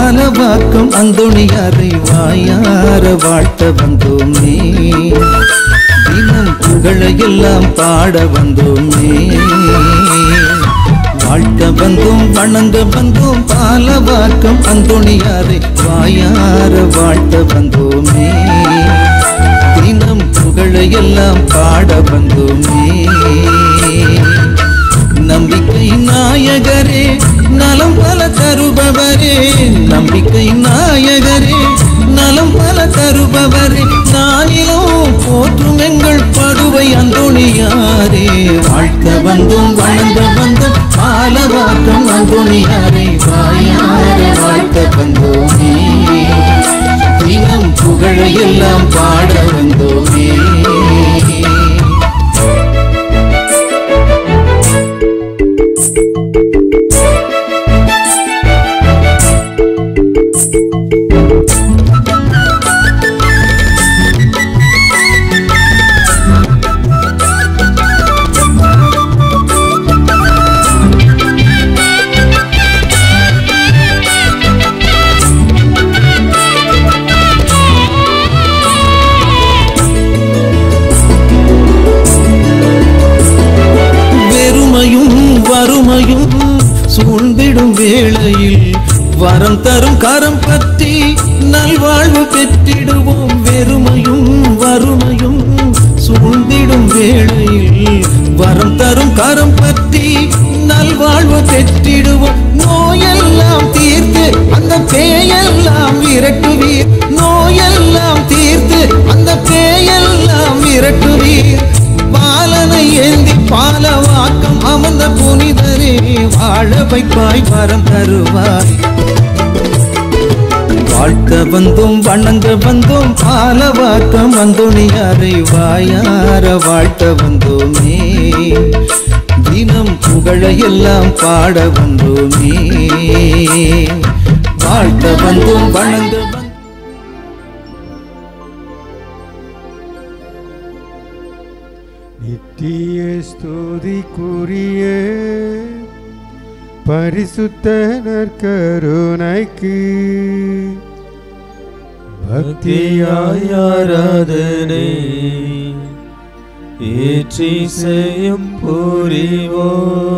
பாலவாக்கம் அந்தோணியாரை வாயார வாழ்த்த வந்தோமே தினம் புகழையெல்லாம் பாட வந்தோமே வாழ்த்த வந்தோம் வணங்க வந்தோம் பாலவாக்கம் அந்தோணியாரை வாயார வாழ்த்த வந்தோமே தினம் புகழையெல்லாம் பாட வந்தோமே நம்பிக்கை நாயகரே நலம் பல தருபவரே நம்பிக்கை நாயகரே நலம் பல தருபவரே நானிலும் போற்றும் எங்கள் படுவை அந்தோணியாரே வாழ்த்த வந்தோம் வணங்க வந்தோம் பாலவாக்கம் அந்தோணியாரே வாயார வாழ்த்த வந்தோமே தினம் புகழையெல்லாம் பாட வந்தோமே வெறுமையும் வறுமையும் சூழ்ந்திடும் வேளையில் வரம் தரும் கரம் பற்றி நல்வாழ்வு பெற்றிடுவோம் வெறுமையும் வறுமையும் சூழ்ந்திடும் வேளையில் வரம் தரும் கரம் பற்றி நல்வாழ்வு பெற்றிடுவோம் நோயெல்லாம் தீர்த்து அந்த பேயெல்லாம் விரட்டுவீர் நோயெல்லாம் தீர்த்து அந்த பேயெல்லாம் விரட்டுவீர் பாலனை ஏந்தி பாலவாக்கம் அமர்ந்த புனிதரே வாழ வைப்பாய் வரம் தருவாய் வாழ்த்த வந்தோம் வணங்க வந்தோம் பாலவாக்கம் வந்தோணியாரை வாயார வாழ்த்த வந்தோமே தினம் புகழையெல்லாம் பாட வந்தோமே வாழ்த்த வந்தோம் வணங்க வந்தோம் நித்திய ஸ்துதிக்குரிய பரிசுத்த நற்கருணைக்கு பக்தியாய் ஆராதனை ஏற்றி செய்யும் புரிவோ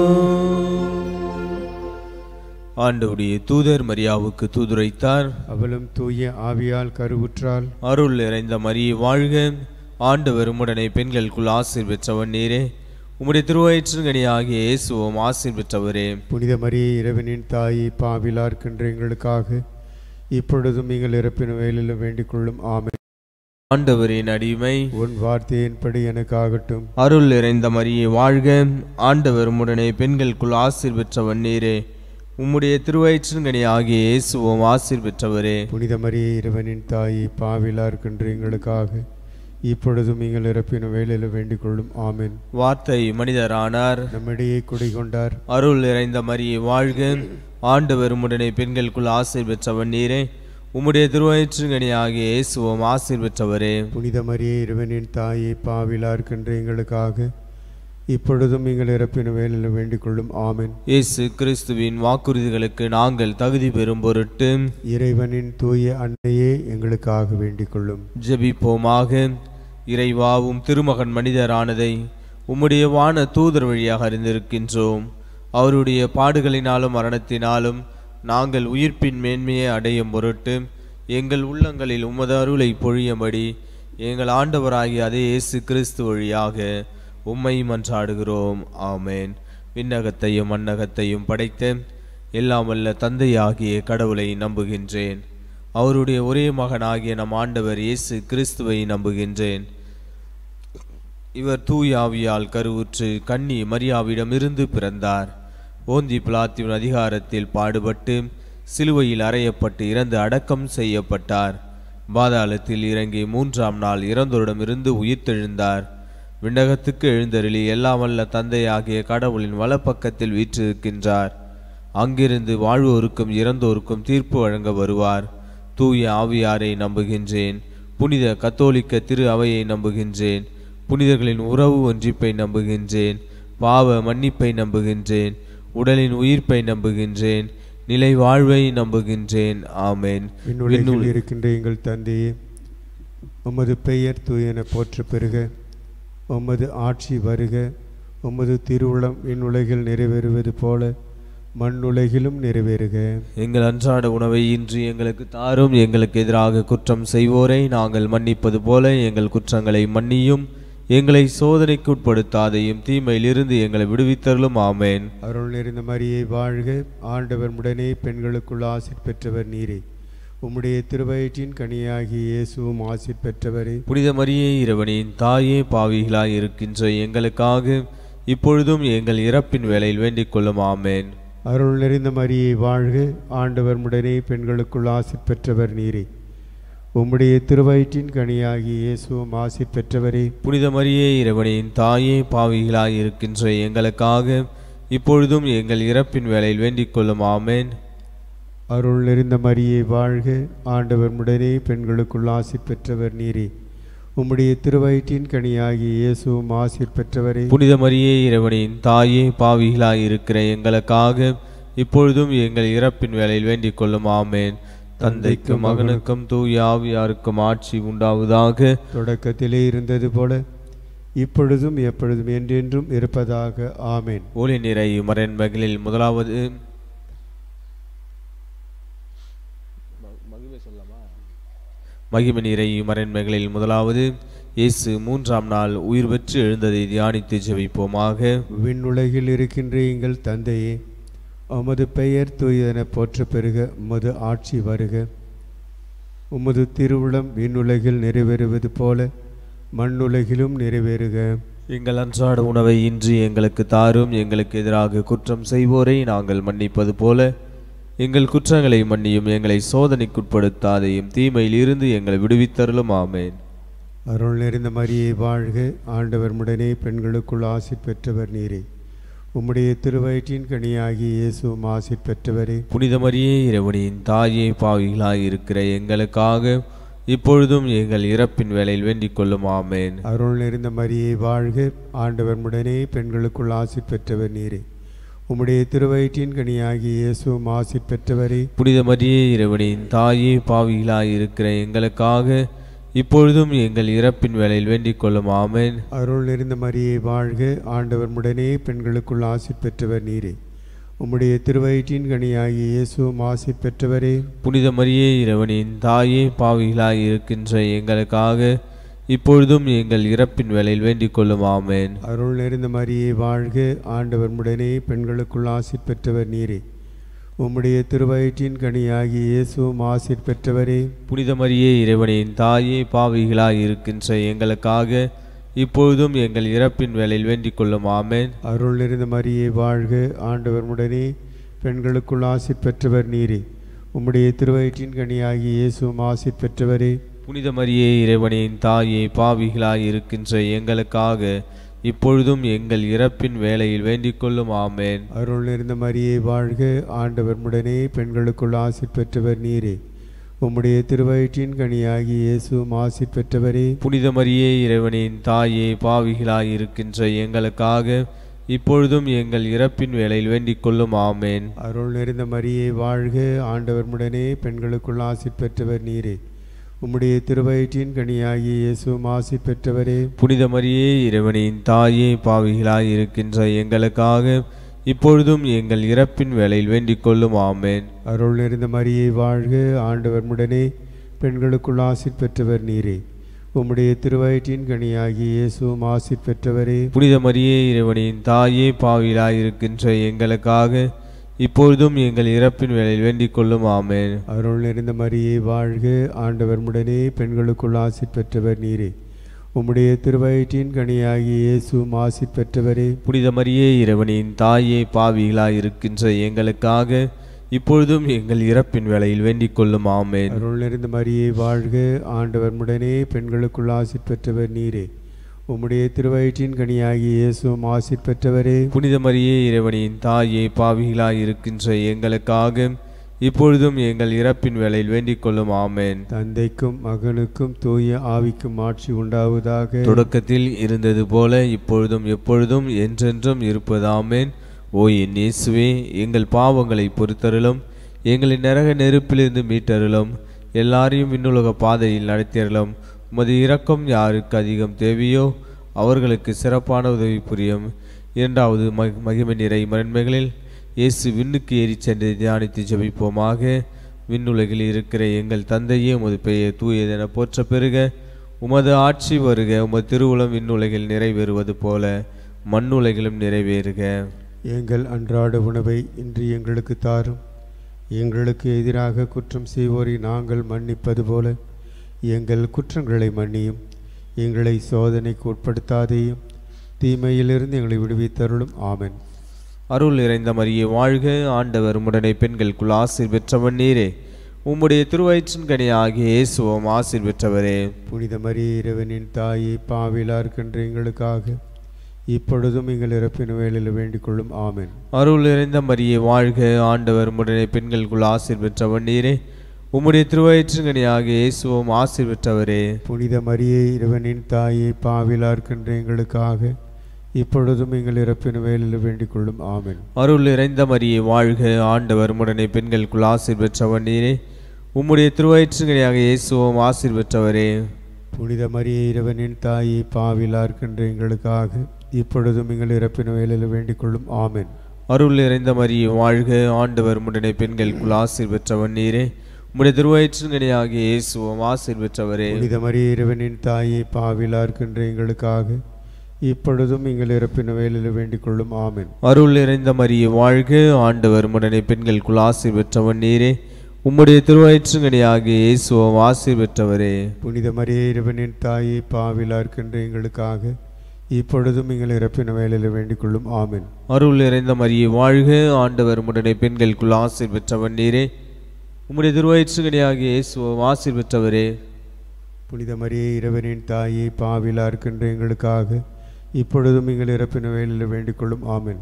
ஆண்டவுடைய தூதர் மரியாவுக்கு தூதுரைத்தார் அவளும் தூய ஆவியால் கருவுற்றாள் அருள் நிறைந்த மரியை வாழ்க ஆண்டவர் உம்முடனே பெண்களுக்குள் ஆசீர் பெற்றவன் நீரே உம்முடைய திருவயிற்றுங்கனி ஆகிய இயேசுவும் ஆசீர் பெற்றவரே புனித மரியே இறைவனின் தாயை பாவிலார்க்கின்ற எங்களுக்காக இப்பொழுதும் நீங்கள் இறப்பின வேலையில் வேண்டிக் கொள்ளும் ஆமை ஆண்டவரின் அடிமை உன் வார்த்தையின்படி எனக்காகட்டும் அருள் நிறைந்த மரியை வாழ்க ஆண்டவர் உம்முடனே பெண்களுக்குள் ஆசீர் பெற்றவன் நீரே உம்முடைய திருவயிற்றுங்கனி ஆகிய இயேசுவும் ஆசீர் பெற்றவரே புனித மரியே இறைவனின் தாயை பாவிலார்க்கின்ற எங்களுக்காக இப்பொழுதும் நீங்கள் இறப்பின வேலையில் வேண்டிக் கொள்ளும் ஆமென் வார்த்தை மனிதரானார் நம்மிடையே குடிகொண்டார் அருள் நிறைந்த மரியை வாழ்க ஆண்டவர் உம்முடனே பெண்களுக்குள் ஆசீர் பெற்றவன் நீரே உம்முடைய திருவயிற்றுங்கனி ஆகிய இயேசுவும் ஆசீர் பெற்றவரே புனித மரியே இறைவனின் தாயை பாவிலார்க்கின்ற எங்களுக்காக இப்பொழுதும் நீங்கள் இறப்பின வேலையில் வேண்டிக் கொள்ளும் ஆமென் இயேசு கிறிஸ்துவின் வாக்குறுதிகளுக்கு நாங்கள் தகுதி பெறும் பொருட்டு இறைவனின் தூய அன்னையே எங்களுக்காக வேண்டிக் கொள்ளும் ஜெபிப்போமாக இறைவாவும் திருமகன் மனிதரானதை உம்முடைய வான தூதர் வழியாக அறிந்திருக்கின்றோம் அவருடைய பாடுகளினாலும் மரணத்தினாலும் நாங்கள் உயிர்ப்பின் மேன்மையை அடையும் பொருட்டு எங்கள் உள்ளங்களில் உமது அருளை பொழியும்படி எங்கள் ஆண்டவராகிய அதே இயேசு கிறிஸ்து வழியாக உம்மை மன்றாடுகிறோம் ஆமேன் விண்ணகத்தையும் மண்ணகத்தையும் படைத்த எல்லாம் வல்ல தந்தையாகிய கடவுளை நம்புகின்றேன் அவருடைய ஒரே மகனாகிய நம் ஆண்டவர் இயேசு கிறிஸ்துவை நம்புகின்றேன் இவர் தூய ஆவியால் கருவுற்று கன்னி மரியாவிடமிருந்து பிறந்தார் ஓந்தி பிளாத்தின் அதிகாரத்தில் பாடுபட்டு சிலுவையில் அறையப்பட்டு இறந்து அடக்கம் செய்யப்பட்டார் பாதாளத்தில் இறங்கி மூன்றாம் நாள் இறந்தோரிடமிருந்து உயிர்த்தெழுந்தார் விண்ணகத்துக்கு எழுந்தருளி எல்லாம் வல்ல தந்தையாகிய கடவுளின் வலப்பக்கத்தில் வீற்றிருக்கின்றார் அங்கிருந்து வாழ்வோருக்கும் இறந்தோருக்கும் தீர்ப்பு வழங்க வருவார் தூய ஆவியாரை நம்புகின்றேன் புனித கத்தோலிக்க திரு அவையை நம்புகின்றேன் புனிதர்களின் உறவு ஒன்றிப்பை நம்புகின்றேன் பாவ மன்னிப்பை நம்புகின்றேன் உடலின் உயிர்ப்பை நம்புகின்றேன் நிலை வாழ்வை நம்புகின்றேன் ஆமேன் விண்ணுலகில் இருக்கின்ற எங்கள் தந்தையே உமது பெயர் தூயென போற்ற பெறுக உமது ஆட்சி வருக உமது திருவுளம் விண்ணுலகில் நிறைவேறுவது போல மண்ணுலகிலும் நிறைவேறுக எங்கள் அன்றாட உணவை இன்று எங்களுக்கு தாரும் எங்களுக்கு எதிராக குற்றம் செய்வோரை நாங்கள் மன்னிப்பது போல எங்கள் குற்றங்களை மன்னியும் எங்களை சோதனைக்கு உட்படுத்தாதையும் தீமையிலிருந்து எங்களை விடுவித்தருளும் ஆமேன் அருள் நிறைந்த மரியை வாழ்க ஆண்டவர் உடனே பெண்களுக்குள் ஆசிர் பெற்றவர் நீரே உம்முடைய திருவயிற்றின் கனியாகிய இயேசுவும் ஆசிர் பெற்றவரே புனித மரியே இறைவனின் தாயே பாவிகளாய் இருக்கின்ற எங்களுக்காக இப்பொழுதும் எங்கள் இறப்பின் வேளையில் வேண்டிக் கொள்ளும் ஆமேன் அருள் நிறைந்த மரியை வாழ்க ஆண்டவர் உடனே பெண்களுக்குள் ஆசிர் பெற்றவர் நீரே உம்முடைய திருவயிற்றின் கனியாகிய இயேசுவும் ஆசிர் பெற்றவரே புனித மரியே இறைவனின் தாயே பாவிகளாய் இருக்கின்ற எங்களுக்காக இப்பொழுதும் எங்கள் இறப்பின் வேளையில் வேண்டிக் கொள்ளும் ஆமேன் அருள் நிறைந்த மரியை வாழ்க ஆண்டவர் உடனே பெண்களுக்குள் ஆசிர் பெற்றவர் நீரே உம்முடைய திருவயிற்றின் கனியாகிய இயேசுவும் ஆசிர் பெற்றவரே புனித மரியே இறைவனின் தாயே பாவிகளாய் இருக்கிற எங்களுக்காக இப்பொழுதும் எங்கள் இறப்பின் வேளையில் வேண்டிக் கொள்ளும் ஆமேன் தந்தைக்கும் மகனுக்கும் தூய ஆவியாருக்கும் ஆட்சி உண்டாவதாக தொடக்கத்திலே இருந்தது போல இப்பொழுதும் எப்பொழுதும் என்றென்றும் இருப்பதாக ஆமேன் ஒளி நிறை மரன்மகளில் முதலாவது மகிமை நிறை மரன்மகளில் முதலாவது இயேசு மூன்றாம் நாள் உயிர் பெற்று எழுந்ததை தியானித்து ஜெபிப்போமாக விண்ணுலகில் இருக்கின்ற எங்கள் தந்தையே உமது பெயர் தூயதென போற்ற பெறுக உமது ஆட்சி வருக உமது திருவுளம் விண்ணுலகில் நிறைவேறுவது போல மண்ணுலகிலும் நிறைவேறுக எங்கள் அன்றாட உணவை இன்று எங்களுக்கு தாரும் எங்களுக்கு எதிராக குற்றம் செய்வோரை நாங்கள் மன்னிப்பது போல எங்கள் குற்றங்களை மன்னியும் எங்களை சோதனைக்குட்படுத்தாதையும் தீமையில் இருந்து எங்களை விடுவித்தருளும் ஆமேன் அருள் நிறைந்த மரியை வாழ்க ஆண்டவர் உடனே பெண்களுக்குள் ஆசிர் பெற்றவர் நீரே உம்முடைய திருவயிற்றின் கனியாகிய இயேசுவும் ஆசிர் பெற்றவரே புனித மரியே இறைவனின் தாயே பாவிகளாய் இருக்கிற எங்களுக்காக இப்பொழுதும் எங்கள் இறப்பின் வேளையில் வேண்டிக் கொள்ளும் ஆமேன் அருள் நிறைந்த மரியை வாழ்க ஆண்டவர் உடனே பெண்களுக்குள் ஆசிர் பெற்றவர் நீரே உம்முடைய திருவயிற்றின் கனியாகிய இயேசுவும் ஆசிர் பெற்றவரே புனித மரியே இறைவனின் தாயே பாவிகளாய் இருக்கிற எங்களுக்காக இப்பொழுதும் எங்கள் இறப்பின் வேளையில் வேண்டிக் கொள்ளும் ஆமேன் அருள் நிறைந்த மரியை வாழ்க ஆண்டவர் உடனே பெண்களுக்குள் ஆசிர் பெற்றவர் நீரே உம்முடைய திருவயிற்றின் கனியாகிய இயேசுவும் ஆசிர் பெற்றவரே புனித மரியே இறைவனின் தாயே பாவிகளாய் இருக்கின்ற எங்களுக்காக இப்பொழுதும் எங்கள் இறப்பின் வேளையில் வேண்டிக் கொள்ளும் ஆமேன் அருள் நிறைந்த மரியை வாழ்க ஆண்டவர் உடனே பெண்களுக்குள் ஆசிர் பெற்றவர் நீரே உம்முடைய திருவயிற்றின் கனியாகிய இயேசுவும் ஆசிர் பெற்றவரே புனித மரியே இறைவனின் தாயே பாவிகளாய் இருக்கின்ற எங்களுக்காக இப்பொழுதும் எங்கள் இறப்பின் வேளையில் வேண்டிக் கொள்ளும் ஆமேன் அருள் நிறைந்த மரியை வாழ்க ஆண்டவர் உடனே பெண்களுக்குள் ஆசிர் பெற்றவர் நீரே உம்முடைய திருவயிற்றின் கனியாகிய இயேசுவும் ஆசிர் பெற்றவரே புனித மரியே இறைவனின் தாயே பாவிகளாய் இருக்கின்ற எங்களுக்காக இப்பொழுதும் எங்கள் இறப்பின் வேளையில் வேண்டிக் கொள்ளும் ஆமேன் அருள் நிறைந்த மரியை வாழ்க ஆண்டவர் உடனே பெண்களுக்குள் ஆசிர் பெற்றவர் நீரே உம்முடைய திருவயிற்றின் கனியாகிய இயேசுவும் ஆசிர் பெற்றவரே புனித மரியே இறைவனின் தாயே பாவிகளாய் இருக்கின்ற எங்களுக்காக இப்பொழுதும் எங்கள் இறப்பின் வேளையில் வேண்டிக் கொள்ளும் ஆமேன் அருள் நிறைந்த மரியை வாழ்க ஆண்டவர் உடனே பெண்களுக்குள் ஆசிர் பெற்றவர் நீரே உம்முடைய திருவயிற்றின் கனியாகிய இயேசுவும் ஆசிர் பெற்றவரே புனித மரியே இறைவனின் தாயே பாவிகளாய் இருக்கின்ற எங்களுக்காக இப்பொழுதும் எங்கள் இறப்பின் வேளையில் வேண்டிக் கொள்ளும் ஆமேன் அருள் நிறைந்த மரியை வாழ்க ஆண்டவர் உடனே பெண்களுக்குள் ஆசிர் பெற்றவர் நீரே உம்முடைய திருவயிற்றின் கனியாகிய இயேசுவும் ஆசிர் பெற்றவரே புனித மரியே இறைவனின் தாயே பாவிகளாய் இருக்கின்ற எங்களுக்காக இப்பொழுதும் எங்கள் இறப்பின் வேளையில் வேண்டிக் கொள்ளும் ஆமேன் அருள் நிறைந்த மரியை வாழ்க ஆண்டவர் உடனே பெண்களுக்குள் ஆசிர் பெற்றவர் நீரே உம்முடைய திருவயிற்றின் கனியாகிய இயேசுவும் ஆசிர் பெற்றவரே புனித மரியே இறைவனின் தாயே பாவிகளாய் இருக்கின்ற எங்களுக்காக இப்பொழுதும் எங்கள் இறப்பின் வேளையில் வேண்டிக் கொள்ளும் ஆமேன் அருள் நிறைந்த மரியை வாழ்க ஆண்டவர் உடனே பெண்களுக்குள் ஆசிர் பெற்றவர் நீரே உம்முடைய திருவயிற்றின் கனியாகிய இயேசுவும் ஆசிர் பெற்றவரே புனித மரியே இறைவனின் தாயே பாவிகளாய் இருக்கின்ற எங்களுக்காக இப்பொழுதும் எங்கள் இறப்பின் வேளையில் வேண்டிக் கொள்ளும் ஆமேன் தந்தைக்கும் மகனுக்கும் தூய ஆவிக்கும் ஆட்சி உண்டாவதாக தொடக்கத்தில் இருந்தது போல இப்பொழுதும் எப்பொழுதும் என்றென்றும் இருப்பதாமேன் ஓ என் இயேசுவே எங்கள் பாவங்களை பொறுத்தருளும் எங்களை நரக நெருப்பிலிருந்து மீட்டருளும் எல்லாரையும் விண்ணுலக பாதையில் நடத்தியருளும் உமது இரக்கம் யாருக்கு அதிகம் தேவையோ அவர்களுக்கு சிறப்பான உதவி புரியும் இரண்டாவது மகி- மகிமை நிறை மரண்மைகளில் இயேசு விண்ணுக்கு ஏறிச் சென்று தியானித்து ஜெபிப்போமாக விண்ணுலகில் இருக்கிற எங்கள் தந்தையே உமது பெயர் தூயதென போற்ற பெறுக உமது ஆட்சி வருக உமது திருவுளம் விண்ணுலகில் நிறைவேறுவது போல மண்ணுலகிலும் நிறைவேறுக எங்கள் அன்றாட உணவை இன்று எங்களுக்கு தாரும் எங்களுக்கு எதிராக குற்றம் செய்வோரை நாங்கள் மன்னிப்பது போல எங்கள் குற்றங்களை மன்னியும் எங்களை சோதனைக்கு உட்படுத்தாதேயும் தீமையிலிருந்து எங்களை விடுவித்தருளும் ஆமென் அருள் நிறைந்த மரியே வாழ்க ஆண்டவர் உடனே பெண்களுக்குள் ஆசீர் பெற்றவன் நீரே உம்முடைய திருவயிற்றின் கனி ஆகிய இயேசுவும் ஆசீர் பெற்றவரே புனித மரியே இறைவனின் தாயே பாவிலார்கின்ற எங்களுக்காக இப்பொழுதும் எங்கள் இறப்பின் வேளையில் வேண்டிக் கொள்ளும் ஆமென் அருள் நிறைந்த மரியே வாழ்க ஆண்டவர் உடனே பெண்களுக்குள் ஆசீர் பெற்றவன் நீரே உம்முடைய திருவயிற்றின் கனி ஆகிய இயேசுவும் ஆசீர் பெற்றவரே புனித மரியே இறைவனின் தாயே பாவிலார்கின்ற எங்களுக்காக இப்பொழுதும் எங்கள் இறப்பின் வேளையில் வேண்டிக் கொள்ளும் ஆமென் அருள் நிறைந்த மரியே வாழ்க ஆண்டவர் உடனே பெண்களுக்குள் ஆசீர் பெற்றவன் நீரே உம்முடைய திருவயிற்றின் கனியாக இயேசுவும் ஆசீர் பெற்றவரே புனித மரியே இறைவனின் தாயே பாவிலார்கின்ற எங்களுக்காக இப்பொழுதும் எங்கள் இறப்பின் வேளையில் வேண்டிக் கொள்ளும் ஆமென் அருள் நிறைந்த மரியே வாழ்க ஆண்டவர் உடனே பெண்களுக்குள் ஆசீர் பெற்றவன் நீரே உம்முடைய திருவயிற்றின் கனியாகிய இயேசுவும் ஆசீர் பெற்றவரே புனித மரியே இறைவனின் தாயே பாவிலார்கின்ற எங்களுக்காக இப்பொழுதும் எங்கள் இறப்பின் வேளையில் வேண்டிக் கொள்ளும் ஆமென் அருள் நிறைந்த மரியே வாழ்க ஆண்டவர் உடனே பெண்களுக்குள் ஆசீர் பெற்றவன் நீரே உம்முடைய திருவயிற்றின் கனியாகிய இயேசுவும் ஆசீர் பெற்றவரே புனித மரியே இறைவனின் தாயே பாவிலார்கின்ற எங்களுக்காக இப்பொழுதும் எங்கள் இறப்பின் வேளையில் வேண்டிக் கொள்ளும் ஆமென் அருள் நிறைந்த மரியே வாழ்க ஆண்டவர் உடனே பெண்களுக்குள் ஆசீர் பெற்றவன் நீரே உம்முடைய திருவயிற்றின் கனியாகிய இயேசுவும் ஆசீர் பெற்றவரே புனித மரியே இறைவனின் தாயே பாவிலார்க்கின்ற எங்களுக்காக இப்பொழுதும் எங்கள் இறப்பின் வேளையில் வேண்டிக் கொள்ளும் ஆமென்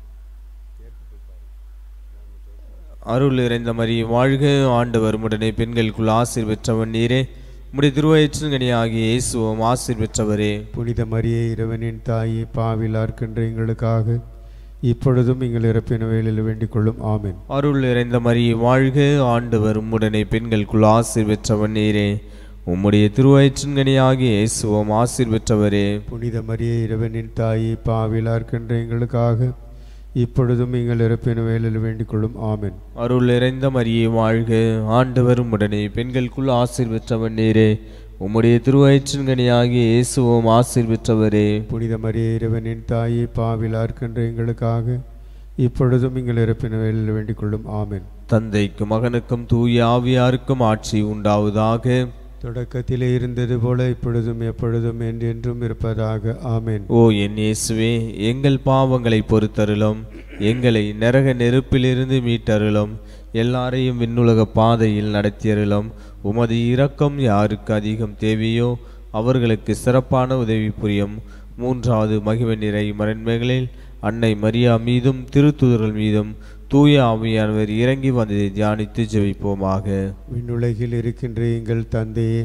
அருள் நிறைந்த மரியே வாழ்க ஆண்டவர் உடனே பெண்களுக்குள் ஆசீர் பெற்றவன் நீரே உம்முடைய திருவயிற்றின் கனியாகிய இயேசுவும் ஆசீர் பெற்றவரே புனித மரியே இறைவனின் தாயே பாவிலார்க்கின்ற எங்களுக்காக இப்பொழுதும் எங்கள் இறப்பின் வேளையில் வேண்டிக் கொள்ளும் ஆமென் அருள் நிறைந்த மரியே வாழ்க ஆண்டவர் உம்முடனே பெண்களுக்குள் ஆசீர் பெற்றவன் நீரே உம்முடைய திருவயிற்றின் கனியாகிய இயேசுவும் ஆசீர் பெற்றவரே புனித மரியே இறைவனின் தாயே பாவிலார்க்கின்ற எங்களுக்காக இப்பொழுதும் எங்கள் இறப்பின் வேளையில் வேண்டிக் கொள்ளும் ஆமென் அருள் நிறைந்த மரியே வாழ்க ஆண்டவர் உம்முடனே பெண்களுக்குள் ஆசீர் பெற்றவன் நீரே உம்முடைய திருவயிற்றின் கனியாகிய இயேசுவும் ஆசீர் பெற்றவரே புனித மரியே இறைவனின் தாயே பாவிலார்க்கின்ற எங்களுக்காக இப்பொழுதும் எங்கள் இறப்பின் வேளையில் வேண்டிக் கொள்ளும் ஆமென் தந்தைக்கும் மகனுக்கும் தூய ஆவியாருக்கும் ஆட்சி உண்டாவதாக தொடக்கத்திலே இருந்தது போல இப்பொழுதும் எப்பொழுதும் என்றென்றும் இருப்பதாக ஆமென் ஓ என் இயேசுவே எங்கள் பாவங்களை பொறுத்தருளும் எங்களை நரக நெருப்பிலிருந்து மீட்டருளும் எல்லாரையும் விண்ணுலக பாதையில் நடத்தியருளும் உமது இரக்கம் யாருக்கு அதிகம் தேவையோ அவர்களுக்கு சிறப்பான உதவி புரியும் மூன்றாவது மகிமை நிறை மரண்மைகளில் அன்னை மரியா மீதும் திருத்துதர்கள் மீதும் தூய ஆவியானவர் இறங்கி வந்ததை தியானித்து ஜெபிப்போமாக விண்ணுலகில் இருக்கின்ற எங்கள் தந்தையே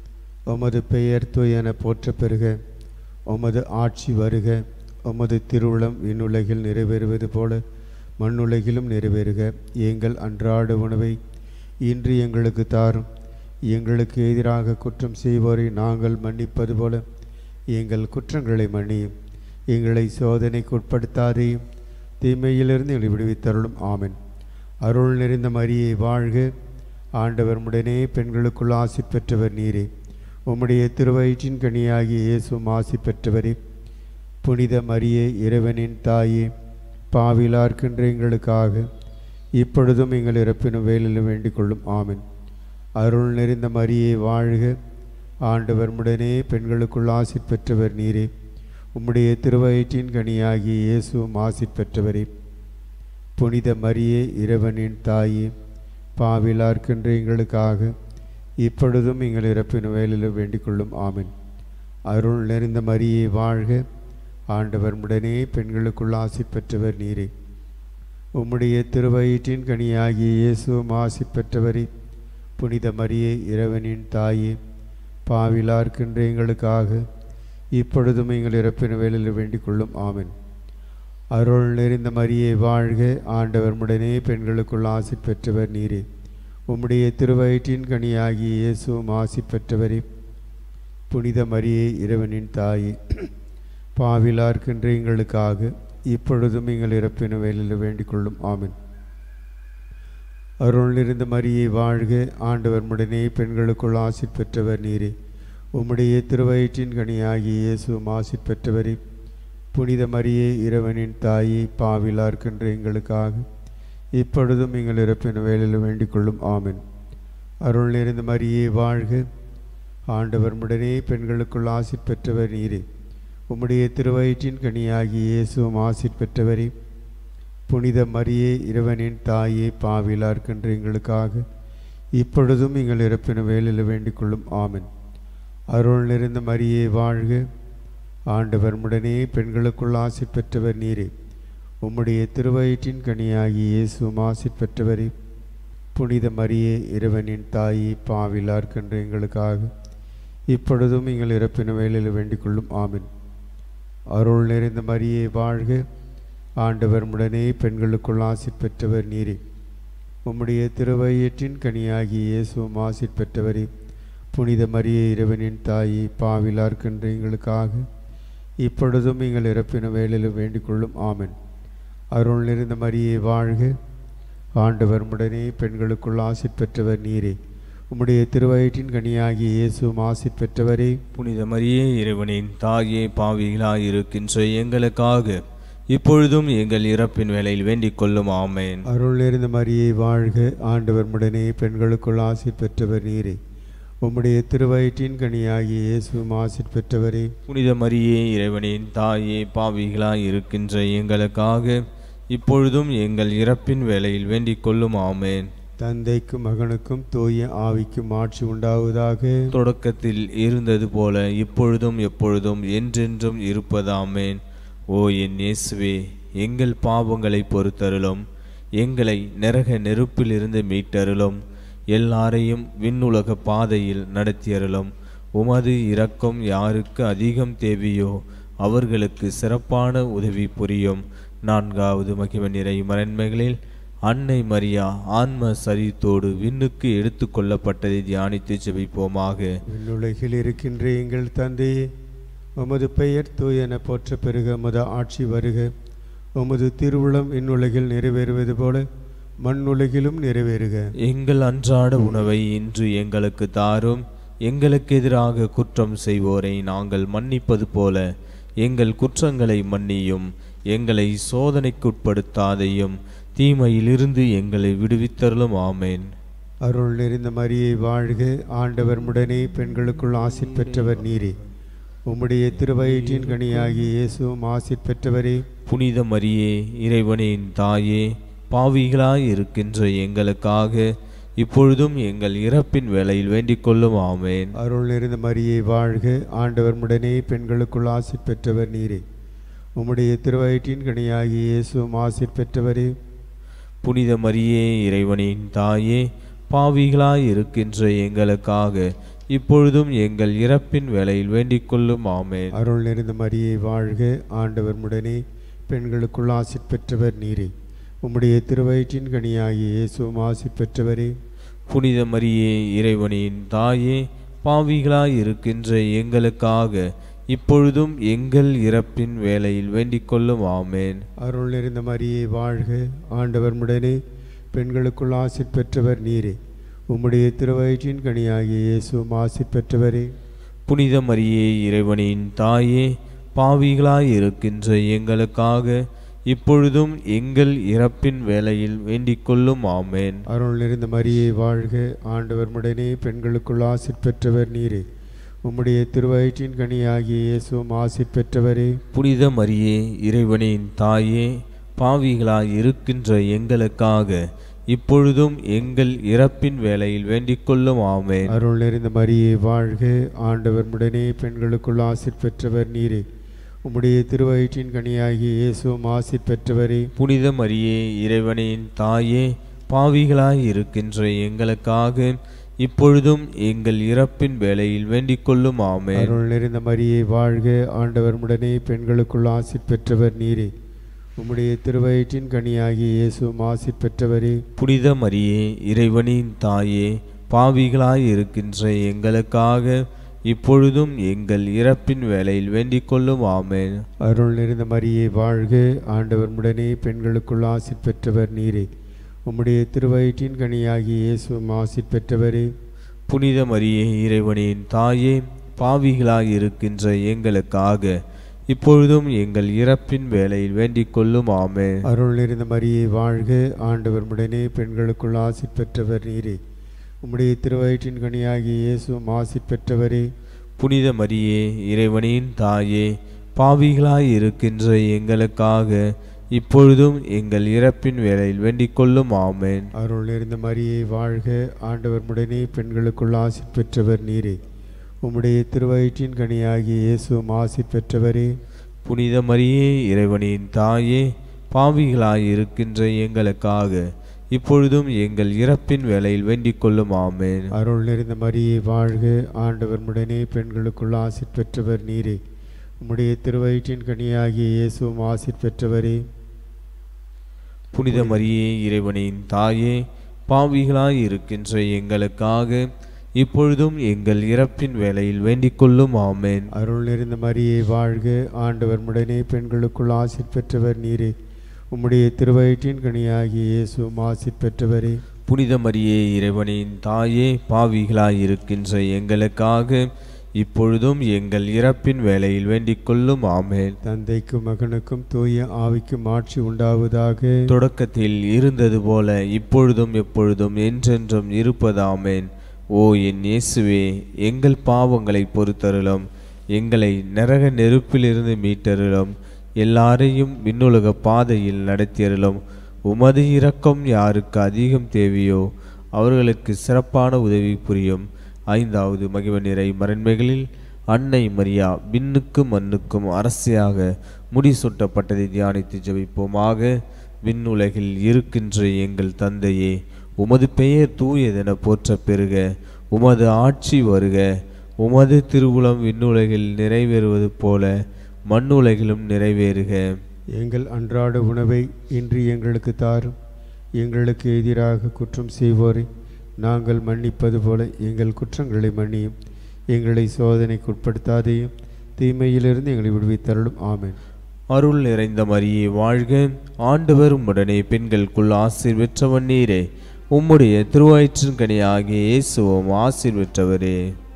உமது பெயர் தூயென போற்ற பெறுக உமது ஆட்சி வருக உமது திருவுளம் விண்ணுலகில் நிறைவேறுவது போல மண்ணுலகிலும் நிறைவேறுக எங்கள் அன்றாட உணவை இன்று எங்களுக்கு தாரும் எங்களுக்கு எதிராக குற்றம் செய்வோரை நாங்கள் மன்னிப்பது போல எங்கள் குற்றங்களை மன்னியும் எங்களை சோதனைக்கு உட்படுத்தாதேயும் தீமையிலிருந்து எங்களை விடுவித்தருளும் ஆமென் அருள் நிறைந்த மரியை வாழ்க ஆண்டவர் உடனே பெண்களுக்குள் ஆசி பெற்றவர் நீரே உம்முடைய திருவயிற்றின் கனியாகிய இயேசுவும் ஆசி பெற்றவரே புனித மரியே இறைவனின் தாயே பாவிலார்க்கின்ற எங்களுக்காக இப்பொழுதும் எங்கள் இறப்பினும் வேலையில் வேண்டிக் கொள்ளும் ஆமென் அருள் நிறைந்த மரியை வாழ்க ஆண்டவர் உடனே பெண்களுக்குள் ஆசி பெற்றவர் நீரே உம்முடைய திருவயிற்றின் கனியாகிய இயேசுவும் ஆசி பெற்றவரே புனித மரியே இறைவனின் தாயே பாவிலார்க்கின்ற எங்களுக்காக இப்பொழுதும் எங்கள் இறப்பின் வேலையில் வேண்டிக் கொள்ளும் ஆமென் அருள் நிறைந்த மரியே வாழ்க ஆண்டவர் உடனே பெண்களுக்குள் ஆசி பெற்றவர் நீரே உம்முடைய திருவயிற்றின் கனியாகிய இயேசுவும் ஆசி பெற்றவரே புனித மரியே இறைவனின் தாயே பாவிலார்க்கின்ற எங்களுக்காக இப்பொழுதும் எங்கள் இறப்பின் வேலையில் வேண்டிக் கொள்ளும் ஆமென் அருள் நிறைந்த மரியே வாழ்க ஆண்டவர் முடனே பெண்களுக்குள் ஆசி பெற்றவர் நீரே உம்முடைய திருவயிற்றின் கனியாகிய இயேசுவும் ஆசி பெற்றவரே புனித மரியே இறைவனின் தாயே பாவிலார்க்கின்ற எங்களுக்காக இப்பொழுதும் எங்கள் இறப்பின வேலையில் வேண்டிக் கொள்ளும் ஆமென் அருள் நிறைந்த மரியே வாழ்க ஆண்டவர் முடனே பெண்களுக்குள் ஆசி பெற்றவர் நீரே உம்முடைய திருவயிற்றின் கனியாகிய இயேசுவும் ஆசி பெற்றவரே புனித மரியே இறைவனின் தாயே பாவிலார்க்கின்ற எங்களுக்காக இப்பொழுதும் எங்கள் இறப்பின வேலையில் வேண்டிக் கொள்ளும் ஆமென் அருள் நிறைந்த மரியே வாழ்க ஆண்டவர் முடனே பெண்களுக்குள் ஆசி பெற்றவர் நீரே உம்முடைய திருவயிற்றின் கனியாகிய இயேசுவும் ஆசி பெற்றவரே புனித மரியே இறைவனின் தாயே பாவிலார்க்கின்ற எங்களுக்காக இப்பொழுதும் எங்கள் இறப்பின வேலையில் வேண்டிக் கொள்ளும் ஆமென் அருள் நிறைந்த மரியே வாழ்க ஆண்டவர் முடனே பெண்களுக்குள் ஆசி பெற்றவர் நீரே உம்முடைய திருவயிற்றின் கனியாகிய இயேசுவும் ஆசி பெற்றவரே புனித மரியே இறைவனின் தாயே பாவிலார்க்கின்ற எங்களுக்காக இப்பொழுதும் எங்கள் இறப்பின வேலையில் வேண்டிக் கொள்ளும் ஆமென் அருள் நிறைந்த மரியே வாழ்க ஆண்டவர் முடனே பெண்களுக்குள் ஆசி பெற்றவர் நீரே உம்முடைய திருவயிற்றின் கனியாகிய இயேசுவும் ஆசி பெற்றவரே புனித மரியே இறைவனின் தாயே பாவிலார்க்கின்ற எங்களுக்காக இப்பொழுதும் எங்கள் இறப்பின வேலையில் வேண்டிக் கொள்ளும் ஆமென் அருள் நிறைந்த மரியே வாழ்க ஆண்டவர் முடனே பெண்களுக்குள் ஆசி பெற்றவர் நீரே உம்முடைய திருவயிற்றின் கனியாகிய இயேசுவும் ஆசி பெற்றவரே புனித மரியே இறைவனின் தாயே பாவிகளாய் இருக்கின்ற எங்களுக்காக இப்பொழுதும் எங்கள் இறப்பின் வேளையில் வேண்டிக் கொள்ளும் ஆமேன் அருள் நிறைந்த மரியே வாழ்க ஆண்டவர் முடனே பெண்களுக்குள் ஆசி பெற்றவர் நீரே உம்முடைய திருவயிற்றின் கனியாகிய இயேசுவும் ஆசி பெற்றவரே புனித மரியே இறைவனின் தாயே பாவிகளாய் இருக்கின்ற எங்களுக்காக இப்பொழுதும் எங்கள் இறப்பின் வேளையில் வேண்டிக் கொள்ளும் ஆமேன் தந்தைக்கும் மகனுக்கும் தூய ஆவிக்கும் ஆட்சி உண்டாவதாக தொடக்கத்தில் இருந்தது போல இப்பொழுதும் எப்பொழுதும் என்றென்றும் இருப்பதாமேன் ஓ என் இயேசுவே எங்கள் பாவங்களை பொறுத்தருளும் எங்களை நரக நெருப்பிலிருந்து மீட்டருளும் எல்லாரையும் விண்ணுலக பாதையில் நடத்தியருளும் உமது இரக்கம் யாருக்கு அதிகம் தேவையோ அவர்களுக்கு சிறப்பான உதவி புரியும் நான்காவது மகிம நிறை மரண்மைகளில் அன்னை மரியா ஆன்ம சரீரத்தோடு விண்ணுக்கு எடுத்து கொள்ளப்பட்டதை தியானித்து ஜெபிப்போமாக விண்ணுலகில் இருக்கின்ற எங்கள் தந்தையே உமது பெயர் தூயென போற்ற பெருக உமது ஆட்சி வருக உமது திருவுளம் விண்ணுலகில் நிறைவேறுவது போல மண்ணுலகிலும் நிறைவேறுக எங்கள் அன்றாட உணவை இன்று எங்களுக்கு தாரும் எங்களுக்கு எதிராக குற்றம் செய்வோரை நாங்கள் மன்னிப்பது போல எங்கள் குற்றங்களை மன்னியும் எங்களை சோதனைக்குட்படுத்தாதையும் தீமையிலிருந்து எங்களை விடுவித்தருளும் ஆமேன் அருள் நிறைந்த மரியை வாழ்க ஆண்டவர் முடனே பெண்களுக்குள் ஆசி பெற்றவர் நீரே உம்முடைய திருவயிற்றின் கனியாகிய இயேசுவும் ஆசி பெற்றவரே புனித மரியே இறைவனின் தாயே பாவிகளாய் இருக்கின்ற எங்களுக்காக இப்பொழுதும் எங்கள் இறப்பின் வேளையில் வேண்டிக் கொள்ளும் ஆமேன் அருள் நிறைந்த மரியை வாழ்க ஆண்டவர் முடனே பெண்களுக்குள் ஆசி பெற்றவர் நீரே உம்முடைய திருவயிற்றின் கனியாகிய இயேசுவும் ஆசி பெற்றவரே புனித மரியே இறைவனின் தாயே பாவிகளாய் இருக்கின்ற எங்களுக்காக இப்பொழுதும் எங்கள் இறப்பின் வேளையில் வேண்டிக் கொள்ளும் ஆமேன் அருள் நிறைந்த மரியை வாழ்க ஆண்டவர் முடனே பெண்களுக்குள் ஆசி பெற்றவர் நீரே உம்முடைய திருவயிற்றின் கனியாகிய இயேசுவும் ஆசி பெற்றவரே புனித மரியே இறைவனின் தாயே பாவிகளாய் இருக்கின்ற எங்களுக்காக இப்பொழுதும் எங்கள் இறப்பின் வேளையில் வேண்டிக் கொள்ளும் ஆமேன் அருள் நிறைந்த மரியை வாழ்க ஆண்டவர் முடனே பெண்களுக்குள் ஆசி பெற்றவர் நீரே உம்முடைய திருவயிற்றின் கனியாகிய இயேசுவும் ஆசி பெற்றவரே புனித மரியே இறைவனின் தாயே பாவிகளாய் இருக்கின்ற எங்களுக்காக இப்பொழுதும் எங்கள் இறப்பின் வேளையில் வேண்டிக் கொள்ளும் ஆமேன் அருள் நிறைந்த மரியை வாழ்க ஆண்டவர் முடனே பெண்களுக்குள் ஆசி பெற்றவர் நீரே உம்முடைய திருவயிற்றின் கனியாகிய இயேசுவும் ஆசி பெற்றவரே புனித மரியே இறைவனின் தாயே பாவிகளாய் இருக்கின்ற எங்களுக்காக இப்பொழுதும் எங்கள் இறப்பின் வேளையில் வேண்டிக் கொள்ளும் ஆமேன் அருள் நிறைந்த மரியை வாழ்க ஆண்டவர் முடனே பெண்களுக்குள் ஆசி பெற்றவர் நீரே உம்முடைய திருவயிற்றின் கனியாகிய இயேசுவும் ஆசி பெற்றவரே புனித மரியே இறைவனின் தாயே பாவிகளாய் இருக்கின்ற எங்களுக்காக இப்பொழுதும் எங்கள் இறப்பின் வேளையில் வேண்டிக் கொள்ளும் ஆமேன் அருள் நிறைந்த மரியை வாழ்க ஆண்டவர் முடனே பெண்களுக்குள் ஆசி பெற்றவர் நீரே உம்முடைய திருவயிற்றின் கனியாகிய இயேசுவும் ஆசி பெற்றவரே புனித மரியே இறைவனின் தாயே பாவிகளாய் இருக்கின்ற எங்களுக்காக இப்பொழுதும் எங்கள் இறப்பின் வேளையில் வேண்டிக் கொள்ளும் ஆமென் அருள் நிறைந்த மரியே வாழ்க ஆண்டவர் உடனே பெண்களுக்குள் ஆசி பெற்றவர் நீரே உம்முடைய திருவயிற்றின் கனியாகிய இயேசுவும் ஆசி பெற்றவரே புனித மரியே இறைவனின் தாயே பாவிகளாய் இருக்கின்ற எங்களுக்காக இப்பொழுதும் எங்கள் இறப்பின் வேளையில் வேண்டிக் கொள்ளும் ஆமென் அருள் நிறைந்த மரியே வாழ்க ஆண்டவர் உடனே பெண்களுக்குள் ஆசி பெற்றவர் நீரே உம்முடைய திருவயிற்றின் கனியாகிய இயேசுவும் ஆசி பெற்றவரே புனித மரியே இறைவனின் தாயே பாவிகளாய் இருக்கின்ற எங்களுக்காக இப்பொழுதும் எங்கள் இறப்பின் வேளையில் வேண்டிக் கொள்ளும் ஆமென் அருள் நிறைந்த மரியே வாழ்க ஆண்டவர் உடனே பெண்களுக்குள் ஆசி பெற்றவர் நீரே உம்முடைய திருவயிற்றின் கனியாகிய இயேசுவும் ஆசி பெற்றவரே புனித மரியே இறைவனின் தாயே பாவிகளாய் இருக்கின்ற எங்களுக்காக இப்பொழுதும் எங்கள் இறப்பின் வேளையில் வேண்டிக் கொள்ளும் ஆமென் அருள் நிறைந்த மரியே வாழ்க ஆண்டவர் உடனே பெண்களுக்குள் ஆசி பெற்றவர் நீரே உம்முடைய திருவயிற்றின் கனியாகிய இயேசுவும் ஆசி பெற்றவரே புனித மரியே இறைவனின் தாயே பாவிகளாய் இருக்கின்ற எங்களுக்காக இப்பொழுதும் எங்கள் இறப்பின் வேளையில் வேண்டிக் கொள்ளும் ஆமென் அருள் நிறைந்த மரியே வாழ்க ஆண்டவர் உடனே பெண்களுக்குள் ஆசி பெற்றவர் நீரே உம்முடைய திருவயிற்றின் கனியாகிய இயேசுவும் ஆசி பெற்றவரே புனித மரியே இறைவனின் தாயே பாவிகளாய் இருக்கின்ற எங்களுக்காக இப்பொழுதும் எங்கள் இறப்பின் வேளையில் வேண்டிக் கொள்ளும் ஆமென் தந்தைக்கும் மகனுக்கும் தூய ஆவிக்கும் ஆட்சி உண்டாவதாக தொடக்கத்தில் இருந்தது போல இப்பொழுதும் எப்பொழுதும் என்றென்றும் இருப்பதாமேன் ஓ என் இயேசுவே எங்கள் பாவங்களை பொறுத்தருளும் எங்களை நரக நெருப்பிலிருந்து மீட்டருளும் எல்லாரையும் விண்ணுலக பாதையில் நடத்தியருளும் உமது இரக்கம் யாருக்கு அதிகம் தேவையோ அவர்களுக்கு சிறப்பான உதவி புரியும் ஐந்தாவது மகிம நிறை மரண்மைகளில் அன்னை மரியா விண்ணுக்கும் மண்ணுக்கும் அரசியாக முடிசூட்டப்பட்டதை தியானித்து ஜெபிப்போமாக விண்ணுலகில் இருக்கின்ற எங்கள் தந்தையே உமது பெயர் தூயதென போற்ற பெறுக உமது ஆட்சி வருக உமது திருவுளம் விண்ணுலகில் நிறைவேறுவது போல மண்ணுலகிலும் நிறைவேறுக எங்கள் அன்றாட உணவை இன்று எங்களுக்கு தாரும் எங்களுக்கு எதிராக குற்றம் செய்வோரை நாங்கள் மன்னிப்பது போல எங்கள் குற்றங்களை மன்னியும் எங்களை சோதனைக்கு உட்படுத்தாதையும் தீமையிலிருந்து எங்களை விடுவித்தருளும் ஆமென் அருள் நிறைந்த மரியே வாழ்க ஆண்டவர் உம்முடனே பெண்களுக்குள் ஆசீர் பெற்றவன் நீரே உம்முடைய திருவயிற்றின் கனியாகிய இயேசுவும் ஆசீர் பெற்றவரே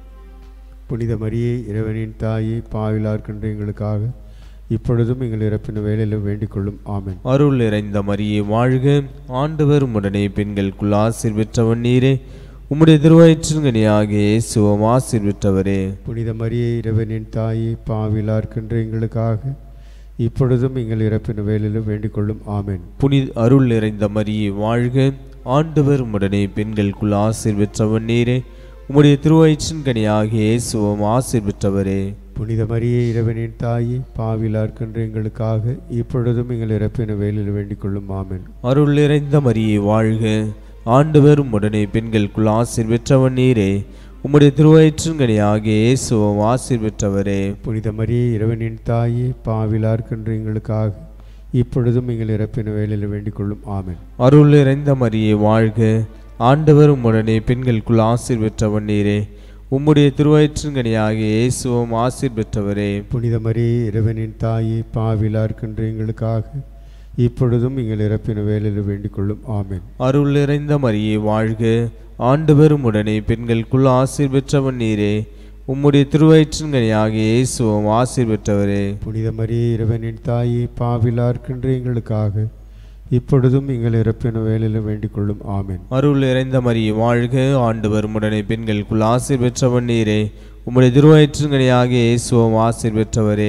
புனித மரியே இறைவனின் தாயே பாவிலார்கின்ற எங்களுக்காக இப்பொழுதும் எங்கள் இறப்பின வேலையிலும் வேண்டிக் கொள்ளும் ஆமென் அருள் நிறைந்த மரியே வாழ்க ஆண்டவர் உம்முடனே பெண்களுக்குள் ஆசீர் பெற்றவன் நீரே உம்முடைய திருவயிற்றின் கனியாகிய இயேசுவும் ஆசீர் பெற்றவரே புனித மரியே இறைவனின் தாயே பாவிலார்கின்ற எங்களுக்காக இப்பொழுதும் எங்கள் இறப்பின வேலையிலும் வேண்டிக் கொள்ளும் ஆமென் புனித அருள் நிறைந்த மரியே வாழ்க ஆண்டவர் உம்முடனே பெண்களுக்குள் ஆசீர் பெற்றவன் நீரே உம்முடைய திருவயிற்றின் கனியாகிய இயேசுவும் ஆசீர் பெற்றவரே புனித மரியே இறைவனின் தாயே பாவிலார்கின்ற எங்களுக்காக இப்பொழுதும் எங்கள் இறப்பின வேலையில் வேண்டிக் கொள்ளும் ஆமென் அருள் நிறைந்த மரியே வாழ்க ஆண்டவர் உம்முடனே பெண்களுக்குள் ஆசீர் பெற்றவன் நீரே உம்முடைய திருவயிற்றின் கனியாகிய இயேசுவும் ஆசீர் பெற்றவரே புனித மரியே இறைவனின் தாயே பாவிலார்கின்ற எங்களுக்காக இப்பொழுதும் எங்கள் இறப்பின வேலையில் வேண்டிக் கொள்ளும் ஆமென் அருள் நிறைந்த மரியே வாழ்க ஆண்டவர் உம்முடனே பெண்களுக்குள் ஆசீர் பெற்றவன் நீரே உம்முடைய திருவயிற்றின் கனியாகிய இயேசுவும் ஆசீர் பெற்றவரே புனித மரியே இறைவனின் தாயே பாவிலார்கின்ற எங்களுக்காக இப்பொழுதும் எங்கள் இறப்பின வேலையில் வேண்டிக் கொள்ளும் ஆமென் அருள் நிறைந்த மரியே வாழ்க ஆண்டவர் உம்முடனே பெண்களுக்குள் ஆசீர் பெற்றவன் நீரே உம்முடைய திருவயிற்றின் கனியாகிய இயேசுவும் ஆசீர் பெற்றவரே புனித மரியே இறைவனின் தாயே பாவிலார்கின்ற எங்களுக்காக இப்பொழுதும் எங்கள் இறப்பின வேலையில் வேண்டிக் கொள்ளும் ஆமென் அருள் நிறைந்த மரியே வாழ்க ஆண்டவர் உம்முடனே பெண்களுக்குள் ஆசீர் பெற்றவன் நீரே உம்முடைய திருவயிற்றின் கனியாகிய இயேசுவும் ஆசீர் பெற்றவரே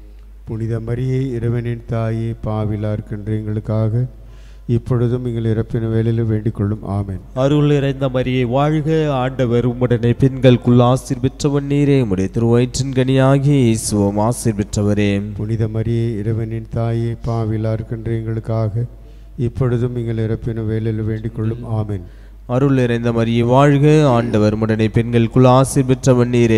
புனித மரியே இறைவனின் தாயே பாவிலார்கின்ற எங்களுக்காக இப்பொழுதும் எங்கள் இறப்பின வேலையில் வேண்டிக் கொள்ளும் ஆமென் அருள் நிறைந்த மரியே வாழ்க ஆண்டவர் உம்முடனே பெண்களுக்குள் ஆசீர் பெற்றவன் நீரே உம்முடைய திருவயிற்றின் கனியாகிய இயேசுவும் ஆசீர் பெற்றவரே புனித மரியே இறைவனின் தாயே பாவிலார்கின்ற எங்களுக்காக இப்பொழுதும் எங்கள் இறப்பின வேலையில் வேண்டிக் கொள்ளும் ஆமென் அருள் நிறைந்த மரியே வாழ்க ஆண்டவர் உம்முடனே பெண்களுக்குள் ஆசீர் பெற்றவன் நீரே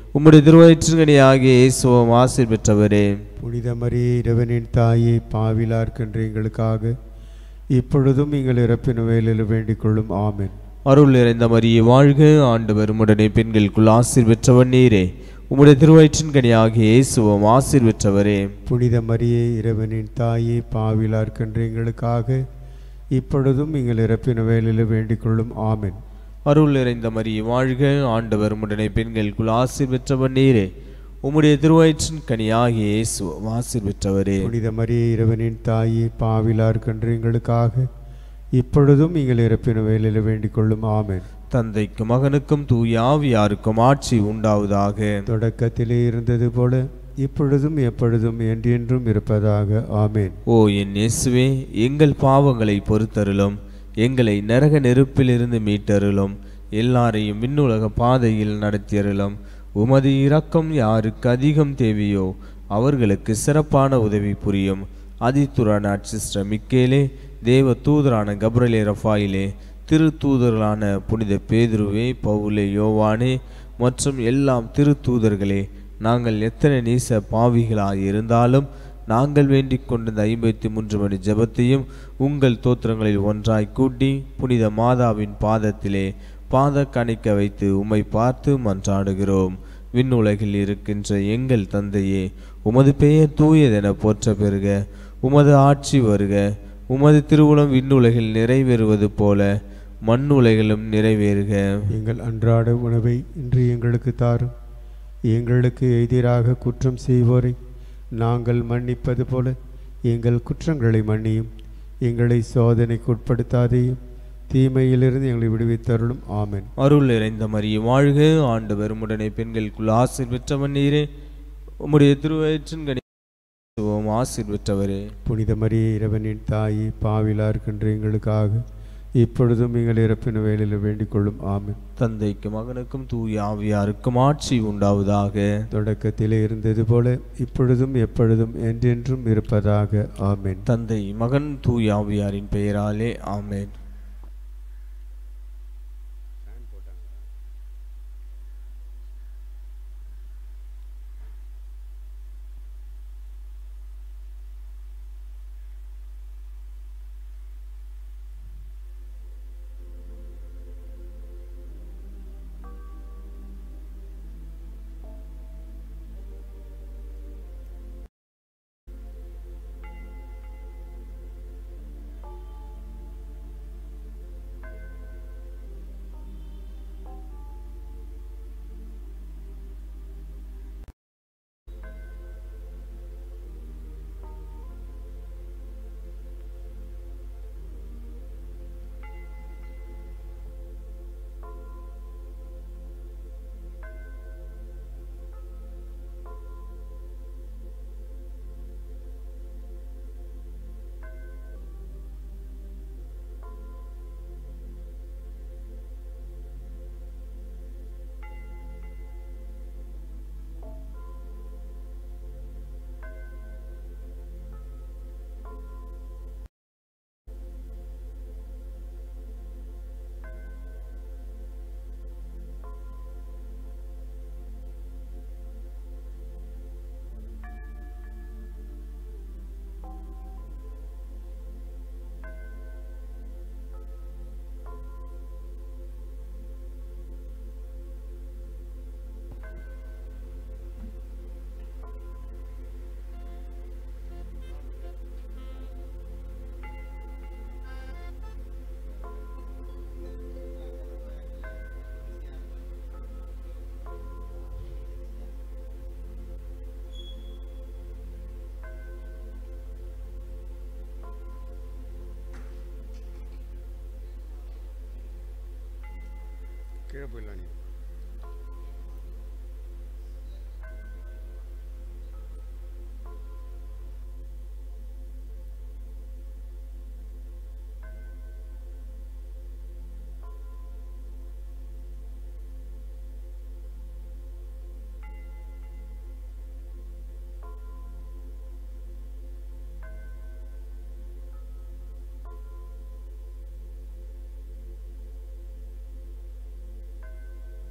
உம்முடைய திருவயிற்றுங்கனியாகிய இயேசுவும் ஆசீர் பெற்றவரே புனித மரியே இறைவனின் தாயே பாவிலார்க்கின்ற எங்களுக்காக இப்பொழுதும் எங்கள் இறப்பின் வேலையில் வேண்டிக் கொள்ளும் ஆமென் அருள் நிறைந்த மரியே வாழ்க ஆண்டவர் உடனே பெண்களுக்குள் ஆசீர் பெற்றவர் நீரே உம்முடைய திருவயிற்றின் கனியாகிய இயேசுவும் ஆசீர் பெற்றவரே புனித மரியே இறைவனின் தாயே பாவிலார்க்கின்ற எங்களுக்காக இப்பொழுதும் எங்கள் இறப்பின் வேலையில் வேண்டிக் கொள்ளும் ஆமென் அருள் நிறைந்த மரியே வாழ்க ஆண்டவர் உடனே பெண்களுக்குள் ஆசீர் பெற்றவர் நீரே உம்முடைய திருவயிற்றின் கனியாகிய இயேசுவும் ஆசீர் பெற்றவரே புனித மரியே இறைவனின் தாயே பாவிலார்க்கின்ற எங்களுக்காக இப்பொழுதும் எங்கள் இறப்பின் வேலையில் வேண்டிக் கொள்ளும் ஆமென் தந்தைக்கும் மகனுக்கும் தூய ஆவியாருக்கும் ஆட்சி உண்டாவதாக தொடக்கத்திலே இருந்தது போல இப்பொழுதும் எப்பொழுதும் என்றென்றும் இருப்பதாக ஆமென் ஓ என் இயேசுவே எங்கள் பாவங்களை பொறுத்தருளும் எங்களை நரக நெருப்பிலிருந்து மீட்டருளும் எல்லாரையும் விண்ணுலக பாதையில் நடத்தியருளும் உமது இரக்கம் யாருக்கு அதிகம் தேவையோ அவர்களுக்கு சிறப்பான உதவி புரியும் அதித்துரான சிஸ்டர் மிக்கேலே தேவ தூதரான கப்ரலே ரஃபாயிலே திருத்தூதர்களான புனித பேதுருவே பவுலே யோவானே மற்றும் எல்லாம் திருத்தூதர்களே நாங்கள் எத்தனை நீச பாவிகளாய் இருந்தாலும் நாங்கள் வேண்டிக் கொண்ட ஐம்பத்தி மூன்று மணி ஜெபத்தையும் உங்கள் தோத்திரங்களில் ஒன்றாய் கூட்டி புனித மாதாவின் பாதத்திலே பாத கணிக்க வைத்து உம்மை பார்த்து மன்றாடுகிறோம் விண்ணுலகில் இருக்கின்ற எங்கள் தந்தையே உமது பெயர் தூயதென போற்ற பெறுக உமது ஆட்சி வருக உமது திருவுளம் விண்ணுலகில் நிறைவேறுவது போல மண்ணுலகிலும் நிறைவேறுக எங்கள் அன்றாட உணவை இன்று எங்களுக்கு தாரும் எங்களுக்கு எதிராக குற்றம் செய்வோரை நாங்கள் மன்னிப்பது போல எங்கள் குற்றங்களை மன்னியும் எங்களை சோதனைக்கு உட்படுத்தாதேயும் தீமையிலிருந்து எங்களை விடுவித்தருளும் ஆமென் அருள் நிறைந்த மரியே வாழ்க ஆண்டவர் உடனே பெண்களுக்குள் ஆசீர் பெற்றவன் நீரே உம்முடைய திருவயிற்றின் கனி ஆசீர் பெற்றவரே புனித மரியே இறைவனின் தாயே பாவிலார்க்கின்ற எங்களுக்காக இப்பொழுதும் எங்கள் இறப்பின் வேலையில் வேண்டிக் கொள்ளும் ஆமென் தந்தைக்கும் மகனுக்கும் தூய ஆவியாருக்கும் ஆட்சி உண்டாவதாக தொடக்கத்திலே இருந்தது போல இப்பொழுதும் எப்பொழுதும் என்றென்றும் இருப்பதாக ஆமென் தந்தை மகன் தூய ஆவியாரின் பெயராலே ஆமென் கீழே போயிடலாம் நீ ஆ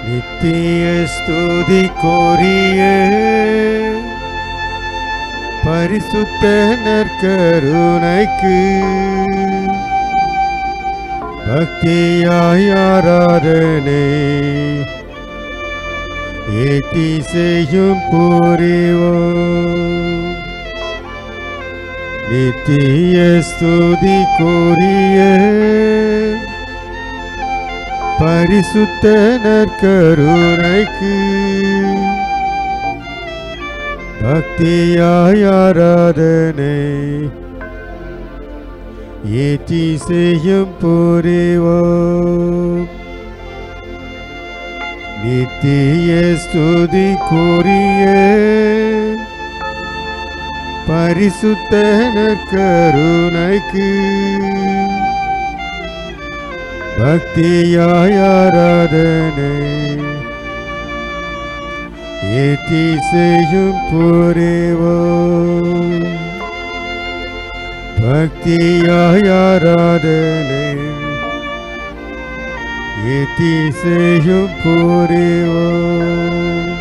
நித்திய ஸ்துதிக்குரிய பரிசுத்த நற்கருணைக்கு பக்தியாய் ஆராதனை ஏத்தி செய்யும் புரிவோம் நித்திய ஸ்துதிக்குரிய பரிசுத்த நற்கருணைக்கு பக்தியாய் ஆராதனை ஏற்றி செய்யும் புரிவோம் நித்திய ஸ்துதிக்குரிய பரிசுத்த நற்கருணைக்கு பக்தியாய் ஆராதனை ஏற்றி செய்யும் புரிவோம் பக்தியாய் ஆராதனை ஏற்றி செய்யும் புரிவோம்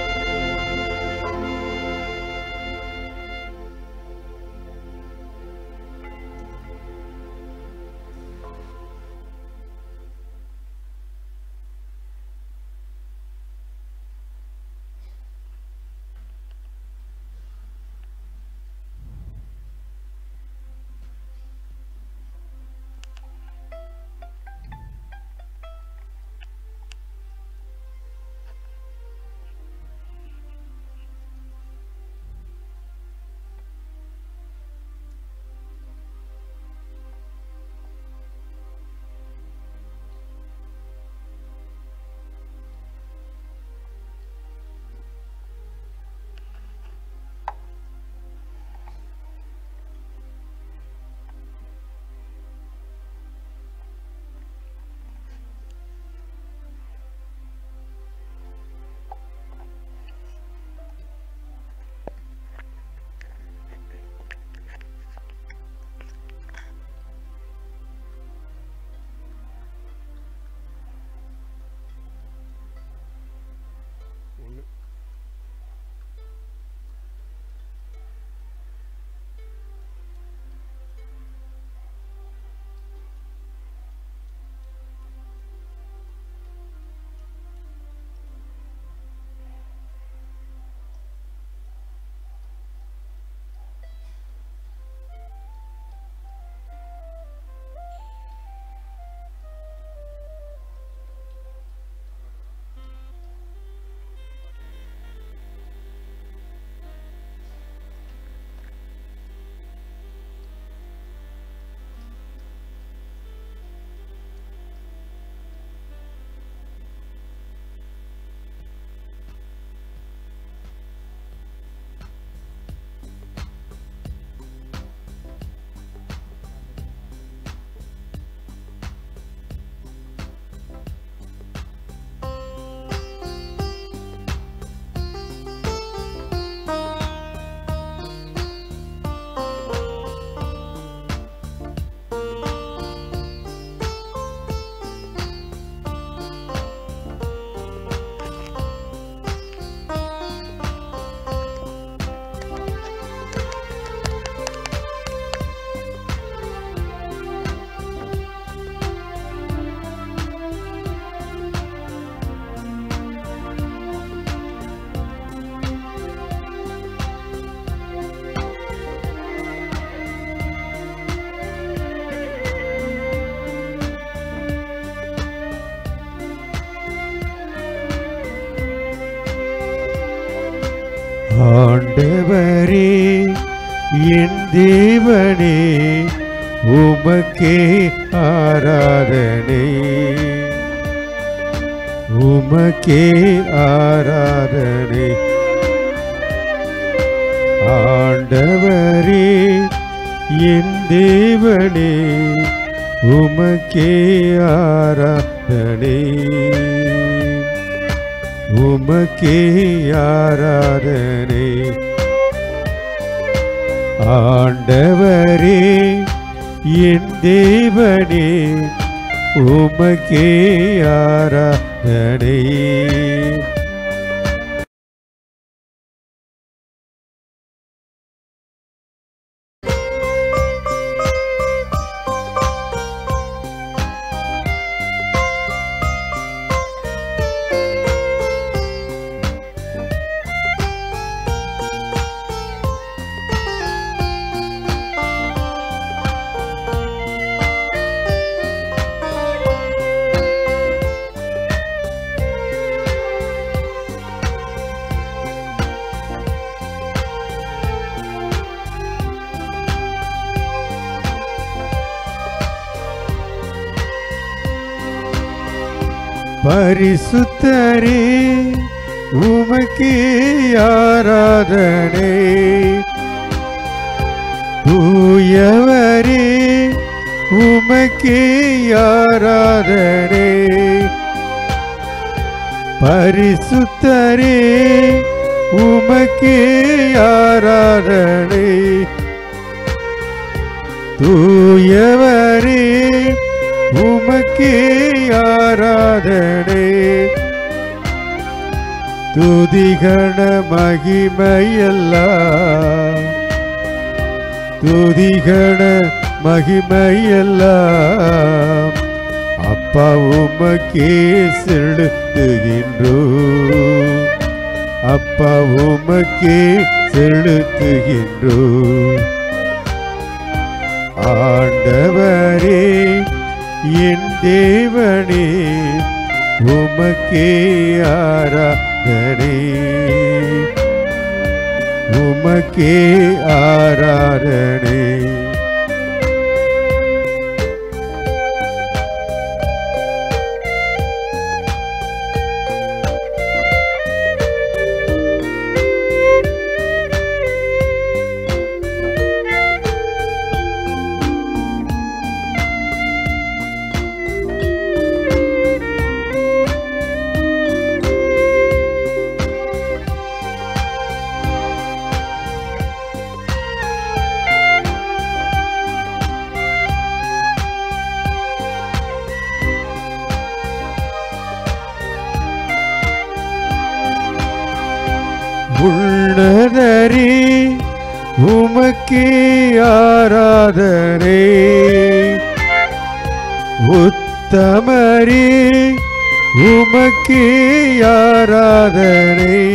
ஆண்டவரே என் தேவனே உமக்கே ஆராதனை உமக்கே ஆராதனை ஆண்டவரே என் தேவனே உமக்கே ஆராதனை உமக்கே ஆராதனை ஆண்டவரே என் தேவனே உமக்கே ஆராதனை பரிசுத்தரே உமக்கே ஆராதனை தூயவரே உமக்கே ஆராதனை பரிசுத்தரே உமக்கே ஆராதனை தூயவரே உமக்கே ஆராதனை துதிகண மகிமையெல்லாம் துதிகண மகிமையெல்லாம் அப்பா உமக்கே செலுத்துகின்றோ அப்பா உமக்கே செலுத்துகின்றோ ஆண்டவரே என் தேவனே உமக்கே ஆராதனை உமக்கே ஆராதனை உள்ளதரே உமக்கே ஆராதனை உத்தமரே உமக்கே ஆராதனை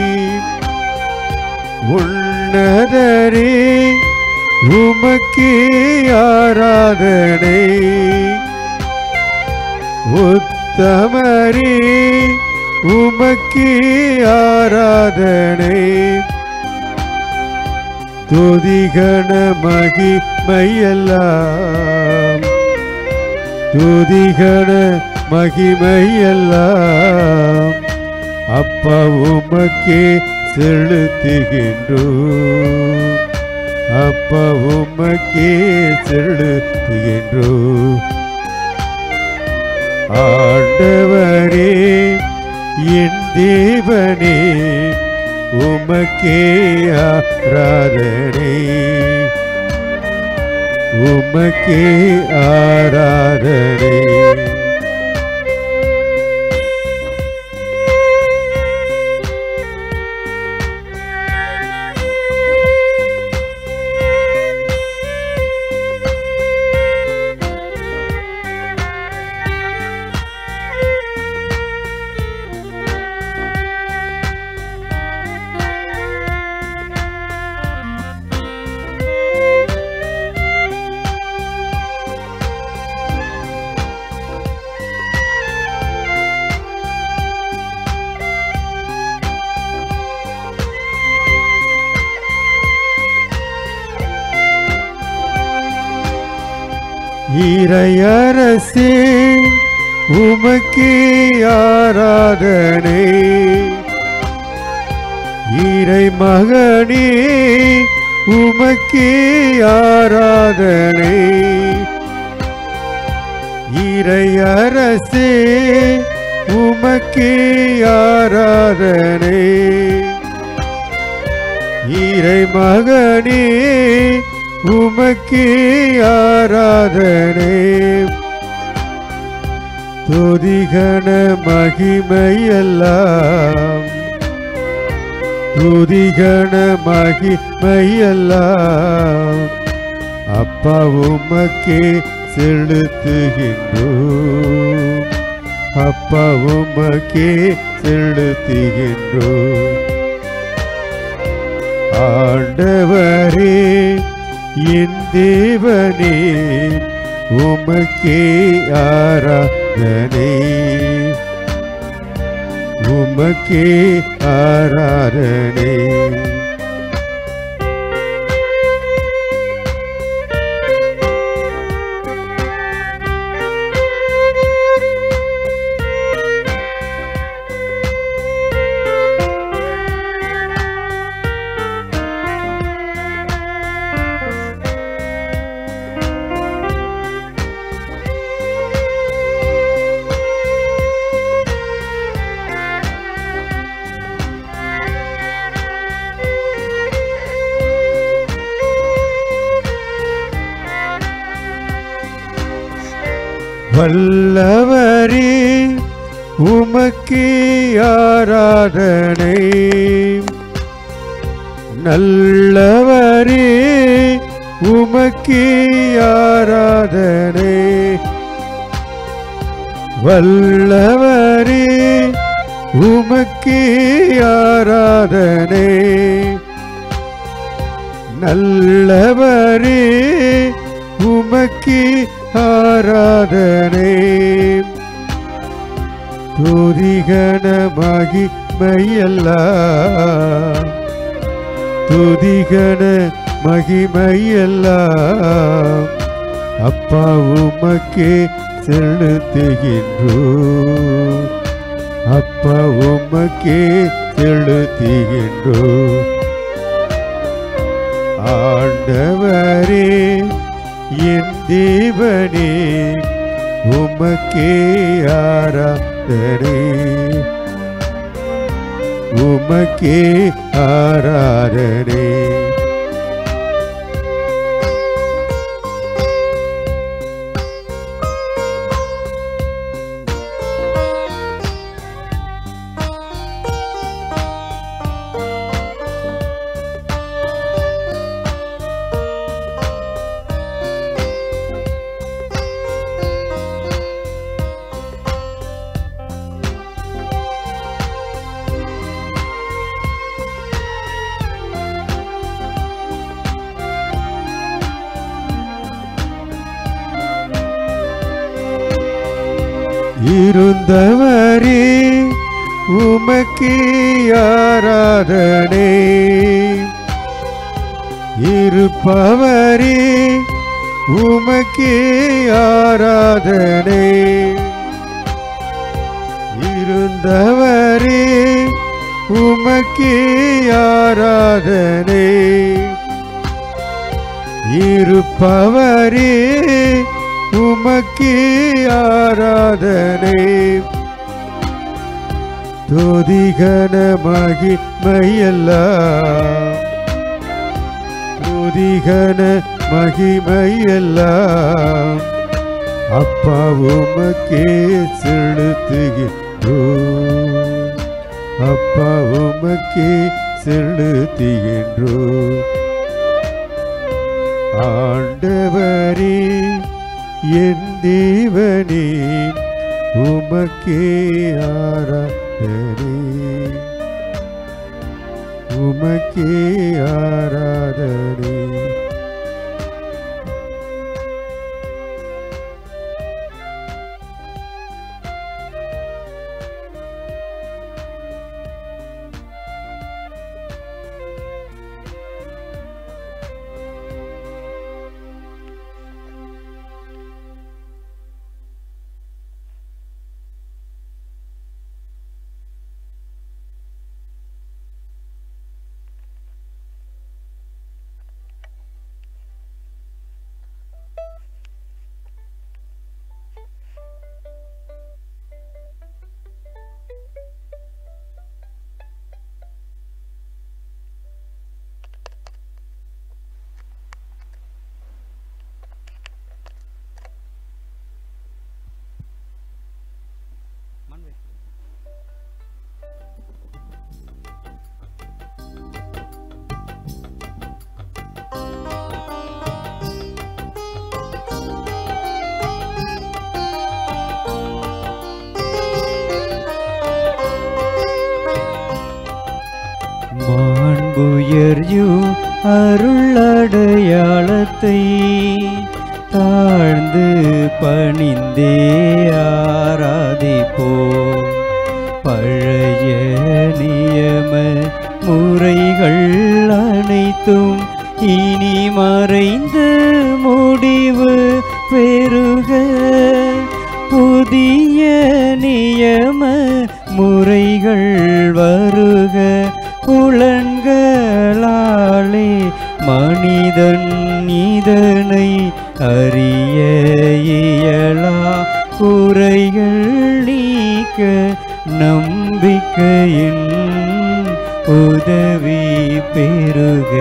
உன்னதரே உமக்கே ஆராதனை உத்தமரே உமக்கே ஆராதனை துதிகண மகிமையெல்லாம் துதிகண மகிமையெல்லாம் அப்பா உமக்கே செலுத்துகின்றோம் அப்பா உமக்கே செலுத்துகின்றோம் ஆண்டவரே என் தேவனே உமக்கே ஆராதனை உமக்கே ஆராதனை இறையரசே உமக்கே ஆராதனை இறை மகனே உமக்கே ஆராதனை இறையரசே உமக்கே ஆராதனை இறை மகனே உமக்கே ஆராதனை துதிகன மகிமையெல்லாம் துதிகன மகிமையெல்லாம் அப்பா உமக்கே செலுத்துகின்றோம் அப்பா உமக்கே செலுத்துகின்றோம் ஆண்டவரே என் தேவனே உமக்கே ஆராதனை உமக்கே ஆராதனை வல்லவரே உமக்கே ஆராதனை நல்லவரே உமக்கே ஆராதனை வல்லவரே உமக்கே ஆராதனை நல்லவரே உமக்கே ஆராதனை துதிகன மகிமையெல்லாம் துதிகன மகிமையெல்லாம் அப்பா உமக்கே செலுத்துகின்றோம் அப்பா உமக்கே செலுத்துகின்றோம் ஆண்டவரே என் தேவனே உமக்கே ஆராதனை உமக்கே ஆராதனை இருந்தவரே உமக்கே ஆராதனை இருப்பவரே உமக்கே ஆராதனை இருந்தவரே உமக்கே ஆராதனை இருப்பவரே உமக்கே ஆராதனை துதிகன மகிமையெல்லாம் துதிகன மகிமையெல்லாம் அப்பா உமக்கே செலுத்துகின்றோம் அப்பா உமக்கே செலுத்துகின்றோம் ஆண்டவரே என் தேவனே உமக்கே ஆராதனை உமக்கே ஆராதனை அருளடையாளத்தை தாழ்ந்து பணிந்தே ஆராதிப்போம் பழைய நியம முறைகள் அனைத்தும் இனி மறைந்து முடிவு பெருக புதிய நியம முறைகள் வருக புலன்களாலே மனிதன் இதனை அறிய இயலா குறைகள் நீக்க நம்பிக்கையின் உதவி பெருக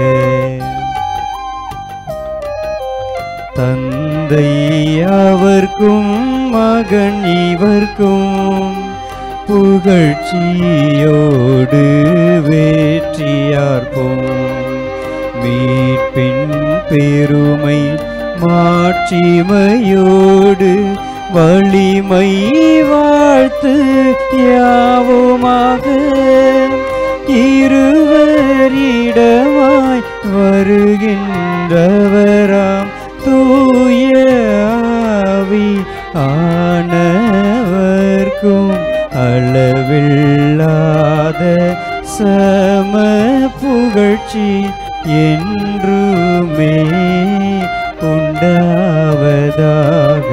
தந்தை அவர்க்கும் மகன் இவர்க்கும் புகழ்ச்சியோடு வேற்றியார்ப்போம் மீட்பின் பெருமை மாட்சிமையோடு வலிமை வாழ்த்து யாவுமாக இருவரிடமாய் வருகின்றவராம் தூய ஆவி ஆனவர்க்கும் அளவில்லாத சம புகழ்ச்சி என்றுமே உண்டாவதாக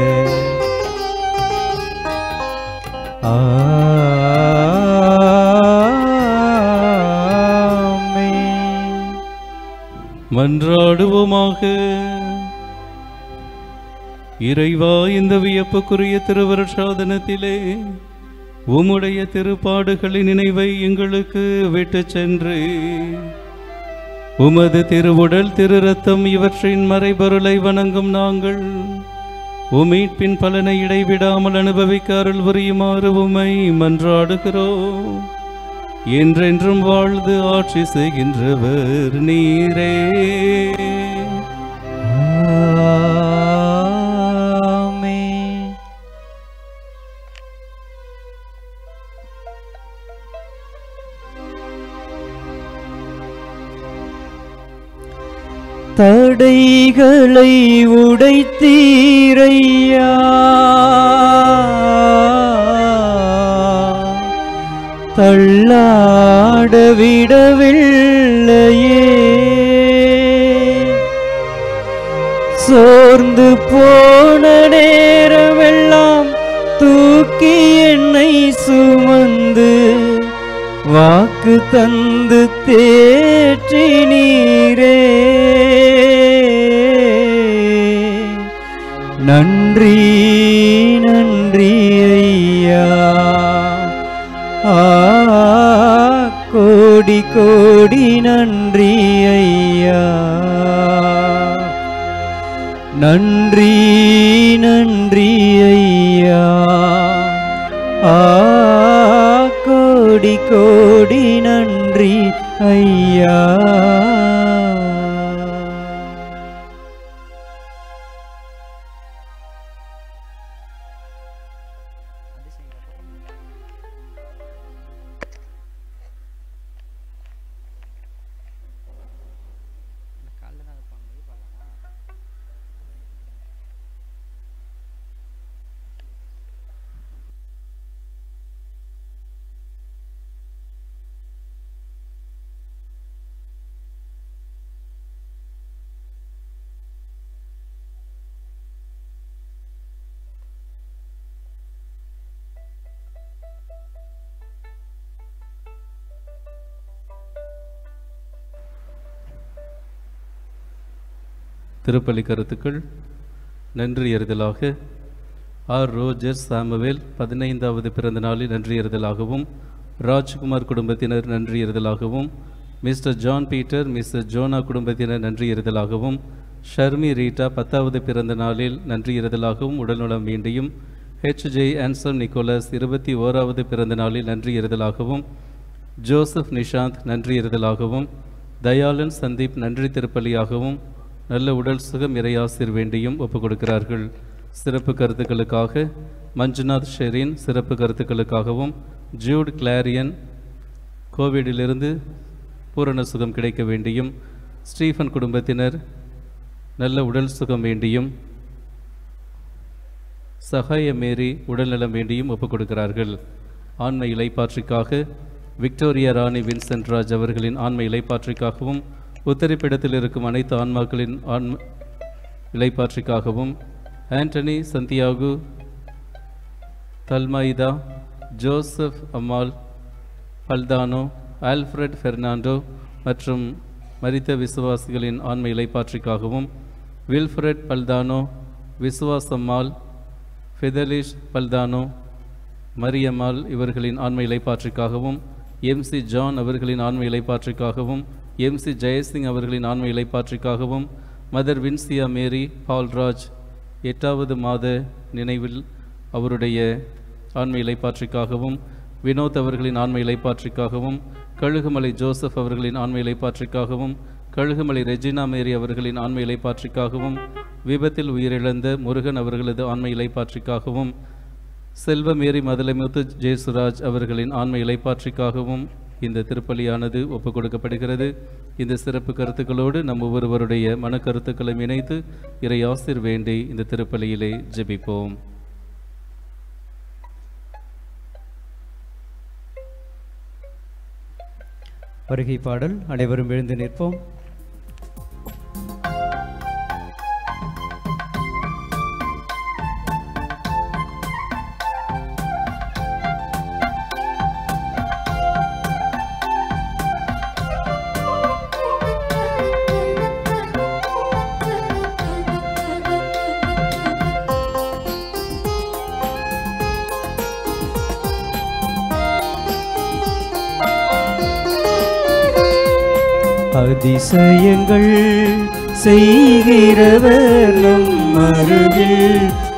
ஆமென். மன்றாடுவோமாக இறைவா இந்த வியப்புக்குரிய திருவருஷாதனத்திலே உம்முடைய திருப்பாடுகளின் நினைவை எங்களுக்கு விட்டுச் சென்று உமது திருவுடல் திரு ரத்தம் இவற்றின் மறைபொருளை வணங்கும் நாங்கள் உமீட்பின் பலனை இடைவிடாமல் அனுபவிக்க அருள் புரியுமாறு உமை மன்றாடுகிறோம் என்றென்றும் வாழ்ந்து ஆட்சி செய்கின்றவர் நீரே ஆமென். தடைகளை உடைத்தீரையா தள்ளாட விடவில்லையே சோர்ந்து போன நேரமெல்லாம் தூக்கி என்னை சுமந்து வாக்கு தந்து தேற்றி நீரே நன்றி நன்றி ஐயா ஆ கோடி கோடி நன்றி ஐயா நன்றி நன்றி ஐயா ஆ கோடி கோடி நன்றி ஐயா திருப்பலி கருத்துக்கள் நன்றி எறிதலாக ஆர் ரோஜர் சாமுவேல் பதினைந்தாவது பிறந்த நாளில் நன்றி எறிதலாகவும் ராஜ்குமார் குடும்பத்தினர் நன்றி எறிதலாகவும் மிஸ்டர் ஜான் பீட்டர் மிஸ்டர் ஜோனா குடும்பத்தினர் நன்றி எறிதலாகவும் ஷர்மி ரீட்டா பத்தாவது பிறந்த நாளில் நன்றி எறிதலாகவும் உடல்நலம் வேண்டியும் ஹெச் ஜே ஆன்சம் நிக்கோலஸ் இருபத்தி ஓராவது பிறந்த நாளில் நன்றி எறிதலாகவும் ஜோசப் நிஷாந்த் நன்றி எறிதலாகவும் தயாளன் சந்தீப் நன்றி திருப்பலியாகவும் நல்ல உடல் சுகம் இறையாசிர் வேண்டியும் ஒப்புக் கொடுக்கிறார்கள் சிறப்பு கருத்துக்களுக்காக மஞ்சுநாத் ஷெரீன் சிறப்பு கருத்துக்களுக்காகவும் ஜூட் கிளாரியன் கோவிடிலிருந்து பூரண சுகம் கிடைக்க வேண்டியும் ஸ்டீஃபன் குடும்பத்தினர் நல்ல உடல் சுகம் வேண்டியும் சகாய மேரி உடல்நலம் வேண்டியும் ஒப்புக் கொடுக்கிறார்கள் ஆண்மை இலைப்பாற்றிக்காக விக்டோரியா ராணி வின்சென்ட் ராஜ் அவர்களின் ஆண்மை இலைப்பாற்றிக்காகவும் உத்தரிப்பிடத்தில் இருக்கும் அனைத்து ஆன்மாக்களின் ஆன்ம இலைப்பாற்றிக்காகவும் ஆண்டனி சந்தியாகு தல்மைதா ஜோசப் அம்மாள் பல்தானோ ஆல்ஃபிரட் பெர்னாண்டோ மற்றும் மரித்த விசுவாசிகளின் ஆன்ம இலைப்பாற்றிக்காகவும் வில்ஃப்ரெட் பல்தானோ விசுவாசம்மாள் ஃபெதலிஷ் பல்தானோ மரியம்மாள் இவர்களின் ஆன்ம இலைப்பாற்றிக்காகவும் எம்சி ஜான் அவர்களின் ஆன்ம இலைப்பாற்றிக்காகவும் எம்சி ஜெயசிங் அவர்களின் ஆன்ம இலைப்பாற்றிக்காகவும் மதர் வின்சியா மேரி பால்ராஜ் எட்டாவது மாத நினைவில் அவருடைய ஆன்ம இலைப்பாற்றிக்காகவும் வினோத் அவர்களின் ஆன்ம இலைப்பாற்றிக்காகவும் கழுகுமலை ஜோசப் அவர்களின் ஆன்ம இலைப்பாற்றிக்காகவும் கழுகுமலை ரெஜினா மேரி அவர்களின் ஆன்ம இலைப்பாற்றிக்காகவும் விபத்தில் உயிரிழந்த முருகன் அவர்களது ஆன்ம இலைப்பாற்றிக்காகவும் செல்வ மேரி மதலைமுத்து ஜெயசுராஜ் அவர்களின் ஆன்ம இலைப்பாற்றிக்காகவும் இந்த திருப்பலியானது ஒப்புக் கொடுக்கப்படுகிறது இந்த சிறப்பு கருத்துக்களோடு நம் ஒவ்வொருவருடைய மன கருத்துக்களை இணைத்து இறை ஆசிர் வேண்டி இந்த திருப்பலியிலே ஜெபிப்போம் வருகை பாடல் அனைவரும் எழுந்து நிற்போம் அதிசயங்கள் செய்கிறவர் நம் அருகில்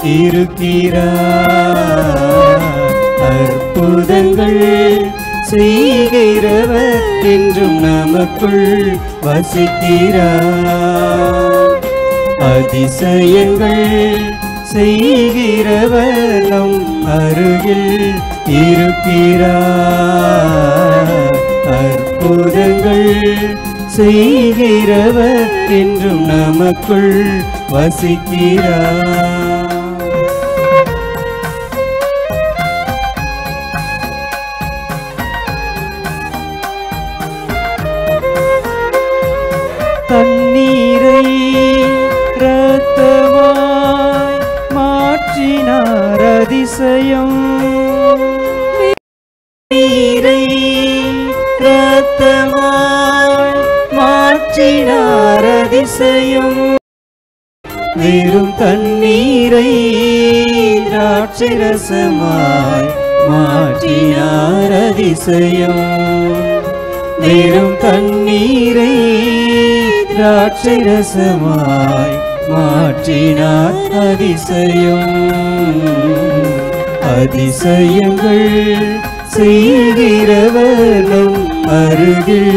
இருக்கிறார் அற்புதங்கள் செய்கிறவர் என்றும் நமக்குள் வசிக்கிறார் அதிசயங்கள் செய்கிறவர் நம் அருகில் இருக்கிறார் அற்புதங்கள் செய்கிறவர் என்றும் நமக்குள் வசிக்கிறார் தண்ணீரை இரத்தமாய் மாற்றினார் அதிசயம் நீரை இரத்தமாய் மாற்றினார் அதிசயம் வெறும் தண்ணீரை திராட்சரசமாய் மாற்றினார் அதிசயம் வெறும் தண்ணீரை திராட்சரசமாய் மாற்றினார் அதிசயம் அதிசயங்கள் செய்கிறவர் நம் அருகில்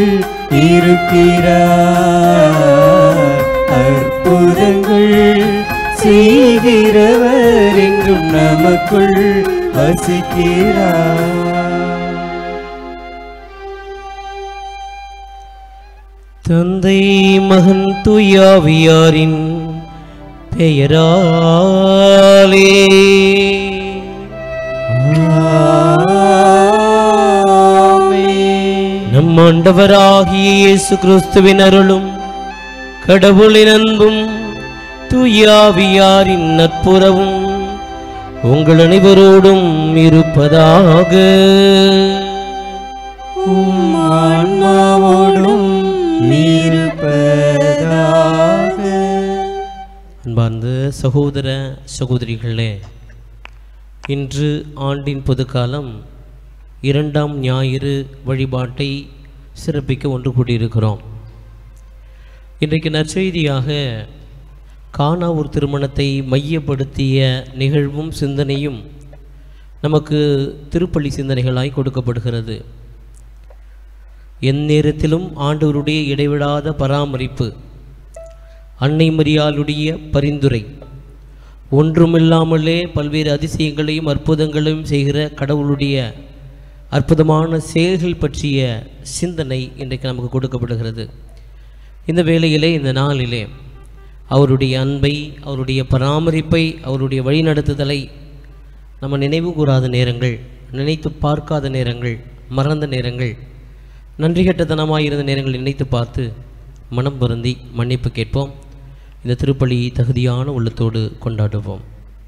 இருக்கிறார் அற்புதங்கள் செய்கிறவர் என்றும் நமக்குள் வசிக்கிறார் தந்தை மகன் துயாவியாரின் பெயராலே நம் ஆண்டவராகிய இயேசு கிறிஸ்துவின் அருளும் கடவுளின் அன்பும் துயாவியாரின் நட்புறவும் உங்கள் அனைவரோடும் இருப்பதாக ஆன்மாவோடும் இருப்பதாக அன்பார்ந்த சகோதர சகோதரிகளே இன்று ஆண்டின் பொதுக்காலம் இரண்டாம் ஞாயிறு வழிபாட்டை சிறப்பிக்க ஒன்று கூடியிருக்கிறோம் இன்றைக்கு நற்செய்தியாக கானா ஒரு திருமணத்தை மையப்படுத்திய நிகழ்வும் சிந்தனையும் நமக்கு திருப்பள்ளி சிந்தனைகளாய் கொடுக்கப்படுகிறது எந்நேரத்திலும் ஆண்டவருடைய இடைவிடாத பராமரிப்பு அன்னை மரியாளுடைய பரிந்துரை ஒன்றுமில்லாமலே பல்வேறு அதிசயங்களையும் அற்புதங்களையும் செய்கிற கடவுளுடைய அற்புதமான செயல்கள் பற்றிய சிந்தனை இன்றைக்கு நமக்கு கொடுக்கப்படுகிறது இந்த வேளையிலே இந்த நாளிலே அவருடைய அன்பை அவருடைய பராமரிப்பை அவருடைய வழிநடத்துதலை நம்ம நினைவு கூறாத நேரங்கள் நினைத்து பார்க்காத நேரங்கள் மறந்த நேரங்கள் நன்றி கெட்டத்தனமாக இருந்த நேரங்கள் நினைத்து பார்த்து மனம் வருந்தி மன்னிப்பு கேட்போம் இந்த திருப்பலியை தகுதியான உள்ளத்தோடு கொண்டாடுவோம்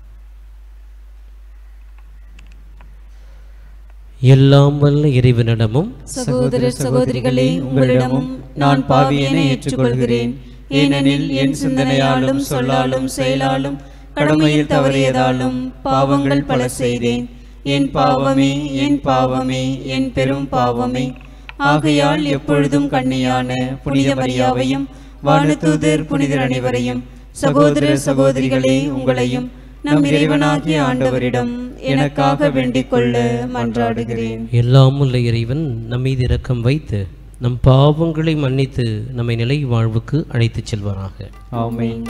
எல்லாம் வல்ல இறைவனிடமும் சகோதர சகோதரிகளே உங்களிடமும் நான் பாவியனை ஏற்றுக்கொள்கிறேன் ஏனெனில் என் சிந்தனையாலும் சொல்லாலும் செயலாலும் கடமையில் தவறியதாலும் பாவங்கள் பல செய்தேன் என் பாவமே என் பாவமே என் பெரும் பாவமே ஆகையால் எப்பொழுதும் கண்ணியான புனித மரியாவையும் வானதூதர் புனிதர் அனைவரையும் சகோதர சகோதரிகளே உங்களையும் நம் இறைவனாகிய ஆண்டவரிடம் எனக்காக வேண்டிக் கொள்ள மன்றாடுகிறேன் எல்லாம் உள்ள இறைவன் நம் மீது இரக்கம் வைத்து நம் பாவங்களை மன்னித்து நம்மை நிலை வாழ்வுக்கு அழைத்துச் செல்வாராக ஆமென்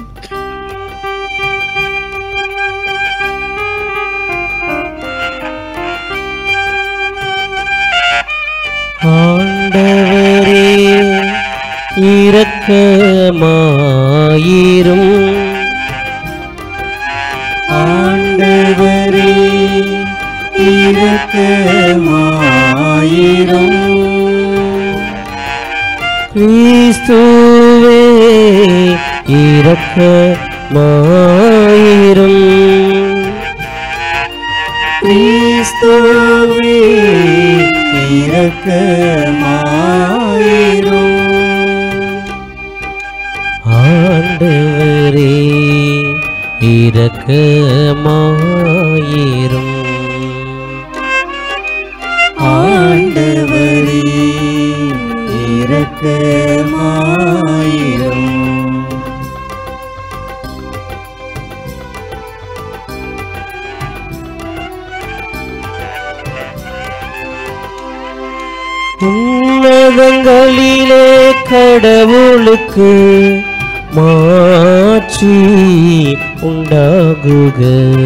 ஆண்டவரே இரக்கமாயிரும் ஆண்டவரே இரக்கமாயிரும் கிறிஸ்துவே இரக்கமாயிரும் கிறிஸ்துவே இரக்கமாயிரும் ஆண்டவரே இரக்கமாயிரும் ஆண்டவரே இரக்கமாயிரும் உன்னதங்களிலே கடவுளுக்கு மாட்சி உண்டாகுக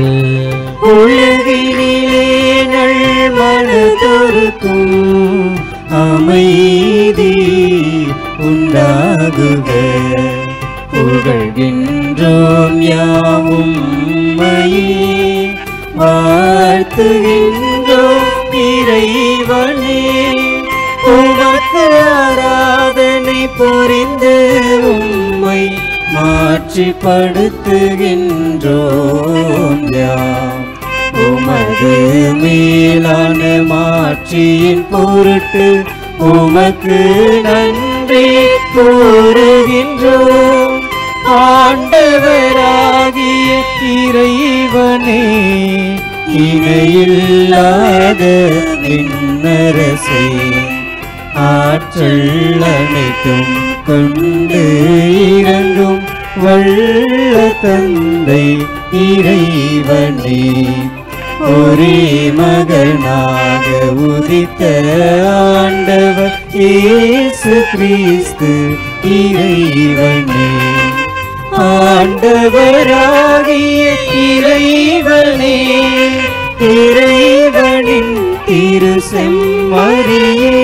உலகினிலே நல் மனதொருக்கும் அமைதி உண்டாகுக புகழ்கின்றோம் யாவும் உம்மையே வாழ்த்துகின்றோம் இறைவனே உமக்கு ஆராதனை புரிந்து உம்மை மாற்றிப்படுத்துகின்றோம் யாம் உமது மேலான மாட்சியின் பொருட்டு உமக்கு நன்றி கூறுகின்றோம் ஆண்டவராகிய இறைவனே இணையில்லாத விண்ணரசே ஆற்றல் அனைத்தும் கொண்டு இறங்கும் வல்ல தந்தை இறைவனே ஒரே மகனாக உதித்த ஆண்டவர் இயேசு கிறிஸ்து இறைவனே ஆண்டவராகிய இறைவனே இறைவனின் திரு செம்மறியே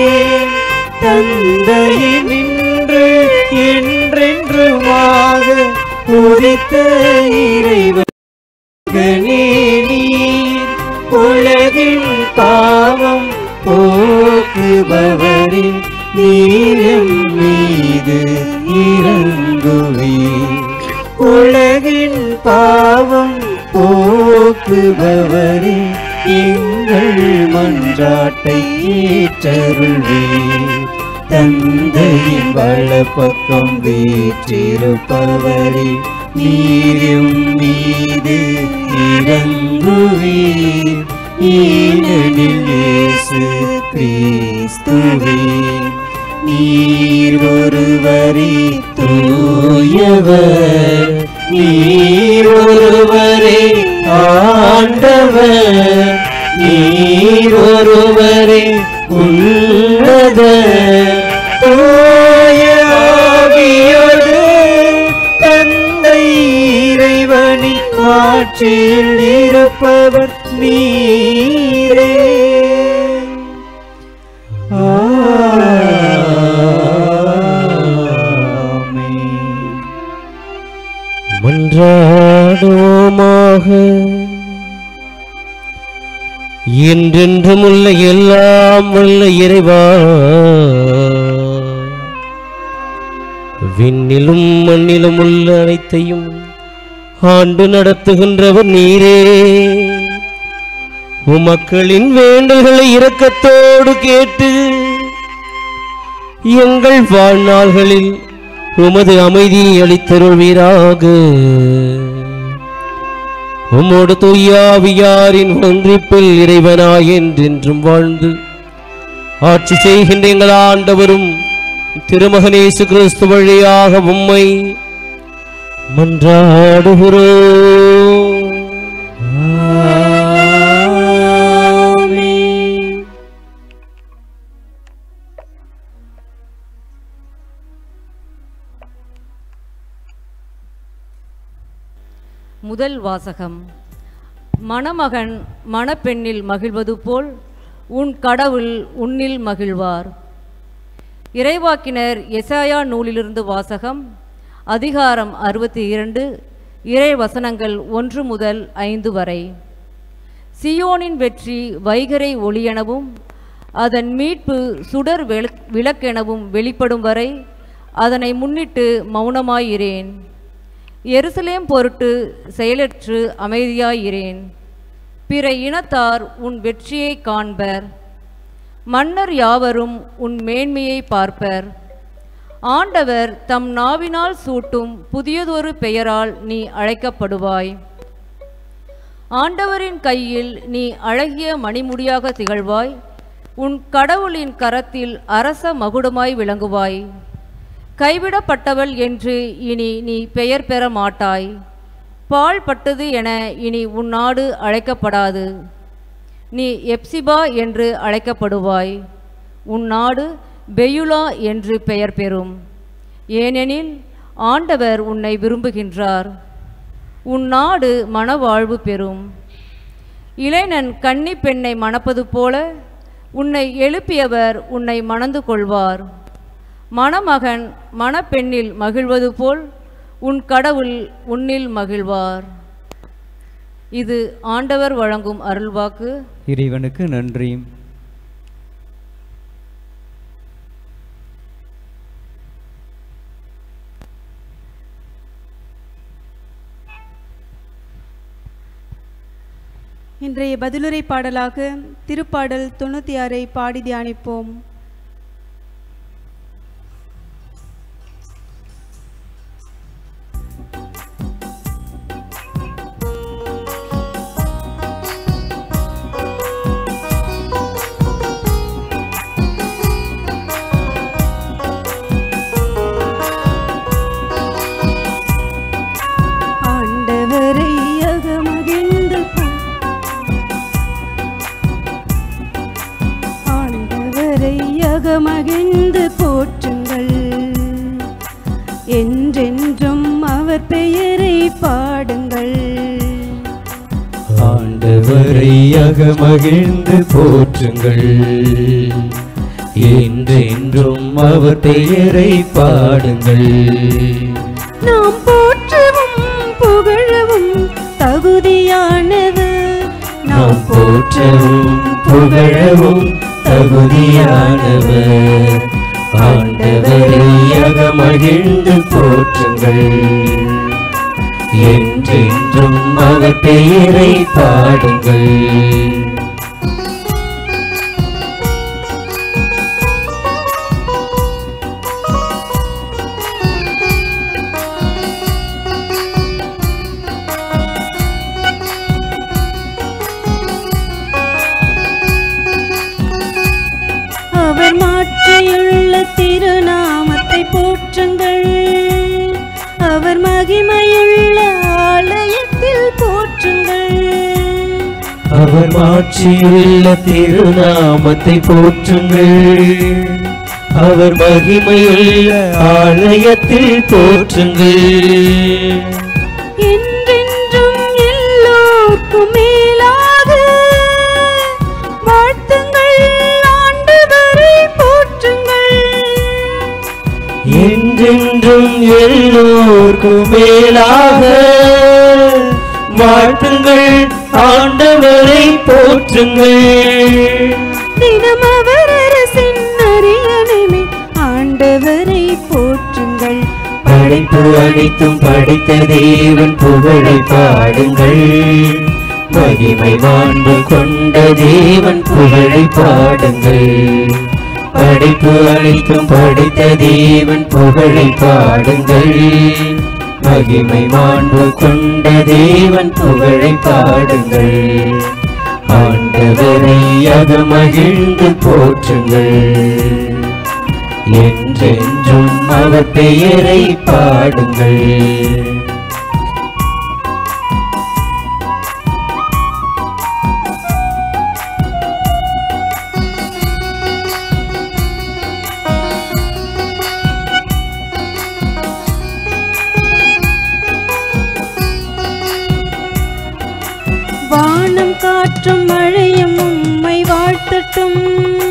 தந்தையினின்று என்றென்றுமாக உதித்த இறைவன் மகனே நீர் உலகின் பாவம் போக்குபவரே நீரம் மீது இறங்குவீர் உலகின் பாவம் போக்குபவரே எங்கள் மன்றாட்டை ஏற்றருள்வீர் தந்தையின் வலப்பக்கம் வீற்றிருப்பவரே நீரும் மீது இறங்குவீர் ஏனெனில் இயேசு கிறிஸ்துவே நீர் ஒருவரே தூயவர் நீர் ஒருவரே ஆண்டவர் நீர் ஒருவரே உன்னத தூய ஆவியோடு தந்தை இறைவனின் ஆட்சியில் இருப்பவர் நீரே என்றென்றும் உள்ள எல்லாம் வல்ல இறைவா விண்ணிலும் மண்ணிலும் உள்ள அனைத்தையும் ஆண்டு நடத்துகின்றவர் நீரே உமக்களின் வேண்டல்களை இரக்கத்தோடு கேட்டு எங்கள் வாழ்நாள்களில் உமது அமைதியை அளித்தருள்வீராக உம்மோடு தூயாவியாரின் ஒன்றிப்பில் இறைவனாய் என்றென்றும் வாழ்ந்து ஆட்சி செய்கின்ற எங்கள் ஆண்டவரும் திருமகனேசு கிறிஸ்து வழியாக உம்மை மன்றாடுகிறோம் முதல் வாசகம் மணமகன் மணப்பெண்ணில் மகிழ்வது போல் உன் கடவுள் உன்னில் மகிழ்வார் இறைவாக்கினர் எசாயா நூலிலிருந்து வாசகம் அதிகாரம் அறுபத்தி இரண்டு இறை வசனங்கள் ஒன்று முதல் ஐந்து வரை சியோனின் வெற்றி வைகரை ஒளியெனவும் அதன் மீட்பு சுடர் வெள- விளக்கெனவும் வெளிப்படும் வரை அதனை முன்னிட்டு மௌனமாயிரேன் எருசலேம் பொருட்டு செயலற்று அமைதியாயிரேன் பிற இனத்தார் உன் வெற்றியை காண்பர் மன்னர் யாவரும் உன் மேன்மையை பார்ப்பர் ஆண்டவர் தம் நாவினால் சூட்டும் புதியதொரு பெயரால் நீ அழைக்கப்படுவாய் ஆண்டவரின் கையில் நீ அழகிய மணிமுடியாக திகழ்வாய் உன் கடவுளின் கரத்தில் அரச மகுடமாய் விளங்குவாய் கைவிடப்பட்டவள் என்று இனி நீ பெயர் பெற மாட்டாய் பால் பட்டது என இனி உன் நாடு அழைக்கப்படாது நீ எப்சிபா என்று அழைக்கப்படுவாய் உன் நாடு பெயுலா என்று பெயர் பெறும் ஏனெனில் ஆண்டவர் உன்னை விரும்புகின்றார் உன் நாடு மனவாழ்வு பெறும் இளைஞன் கன்னி பெண்ணை மணப்பது போல உன்னை எழுப்பியவர் உன்னை மணந்து கொள்வார் மணமகன் மணப்பெண்ணில் மகிழ்வது போல் உன் கடவுள் உன்னில் மகிழ்வார் இது ஆண்டவர் வழங்கும் அருள்வாக்கு இறைவனுக்கு நன்றி இன்றைய பதிலுரை பாடலாக திருப்பாடல் தொண்ணூற்றி ஆறை பாடி தியானிப்போம் ஆண்டவரை அகமகிழ்ந்து ஆண்டவரை அகமகிழ்ந்து போற்றுங்கள் என்றென்றும் அவர் பெயரை பாடுங்கள் ஆண்டவரை அகமகிழ்ந்து போற்றுங்கள் என்றென்றும் அவர் பெயரை பாடுங்கள் நாம் போற்றவும் புகழவும் தகுதியானவர் நாம் போற்றவும் புகழவும் தகுதியானவர் ஆண்டவரை அகமகிழ்ந்து போற்றுங்கள் என்றென்றும் அவர் பெயரை பாடுங்கள் அவர் மாற்றியுள்ள திருநாமத்தை போற்றுங்கள் அவர் மகிமையுள்ள ஆலயத்தில் போற்றுங்கள் அவர் மாட்சியுள்ள திருநாமத்தை போற்றுங்கள் அவர் மகிமையுள்ள ஆலயத்தில் போற்றுங்கள் என்றென்றும் எல்லோர்க்கும் மேலாக வாழ்த்துங்கள் ஆண்டவரை போற்றுங்கள் என்றென்றும் எல்லோர்க்கும் மேலாக வாழ்த்துங்கள் ஆண்டவரை போற்றுங்கள் தினம் அவர் அரசின் அரியணைமே ஆண்டவரை போற்றுங்கள் படைப்பு அனைத்தும் படைத்த தேவன் புகழை பாடுங்கள் மகிமை மாண்பு கொண்ட தேவன் புகழை பாடுங்கள் படைப்பு அனைத்தும் படைத்த தேவன் புகழை பாடுங்கள் மகிமை மாண்பு கொண்ட தேவன் புகழை பாடுங்கள் ஆண்டவரை அகமகிழ்ந்து போற்றுங்கள் என்றென்றும் அவர் பெயரை பாடுங்கள் வானம் காற்றும் மழையும் உம்மை வாழ்த்தட்டும்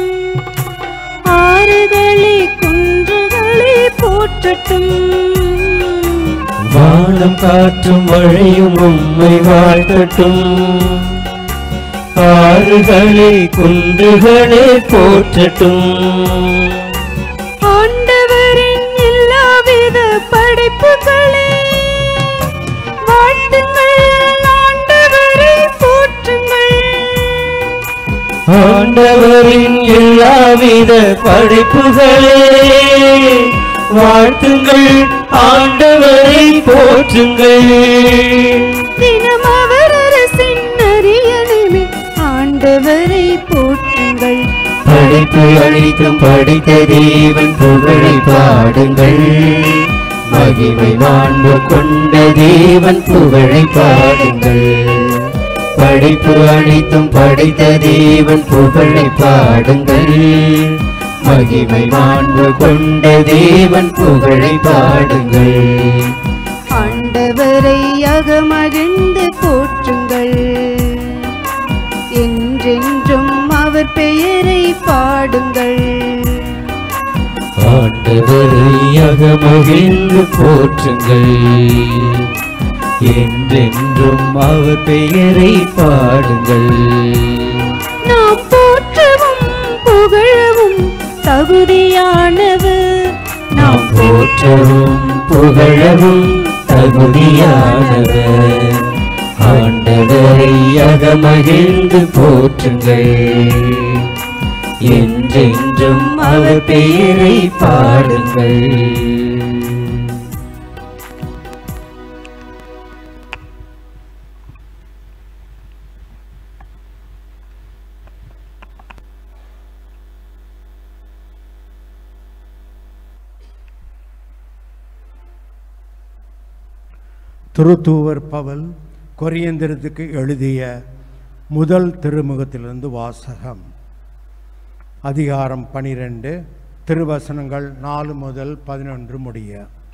ஆறுகளே குன்றுகளே போற்றட்டும் வானம் காற்றும் மழையும் உம்மை வாழ்த்தட்டும் ஆறுகளே குன்றுகளே போற்றட்டும் ஆண்டவரின் எல்லாவித படைப்புகளே வாழ்த்துங்கள் ஆண்டவரை போற்றுங்கள் ஆண்டவரின் எல்லாவித படைப்புகளே வாழ்த்துங்கள் ஆண்டவரை போற்றுங்கள் தினம் அவர் அரசின் அரியணைமே ஆண்டவரை போற்றுங்கள் படைப்பு அனைத்தும் படைத்த தேவன் புகழை பாடுங்கள் மகிமை மாண்பு கொண்ட தேவன் புகழை பாடுங்கள் படைப்பு அனைத்தும் படைத்த தேவன் புகழை பாடுங்கள் மகிமை மாண்பு கொண்ட தேவன் புகழை பாடுங்கள் ஆண்டவரை அகமகிழ்ந்து போற்றுங்கள் என்றென்றும் அவர் பெயரை பாடுங்கள் ஆண்டவரையாக மகிழ்ந்து போற்றுங்கள் என்றென்றும் அவர் பெயரை பாடுங்கள் நாம் போற்றவும் புகழவும் தகுதியானவர் நாம் போற்றவும் புகழவும் தகுதியானவர் ஆண்டவரையாக மகிழ்ந்து போற்றுங்கள் என்றென்றும் அவர் பெயரை பாடுங்கள் திருத்தூவர் பவல் கொரியந்திரத்துக்கு எழுதிய முதல் திருமுகத்திலிருந்து வாசகம் அதிகாரம் பனிரெண்டு திருவசனங்கள் நாலு முதல் பதினொன்று முடிய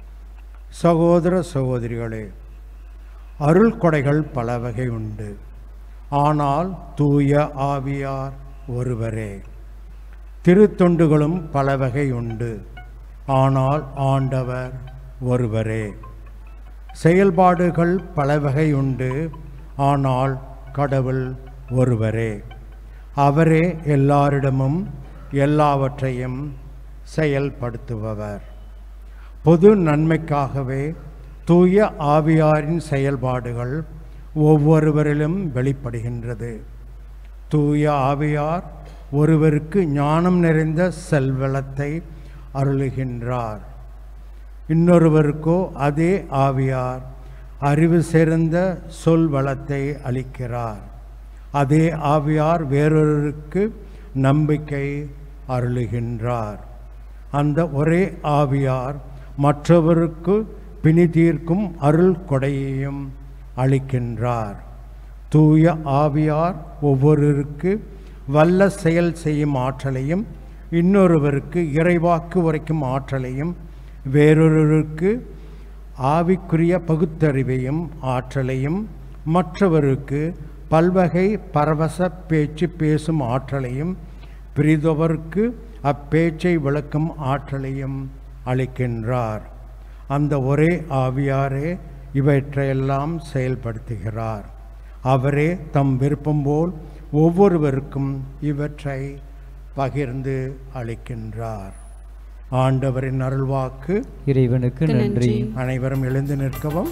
சகோதர சகோதரிகளே அருள் கொடைகள் பல வகை உண்டு ஆனால் தூய ஆவியார் ஒருவரே திருத்தொண்டுகளும் பல வகை உண்டு ஆனால் ஆண்டவர் ஒருவரே செயல்பாடுகள் பல வகை உண்டு ஆனால் கடவுள் ஒருவரே அவரே எல்லாரிடமும் எல்லாவற்றையும் செயல்படுத்துபவர் பொது நன்மைக்காகவே தூய ஆவியாரின் செயல்பாடுகள் ஒவ்வொருவரிலும் வெளிப்படுகின்றது தூய ஆவியார் ஒருவருக்கு ஞானம் நிறைந்த செல்வளத்தை அருளுகின்றார் இன்னொருவருக்கோ அதே ஆவியார் அறிவு சேர்ந்த சொல் வளத்தை அளிக்கிறார் அதே ஆவியார் வேறொருவருக்கு நம்பிக்கை அருளுகின்றார் அந்த ஒரே ஆவியார் மற்றவருக்கு பிணி தீர்க்கும் அருள் கொடையையும் அளிக்கின்றார் தூய ஆவியார் ஒவ்வொருவருக்கு வல்ல செயல் செய்யும் ஆற்றலையும் இன்னொருவருக்கு இறைவாக்கு உரைக்கும் ஆற்றலையும் வேறொருவருக்கு ஆவிக்குரிய பகுத்தறிவையும் ஆற்றலையும் மற்றவருக்கு பல்வகை பரவச பேச்சு பேசும் ஆற்றலையும் பிரிதவருக்கு அப்பேச்சை விளக்கும் ஆற்றலையும் அளிக்கின்றார் அந்த ஒரே ஆவியாரே இவற்றையெல்லாம் செயல்படுத்துகிறார் அவரே தம் விருப்பம் போல் ஒவ்வொருவருக்கும் இவற்றை பகிர்ந்து அளிக்கின்றார் ஆண்டவரின் அருள்வாக்கு இறைவனுக்கு நன்றி அனைவரும் எழுந்து நிற்கவும்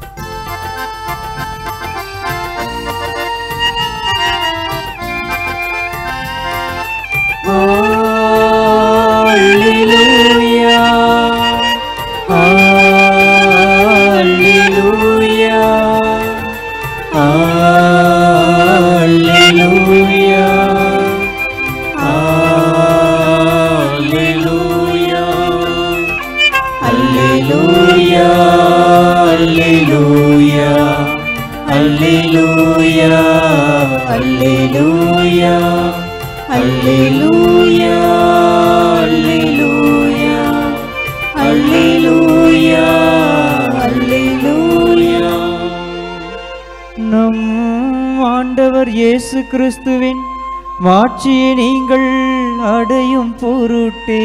நம் ஆண்டவர் இயேசு கிறிஸ்துவின் மாட்சியை நீங்கள் அடையும் பொருட்டே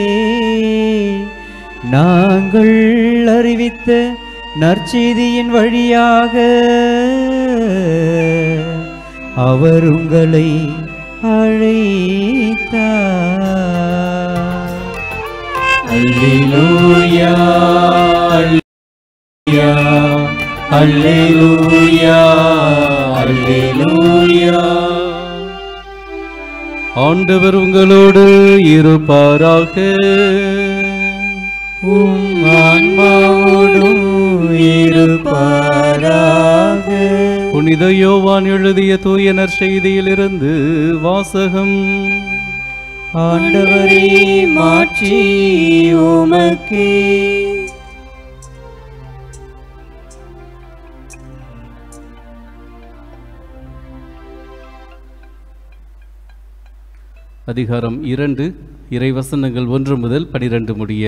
நாங்கள் அறிவித்த நற்செய்தியின் வழியாக அவர் உங்களை அழைத்தார் அல்லேலூயா அல்லேலூயா அல்லேலூயா ஆண்டவர் உங்களோடு இருப்பாராக உம் ஆன்மாவோடும் இருப்பாராக புனித யோவான் எழுதிய தூயனர் செய்தியிலிருந்து வாசகம் ஆண்டவரே மாட்சி உமக்கே அதிகாரம் இரண்டு இறைவசனங்கள் ஒன்று முதல் பனிரெண்டு முடிய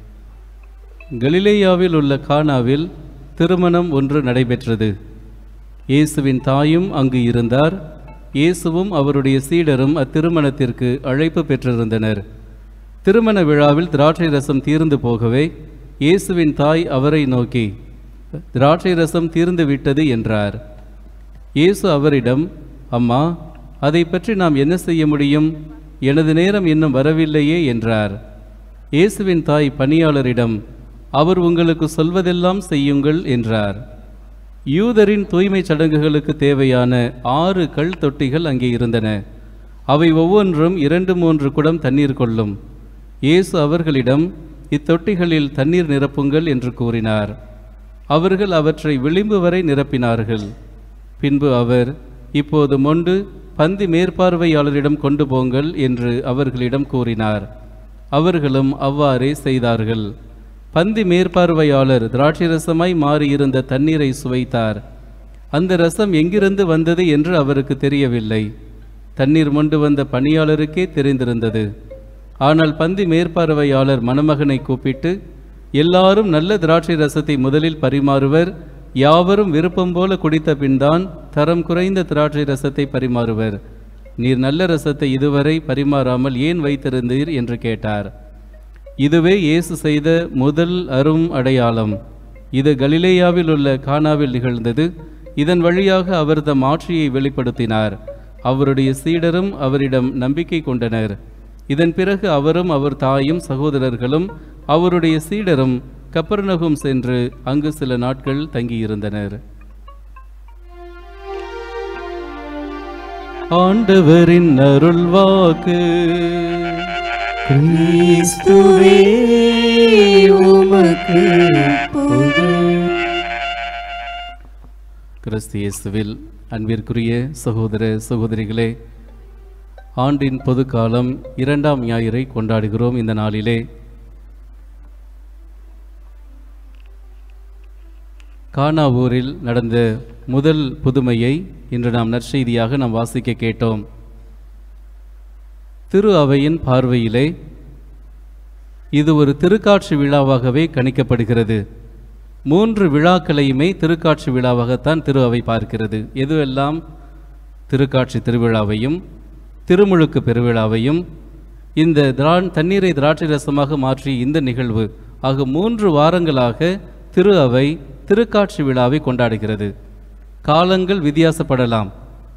கலிலேயாவில் உள்ள கானாவில் திருமணம் ஒன்று நடைபெற்றது இயேசுவின் தாயும் அங்கு இருந்தார் இயேசுவும் அவருடைய சீடரும் அத்திருமணத்திற்கு அழைப்பு பெற்றிருந்தனர் திருமண விழாவில் திராட்சை ரசம் தீர்ந்து போகவே இயேசுவின் தாய் அவரை நோக்கி திராட்சை ரசம் தீர்ந்து விட்டது என்றார் இயேசு அவரிடம் அம்மா அதை பற்றி நாம் என்ன செய்ய முடியும் எனது நேரம் இன்னும் வரவில்லையே என்றார் இயேசுவின் தாய் பணியாளரிடம் அவர் உங்களுக்கு சொல்வதெல்லாம் செய்யுங்கள் என்றார் யூதரின் தூய்மை சடங்குகளுக்கு தேவையான ஆறு கல் தொட்டிகள் அங்கே இருந்தன அவை ஒவ்வொன்றும் இரண்டு மூன்று குடம் தண்ணீர் கொள்ளும் இயேசு அவர்களிடம் இத்தொட்டிகளில் தண்ணீர் நிரப்புங்கள் என்று கூறினார் அவர்கள் அவற்றை விளிம்பு வரை நிரப்பினார்கள் பின்பு அவர் இப்போது மொண்டு பந்தி மேற்பார்வையாளரிடம் கொண்டு போங்கள் என்று அவர்களிடம் கூறினார் அவர்களும் அவ்வாறே செய்தார்கள் பந்தி மேற்பார்வையாளர் திராட்சை ரசமாய் மாறியிருந்த தண்ணீரை சுவைத்தார் அந்த ரசம் எங்கிருந்து வந்தது என்று அவருக்கு தெரியவில்லை தண்ணீர் மொண்டு வந்த பணியாளருக்கே தெரிந்திருந்தது ஆனால் பந்தி மேற்பார்வையாளர் மணமகனை கூப்பிட்டு எல்லாரும் நல்ல திராட்சை ரசத்தை முதலில் பரிமாறுவர் யாவரும் விருப்பம் போல குடித்த பின்தான் தரம் குறைந்த திராட்சை ரசத்தை பரிமாறுவர் நீர் நல்ல ரசத்தை இதுவரை பரிமாறாமல் ஏன் வைத்திருந்தீர் என்று கேட்டார் இதுவே இயேசு செய்த முதல் அரும் அடையாளம் இது கலிலேயாவில் உள்ள கானாவில் நிகழ்ந்தது இதன் வழியாக அவர் தம் ஆட்சியை வெளிப்படுத்தினார் அவருடைய சீடரும் அவரிடம் நம்பிக்கை கொண்டனர் இதன் பிறகு அவரும் அவர் தாயும் சகோதரர்களும் அவருடைய சீடரும் கப்பர்நகும் சென்று அங்கு சில நாட்கள் தங்கியிருந்தனர் ஆண்டவரின் அருள்வாக்கு கிறிஸ்துவே உமக்கு புகழ் கிறிஸ்து இயேசுவில் அன்பிற்குரிய சகோதர சகோதரிகளே ஆண்டின் பொதுக்காலம் இரண்டாம் ஞாயிறை கொண்டாடுகிறோம் இந்த நாளிலே கானா ஊரில் நடந்த முதல் புதுமையை இன்று நாம் நற்செய்தியாக நாம் வாசிக்க கேட்டோம் திரு அவையின் பார்வையிலே இது ஒரு திருக்காட்சி விழாவாகவே கணிக்கப்படுகிறது மூன்று விழாக்களையுமே திருக்காட்சி விழாவாகத்தான் திரு அவை பார்க்கிறது எதுவெல்லாம் திருக்காட்சி திருவிழாவையும் திருமுழுக்கு பெருவிழாவையும் இந்த திரா தண்ணீரை திராட்சை ரசமாக மாற்றி இந்த நிகழ்வு ஆக மூன்று வாரங்களாக திரு அவை திருக்காட்சி விழாவை கொண்டாடுகிறது காலங்கள் வித்தியாசப்படலாம்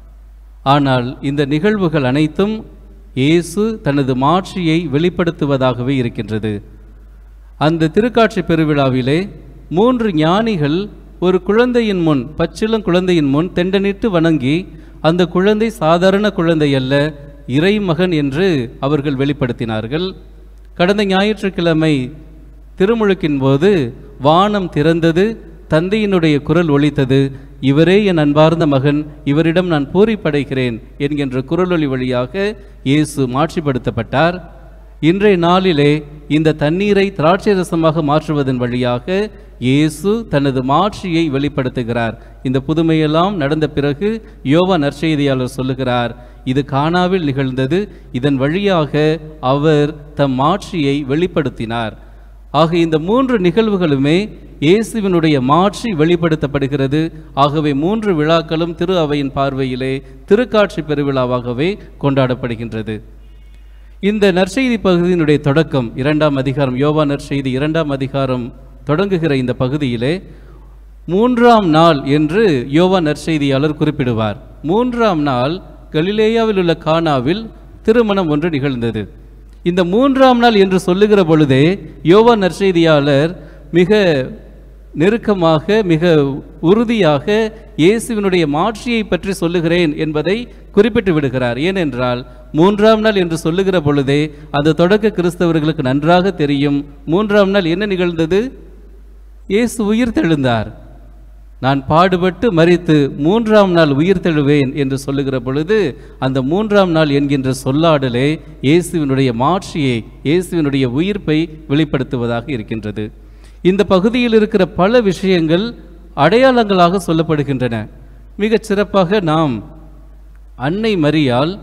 ஆனால் இந்த நிகழ்வுகள் அனைத்தும் இயேசு தனது மாட்சியை வெளிப்படுத்துவதாகவே இருக்கின்றது அந்த திருக்காட்சி பெருவிழாவிலே மூன்று ஞானிகள் ஒரு குழந்தையின் முன் பச்சிளம் குழந்தையின் முன் தெண்டனிட்டு வணங்கி அந்த குழந்தை சாதாரண குழந்தை அல்ல இறைமகன் என்று அவர்கள் வெளிப்படுத்தினார்கள் கடந்த ஞாயிற்றுக்கிழமை திருமுழுக்கின் போது வானம் திறந்தது தந்தையினுடைய குரல் ஒலித்தது இவரே என் அன்பார்ந்த மகன் இவரிடம் நான் பூரிப்படைகிறேன் என்கின்ற குரலொலி வழியாக இயேசு மாட்சிப்படுத்தப்பட்டார் இன்றைய நாளிலே இந்த தண்ணீரை திராட்சை ரசமாக மாற்றுவதன் வழியாக இயேசு தனது மாட்சியை வெளிப்படுத்துகிறார் இந்த புதுமையெல்லாம் நடந்த பிறகு யோவா நற்செய்தியாளர் சொல்லுகிறார் இது கானாவில் நிகழ்ந்தது இதன் வழியாக அவர் தம் மாட்சியை வெளிப்படுத்தினார் ஆக இந்த மூன்று நிகழ்வுகளுமே இயேசுவினுடைய மாட்சி வெளிப்படுத்தப்படுகிறது ஆகவே மூன்று விழாக்களும் திரு அவையின் பார்வையிலே திருக்காட்சி பெருவிழாவாகவே கொண்டாடப்படுகின்றது இந்த நற்செய்தி பகுதியினுடைய தொடக்கம் இரண்டாம் அதிகாரம் யோவா நற்செய்தி இரண்டாம் அதிகாரம் தொடங்குகிற இந்த பகுதியிலே மூன்றாம் நாள் என்று யோவா நற்செய்தியாளர் குறிப்பிடுவார் மூன்றாம் நாள் கலிலேயாவில் உள்ள கானாவில் திருமணம் ஒன்று நிகழ்ந்தது இந்த மூன்றாம் நாள் என்று சொல்லுகிற பொழுதே யோவா நற்செய்தியாளர் மிக நெருக்கமாக மிக உறுதியாக இயேசுவினுடைய மாட்சியை பற்றி சொல்லுகிறேன் என்பதை குறிப்பிட்டு விடுகிறார் ஏனென்றால் மூன்றாம் நாள் என்று சொல்லுகிற பொழுதே அந்த தொடக்க கிறிஸ்தவர்களுக்கு நன்றாக தெரியும் மூன்றாம் நாள் என்ன நிகழ்ந்தது இயேசு உயிர் தெழுந்தார் நான் பாடுபட்டு மறித்து மூன்றாம் நாள் உயிர் தெழுவேன் என்று சொல்லுகிற பொழுது அந்த மூன்றாம் நாள் என்கின்ற சொல்லாடலே இயேசுவினுடைய மாட்சியை இயேசுவினுடைய உயிர்ப்பை வெளிப்படுத்துவதாக இருக்கின்றது இந்த பகுதியில் இருக்கிற பல விஷயங்கள் அடையாளங்களாக சொல்லப்படுகின்றன மிகச் சிறப்பாக நாம் அன்னை மரியால்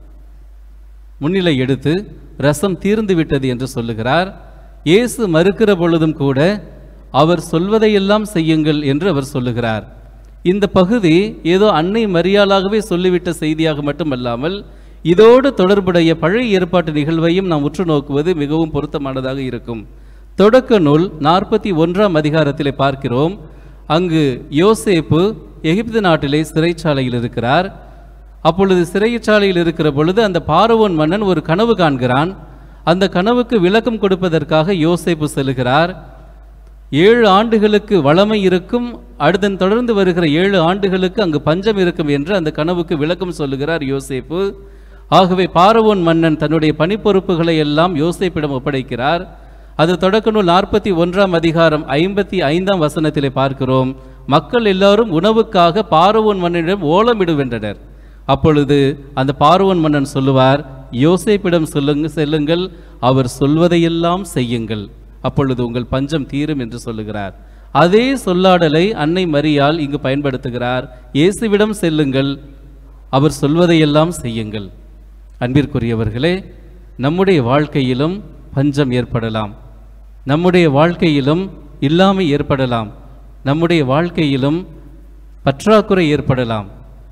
முன்னிலை எடுத்து ரசம் தீர்ந்து விட்டது என்று சொல்லுகிறார் இயேசு மறுக்கிற பொழுதும் கூட அவர் சொல்வதையெல்லாம் செய்யுங்கள் என்று அவர் சொல்லுகிறார் இந்த பகுதி ஏதோ அன்னை மரியாளாகவே சொல்லிவிட்ட செய்தியாக மட்டுமல்லாமல் இதோடு தொடர்புடைய பழைய ஏற்பாட்டு நிகழ்வையும் நாம் உற்று நோக்குவது மிகவும் பொருத்தமானதாக இருக்கும் தொடக்க நூல் நாற்பத்தி ஒன்றாம் அதிகாரத்திலே பார்க்கிறோம் அங்கு யோசேப்பு எகிப்து நாட்டிலே சிறைச்சாலையில் இருக்கிறார் அப்பொழுது சிறைச்சாலையில் இருக்கிற பொழுது அந்த பார்வோன் மன்னன் ஒரு கனவு காண்கிறான் அந்த கனவுக்கு விளக்கம் கொடுப்பதற்காக யோசேப்பு செல்கிறார் ஏழு ஆண்டுகளுக்கு வளமை இருக்கும் அடுத்தன் தொடர்ந்து வருகிற ஏழு ஆண்டுகளுக்கு அங்கு பஞ்சம் இருக்கும் என்று அந்த கனவுக்கு விளக்கம் சொல்லுகிறார் யோசேப்பு ஆகவே பார்வோன் மன்னன் தன்னுடைய பணிப்பொறுப்புகளை எல்லாம் யோசேப்பிடம் ஒப்படைக்கிறார் அது தொடக்க நூல் நாற்பத்தி ஒன்றாம் அதிகாரம் ஐம்பத்தி ஐந்தாம் வசனத்திலே பார்க்கிறோம் மக்கள் எல்லாரும் உணவுக்காக பார்வோன் மன்னனிடம் ஓலமிடுகின்றனர் அப்பொழுது அந்த பார்வோன் மன்னன் சொல்லுவார் யோசேப்பிடம் சொல்லுங்க செல்லுங்கள் அவர் சொல்வதையெல்லாம் செய்யுங்கள் அப்பொழுது உங்கள் பஞ்சம் தீரும் என்று சொல்லுகிறார் அதே சொல்லாடலை அன்னை மரியால் இங்கு பயன்படுத்துகிறார் இயேசுவிடம் செல்லுங்கள் அவர் சொல்வதையெல்லாம் செய்யுங்கள் அன்பிற்குரியவர்களே நம்முடைய வாழ்க்கையிலும் பஞ்சம் ஏற்படலாம் நம்முடைய வாழ்க்கையிலும் இல்லாமை ஏற்படலாம் நம்முடைய வாழ்க்கையிலும் பற்றாக்குறை ஏற்படலாம்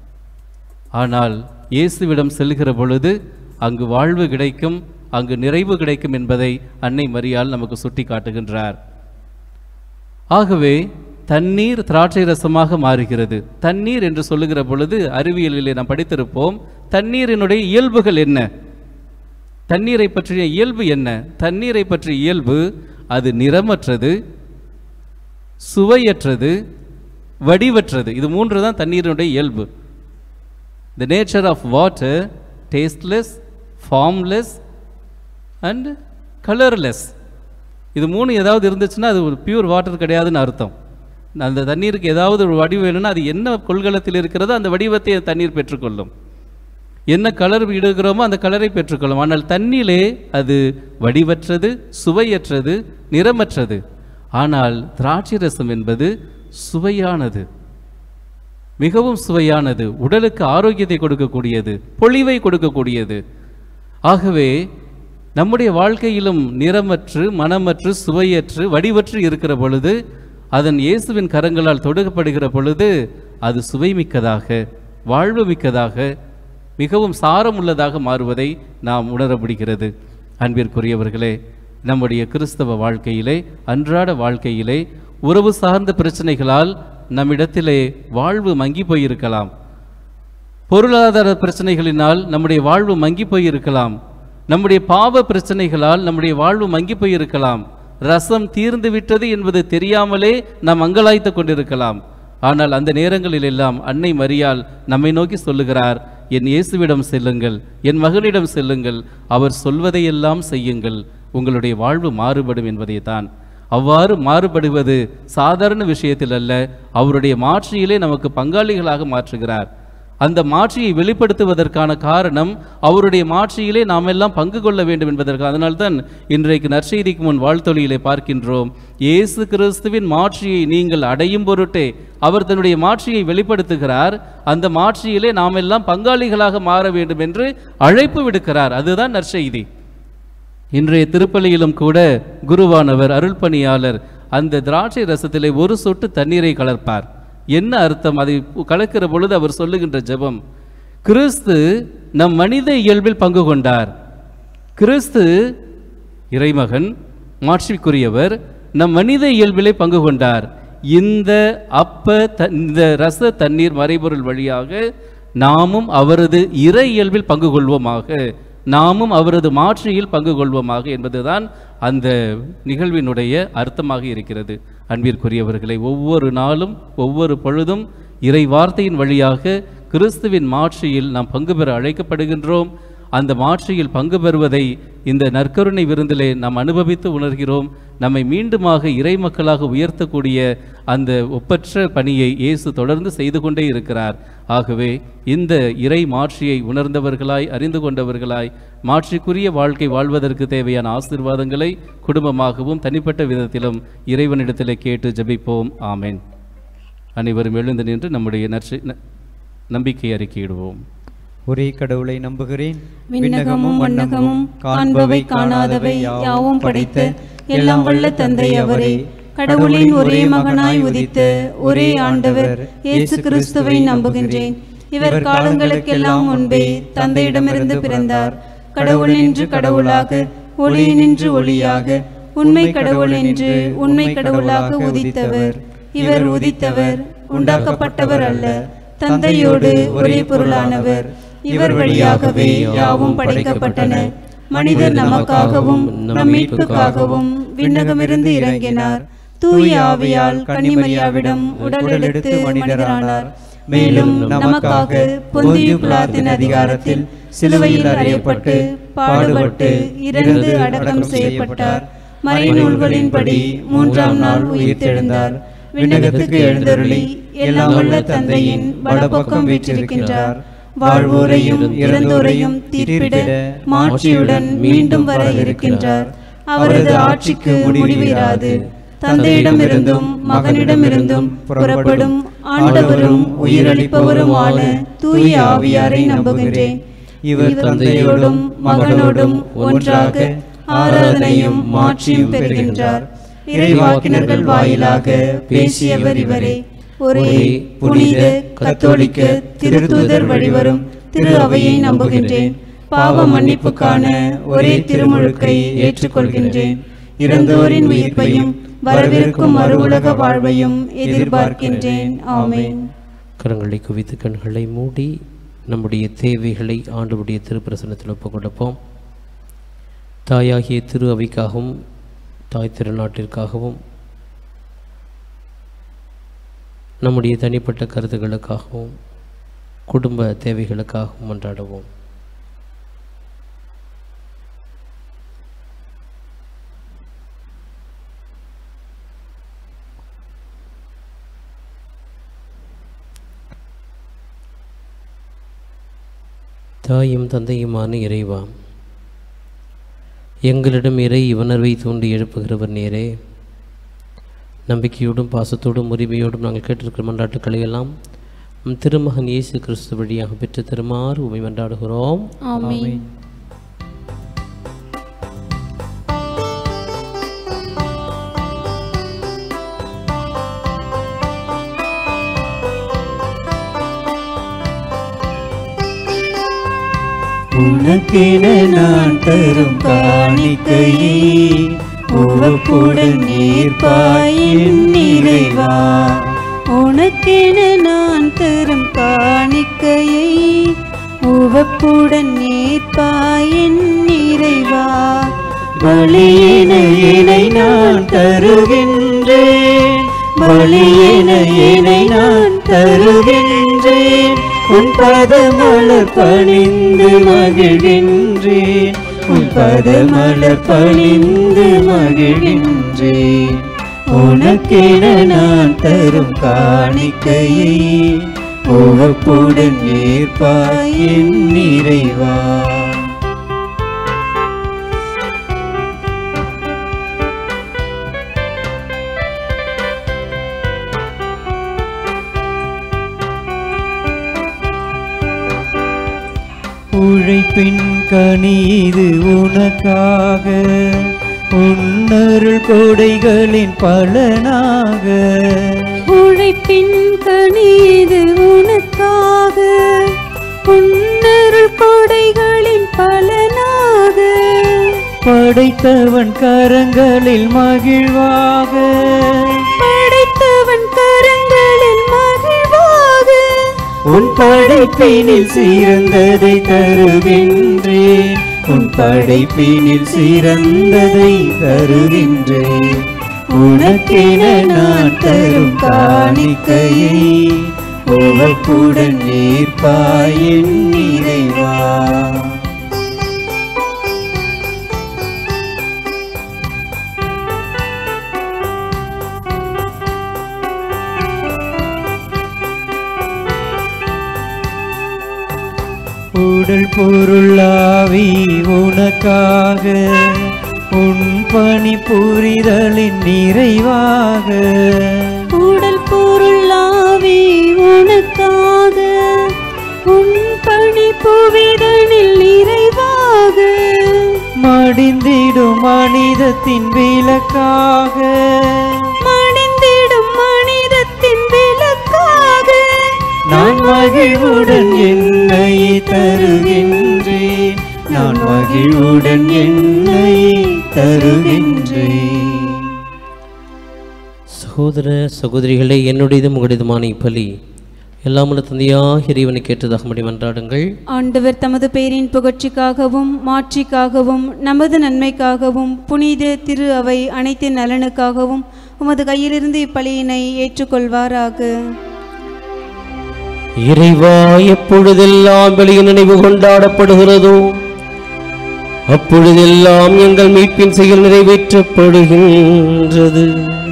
ஆனால் இயேசுவிடம் செல்கிற பொழுது அங்கு வாழ்வு கிடைக்கும் அங்கு நிறைவு கிடைக்கும் என்பதை அன்னை மரியால் நமக்கு சுட்டி காட்டுகின்றார் ஆகவே தண்ணீர் திராட்சை ரசமாக மாறுகிறது தண்ணீர் என்று சொல்லுகிற பொழுது அறிவியலிலே நாம் படித்திருப்போம் தண்ணீரினுடைய இயல்புகள் என்ன தண்ணீரை பற்றிய இயல்பு என்ன தண்ணீரை பற்றிய இயல்பு அது நிறமற்றது சுவையற்றது வடிவற்றது இது மூன்று தான் தண்ணீரினுடைய இயல்பு the nature of water tasteless formless and colourless இது மூணு ஏதாவது இருந்துச்சுன்னா அது ஒரு பியூர் வாட்டர் கிடையாதுன்னு அர்த்தம் அந்த தண்ணீருக்கு ஏதாவது ஒரு வடிவம் வேணும்னா அது என்ன கொள்கலத்தில் இருக்கிறதோ அந்த வடிவத்தை அந்த தண்ணீர் பெற்றுக்கொள்ளும் என்ன கலர் இடுகிறோமோ அந்த கலரை பெற்றுக்கொள்ளும் ஆனால் தண்ணீரிலே அது வடிவற்றது சுவையற்றது நிறமற்றது ஆனால் திராட்சை ரசம் என்பது சுவையானது மிகவும் சுவையானது உடலுக்கு ஆரோக்கியத்தை கொடுக்கக்கூடியது பொழிவை கொடுக்கக்கூடியது ஆகவே நம்முடைய வாழ்க்கையிலும் நிறமற்று மனமற்று சுவையற்று வடிவற்று இருக்கிற பொழுது அதன் இயேசுவின் கரங்களால் தொடுக்கப்படுகிற பொழுது அது சுவைமிக்கதாக வாழ்வு மிக்கதாக மிகவும் சாரமுள்ளதாக மாறுவதை நாம் உணர முடிகிறது அன்பிற்குரியவர்களே நம்முடைய கிறிஸ்தவ வாழ்க்கையிலே அன்றாட வாழ்க்கையிலே உறவு சார்ந்த பிரச்சனைகளால் நம்மிடத்திலே வாழ்வு மங்கி போயிருக்கலாம் பொருளாதார பிரச்சனைகளினால் நம்முடைய வாழ்வு மங்கி போயிருக்கலாம் நம்முடைய பாவ பிரச்சனைகளால் நம்முடைய வாழ்வு மங்கி போயிருக்கலாம் ரசம் தீர்ந்து விட்டது என்பது தெரியாமலே நாம் அங்கலாய்த்து கொண்டிருக்கலாம் ஆனால் அந்த நேரங்களில் எல்லாம் அன்னை மரியாள் நம்மை நோக்கி சொல்லுகிறார் என் இயேசுவிடம் செல்லுங்கள் என் மகனிடம் செல்லுங்கள் அவர் சொல்வதையெல்லாம் செய்யுங்கள் உங்களுடைய வாழ்வு மாறுபடும் என்பதைத்தான் அவ்வாறு மாறுபடுவது சாதாரண விஷயத்தில் அல்ல அவருடைய மாட்சியிலே நமக்கு பங்காளிகளாக மாற்றுகிறார் அந்த மாட்சியை வெளிப்படுத்துவதற்கான காரணம் அவருடைய மாட்சியிலே நாம் எல்லாம் பங்கு கொள்ள வேண்டும் என்பதற்கு அதனால்தான் இன்றைக்கு நற்செய்திக்கு முன் வாழ்த்தொழியிலே பார்க்கின்றோம் இயேசு கிறிஸ்துவின் மாட்சியை நீங்கள் அடையும் பொருட்டே அவர் தன்னுடைய மாட்சியை வெளிப்படுத்துகிறார் அந்த மாட்சியிலே நாம் எல்லாம் பங்காளிகளாக மாற வேண்டும் என்று அழைப்பு விடுக்கிறார் அதுதான் நற்செய்தி இன்றைய திருப்பலியிலும் கூட குருவானவர் அருள்பணியாளர் அந்த திராட்சை ரசத்திலே ஒரு சொட்டு தண்ணீரை கலர்ப்பார் என்ன அர்த்தம் அதை கலக்கிற பொழுது அவர் சொல்லுகின்ற ஜெபம் கிறிஸ்து நம் மனித இயல்பில் பங்கு கொண்டார் கிறிஸ்து இறைமகன் மாட்சிக்குரியவர் நம் மனித இயல்பிலே பங்கு கொண்டார் இந்த அப்ப த- இந்த ரச தண்ணீர் மறைபொருள் வழியாக நாமும் அவரது இறை இயல்பில் பங்கு கொள்வோமாக நாமும் அவரது மாட்சியில் பங்கு கொள்வோமாக என்பதுதான் அந்த நிகழ்வினுடைய அர்த்தமாக இருக்கிறது அன்பிற்குரியவர்களை ஒவ்வொரு நாளும் ஒவ்வொரு பொழுதும் இறை வார்த்தையின் வழியாக கிறிஸ்துவின் மாட்சியில் நாம் பங்கு பெற அழைக்கப்படுகின்றோம் அந்த மாட்சியில் பங்கு பெறுவதை இந்த நற்கருணை விருந்திலே நாம் அனுபவித்து உணர்கிறோம் நம்மை மீண்டுமாக இறை மக்களாக உயர்த்தக்கூடிய அந்த ஒப்பற்ற பணியை இயேசு தொடர்ந்து செய்து கொண்டே இருக்கிறார் ஆகவே இந்த இறை மாட்சியை உணர்ந்தவர்களாய் அறிந்து கொண்டவர்களாய் மாட்சிக்குரிய வாழ்க்கை வாழ்வதற்கு தேவையான ஆசீர்வாதங்களை குடும்பமாகவும் தனிப்பட்ட விதத்திலும் இறைவனிடத்திலே கேட்டு ஜெபிப்போம் ஆமென் அனைவரும் எழுந்து நின்று நம்முடைய நற்செ ந- நம்பிக்கை அறிக்கையிடுவோம் ஒரே கடவுளை நம்புகிறேன் விண்ணகமும் மண்ணகமும் காண்பவை காணாதவை யாவும் படைத்த எல்லாம் வல்ல தந்தை அவரே கடவுளின் ஒரே மகனாய் உதித்த ஒரே ஆண்டவர் இயேசு கிறிஸ்துவை நம்புகின்றேன் இவர் காலங்களுக்கெல்லாம் முன்பே தந்தையிடமிருந்து பிறந்தார் கடவுள் என்று கடவுளாக ஒளி நின்று ஒளியாக உண்மை கடவுள் என்று உண்மை கடவுளாக உதித்தவர் இவர் உதித்தவர் உண்டாக்கப்பட்டவர் அல்ல தந்தையோடு ஒரே பொருளானவர் இவர் வழியாகவே யாவும் படைக்கப்பட்டன மனிதர் நமக்காகவும் நம் மீட்புக்காகவும் விண்ணகமிருந்து இறங்கினார் தூய ஆவியால் கன்னிமரியாவிடம் உடல் எடுத்து மனிதரானார் மேலும் நமக்காக பொந்தியு பிலாத்தின் அதிகாரத்தில் சிலுவையில் அறையப்பட்டு பாடுபட்டு இறந்து அடக்கம் செய்யப்பட்டார் மறைநூல்களின்படி மூன்றாம் நாள் உயிர்த்தெழுந்தார் விண்ணகத்துக்கு எழுந்தருளி எல்லாம் வல்ல தந்தையின் வலப்பக்கம் வீற்றிருக்கின்றார் வாழ்வோரையும் இறந்தோரையும் தீர்ப்பிட மாட்சியுடன் மீண்டும் வர இருக்கின்றார் அவரது ஆட்சிக்கு முடிவிராது தந்தையிடமிருந்தும் மகனிடமிருந்தும் புறப்படும் ஆண்டவரும் உயிரளிப்பவருமான தூய ஆவியாரை நம்புகின்றேன் இவர் தந்தையோடும் மகனோடும் ஒன்றாக ஆராதனையும் மாட்சியும் பெறுகின்றார் இறைவாக்கினர்கள் வாயிலாக பேசியவர் இவரே ஒரே புனித கத்தோலிக்க திருத்தூதர் வழிவரும் திரு அவையை நம்புகின்றேன் பாவ மன்னிப்புக்கான ஒரே திருமுழுக்கை ஏற்றுக்கொள்கின்றேன் இறந்தோரின் உயிர்ப்பையும் வரவிருக்கும் மறு உலக வாழ்வையும் எதிர்பார்க்கின்றேன் ஆமென் கரங்களை குவித்து கண்களை மூடி நம்முடைய தேவைகளை ஆண்டவருடைய திருப்பிரசனத்தில் ஒப்புக் கொடுப்போம் தாயாகிய திரு அவைக்காகவும் தாய் திருநாட்டிற்காகவும் நம்முடைய தனிப்பட்ட கருத்துக்களுக்காகவும் குடும்ப தேவைகளுக்காகவும் மன்றாடுவோம் தாயும் தந்தையுமான இறைவா எங்களிடம் இறை உணர்வை தூண்டி எழுப்புகிறவர் நேரே நம்பிக்கையோடும் பாசத்தோடும் உரிமையோடும் நாங்கள் கேட்டிருக்கிற மன்றாட்டுக்களை எல்லாம் நம் திருமகன் இயேசு கிறிஸ்து வழியாக பெற்று தருமாறு உமை மன்றாடுகிறோம் ஆமென் உனக்கென நான் தரும் காணிக்கையே உவப்புடன் நீர்ப்பாயின் நிறைவா உனக்கென நான் தரும் காணிக்கையை உவப்புடன் ஏற்பாய் என் நிறைவா பலியின இணை நான் தருகின்றேன் பலியின இணை நான் தருகின்றேன் உன் பதமலர் பணிந்து மகிழ்கின்றேன் உன் பதமலர் பணிந்து மகிழ்கின்றேன் உனக்கென நான் தரும் காணிக்கையை உவப்புடன் ஏற்பாய் என் நிறைவா உழைப்பின் கனீது உனக்காக உன்னருள் கொடைகளின் பலனாக உழைப்பின் கனீது உனக்காக உன்னருள் கொடைகளின் பலனாக படைத்தவன் கரங்களில் மகிழ்வாக படைத்தவன் கரங்களில் மகிழ்வாக உன் படைப்பினில் சிறந்ததை தருகின்றேன் உன் படைப்பினில் சிறந்ததை தருகின்றேன் உனக்கென நான் தரும் காணிக்கையை உவப்புடன் ஏற்பாய் என் நிறைவா உடல் பொருளாவி உனக்காக உன் பணி புரிதலின் நிறைவாக உடல் பொருளாவி உனக்காக உன் பணி புவிதனில் நிறைவாக மடிந்திடும் மனிதத்தின் விளக்காக மடிந்திடும் மனிதத்தின் விளக்காக நான் மகிழ்வுடன் என்னை தருகின்றேன் நான் மகிழ்வுடன் என்னை தருகின்றேன் சகோதர சகோதரிகளே என்னுடையதும் உங்களுடையதுமான இப்பலி எல்லாமுள்ள தந்தையாக இறைவனை கேட்டதாக முடி மன்றாடுங்கள் ஆண்டவர் தமது பெயரின் புகழ்ச்சிக்காகவும் மாட்சிக்காகவும் நமது நன்மைக்காகவும் புனித திரு அவை அனைத்தின் நலனுக்காகவும் உமது கையிலிருந்து இப்பலியினை ஏற்றுக்கொள்வாராக இறைவா எப்பொழுதெல்லாம் வெளிய நினைவு கொண்டாடப்படுகிறதோ அப்பொழுதெல்லாம் எங்கள் மீட்பின் செயல் நிறைவேற்றப்படுகின்றது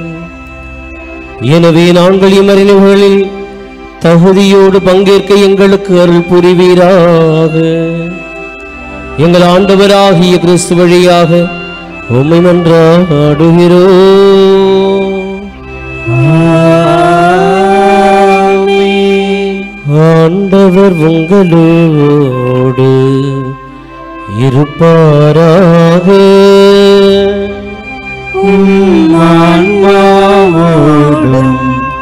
எனவே நாங்கள் இம்மறிவுகளில் தகுதியோடு பங்கேற்க எங்களுக்கு அருள் புரிவீராக எங்கள் ஆண்டவராகிய கிறிஸ்து வழியாக உம்மை மன்றாடுகிறோம் ஆண்டவர் உங்களோடு இருப்பாராக ஆன்மாவோடும்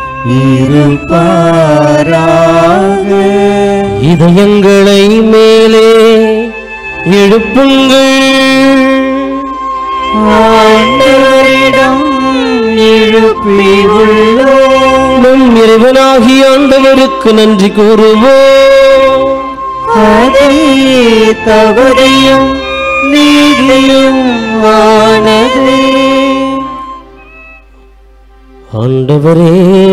இருப்பாராக இதயங்களை மேலே எழுப்புங்கள் ஆண்டவரிடம் எழுப்பி உள்ளோம் நம் இறைவனாகிய ஆண்டவருக்கு நன்றி கூறுவோம் அதே தகுதியும் நீதியும் ஆனதே ஆண்டவரே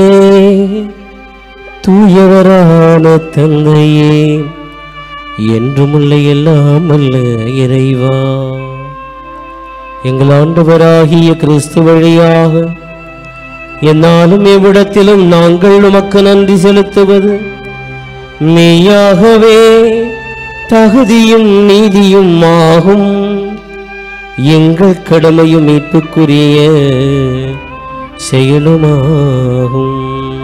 தூயவரான தந்தையே என்றுமுள்ள எல்லாம் அல்ல இறைவா எங்கள் ஆண்டவராகிய கிறிஸ்து வழியாக என்னாலும் எவ்விடத்திலும் நாங்கள் உமக்கு நன்றி செலுத்துவது மெய்யாகவே தகுதியும் நீதியும் ஆகும் எங்கள் கடமையும் மீட்புக்குரிய செயலுமாகும்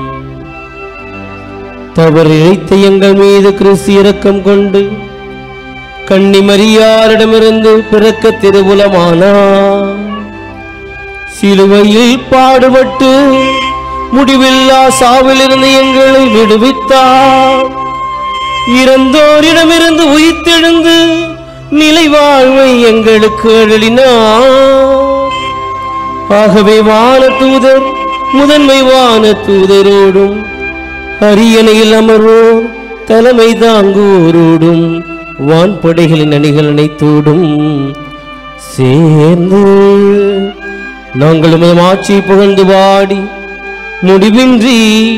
தவறு இழைத்த எங்கள் மீது கிறிஸ்து இரக்கம் கொண்டு கன்னி மரியாரிடமிருந்து பிறக்க திருபுலமானார் சிலுவையில் பாடுபட்டு முடிவில்லா சாவிலிருந்து எங்களை விடுவித்தார் இறந்தோரிடமிருந்து உயிர்த்தெழுந்து நிலை வாழ்வை எங்களுக்கு அருளினார் ஆகவே வான தூதர் முதன்மை வான தூதரோடும் அரியணையில் அமர்வோர் தலைமை தாங்குவோரோடும் வான்படைகளின் அணிகள் அனைத்தோடும் சேர்ந்து நாங்கள் உமது ஆட்சியை புகழ்ந்து பாடி முடிவின்றி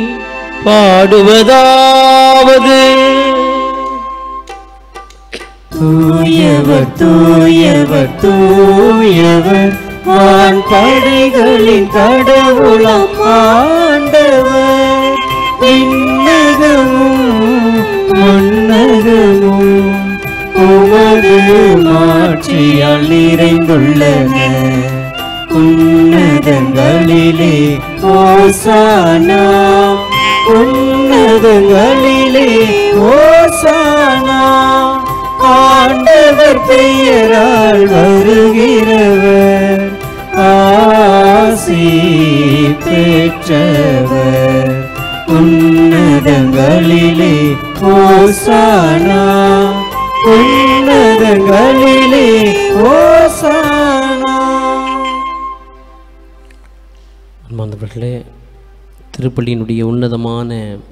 பாடுவதாவது தூயவர் தூயவர் தூயவர் வான் படைகளின் கடவுளம் ஆண்டவர் விண்ணகமும் மன்னகமும் உமது மாட்சியால் நிறைந்துள்ளன உன்னதங்களிலே ஓசானா உன்னதங்களிலே ஓசானா ஆண்டவர் பெயரால் வருகிறவர் ஆசி பெற்றவர் உன்னதங்களிலே ஓசானா உன்னதங்களிலே ஓசானா அன்பார்ந்தவர்களே திருப்பள்ளியினுடைய உன்னதமான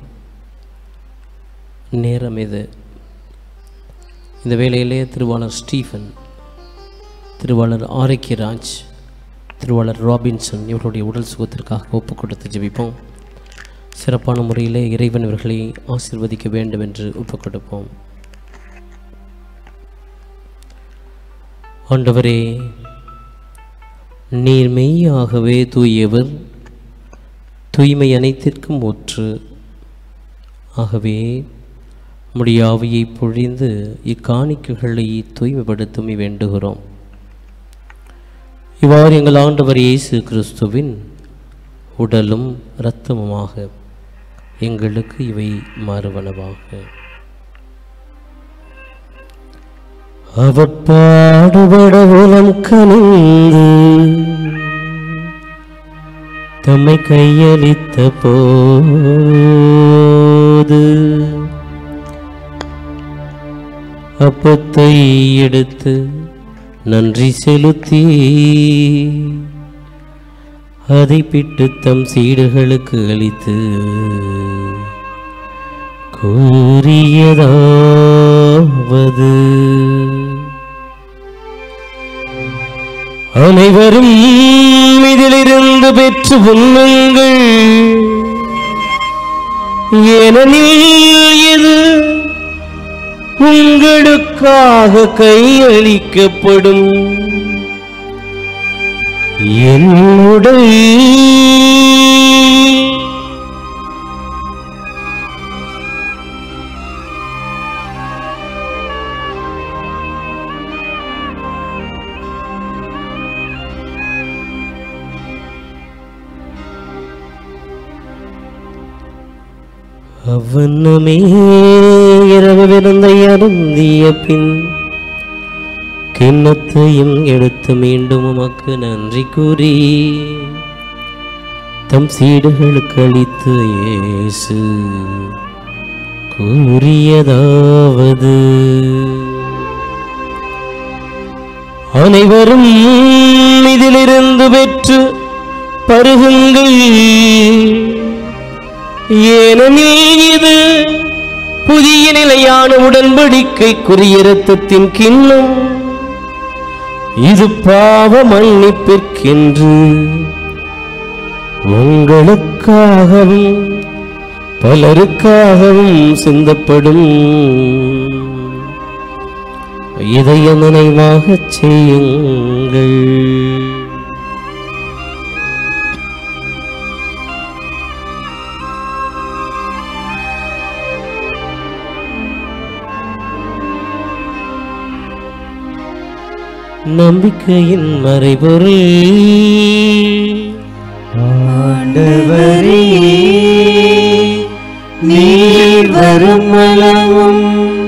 நேரம் இது இந்த வேளையிலே திருவாளர் ஸ்டீஃபன் திருவாளர் ஆரோக்கியராஜ் திருவாளர் ராபின்சன் இவர்களுடைய உடல் சுகத்திற்காக ஒப்பு கொடுத்து ஜெபிப்போம் சிறப்பான முறையிலே இறைவன் இவர்களை ஆசீர்வதிக்க வேண்டும் என்று ஒப்பு கொடுப்போம் ஆண்டவரே நீர் மெய்யாகவே தூயவர் தூய்மை அனைத்திற்கும் ஒற்று ஆகவே முடியாவியை பொழிந்து இக்காணிக்கைகளை தூய்மைப்படுத்தும் வேண்டுகிறோம் இவ்வாறு எங்கள் ஆண்டவர் இயேசு கிறிஸ்துவின் உடலும் இரத்தமுமாக எங்களுக்கு இவை மாறுவனவாக அவர் பாடுபட உலம் கனிந்து தம்மை கையளித்த போது அப்பத்தை எடுத்து நன்றி செலுத்தி அதை பிட்டு தம் சீடுகளுக்கு அளித்து கூறியதாவது அனைவரும் இதிலிருந்து பெற்று உண்ணுங்கள் ஏனெனில் இது உங்களுக்காக கையளிக்கப்படும் என்னுடைய அவ்வண்ணமே இரவு விருந்தை அருந்திய பின் கிண்ணத்தையும் எடுத்து மீண்டும் உமக்கு நன்றி கூறி தம் சீடுகளுக்கு அளித்து இயேசு கூறியதாவது அனைவரும் இதிலிருந்து பெற்று பருகுங்கள் ஏனெனில் இது புதிய நிலையான உடன்படிக்கைக்குரிய இரத்தத்தின் கிண்ணம் இது பாவ மன்னிப்பிற்கென்று உங்களுக்காகவும் பலருக்காகவும் சிந்தப்படும் இதய நினைவாகச் செய்யுங்கள் நம்பிக்கையின் மறைபொருள் ஆண்டவரே நீர் வரும் அளவும்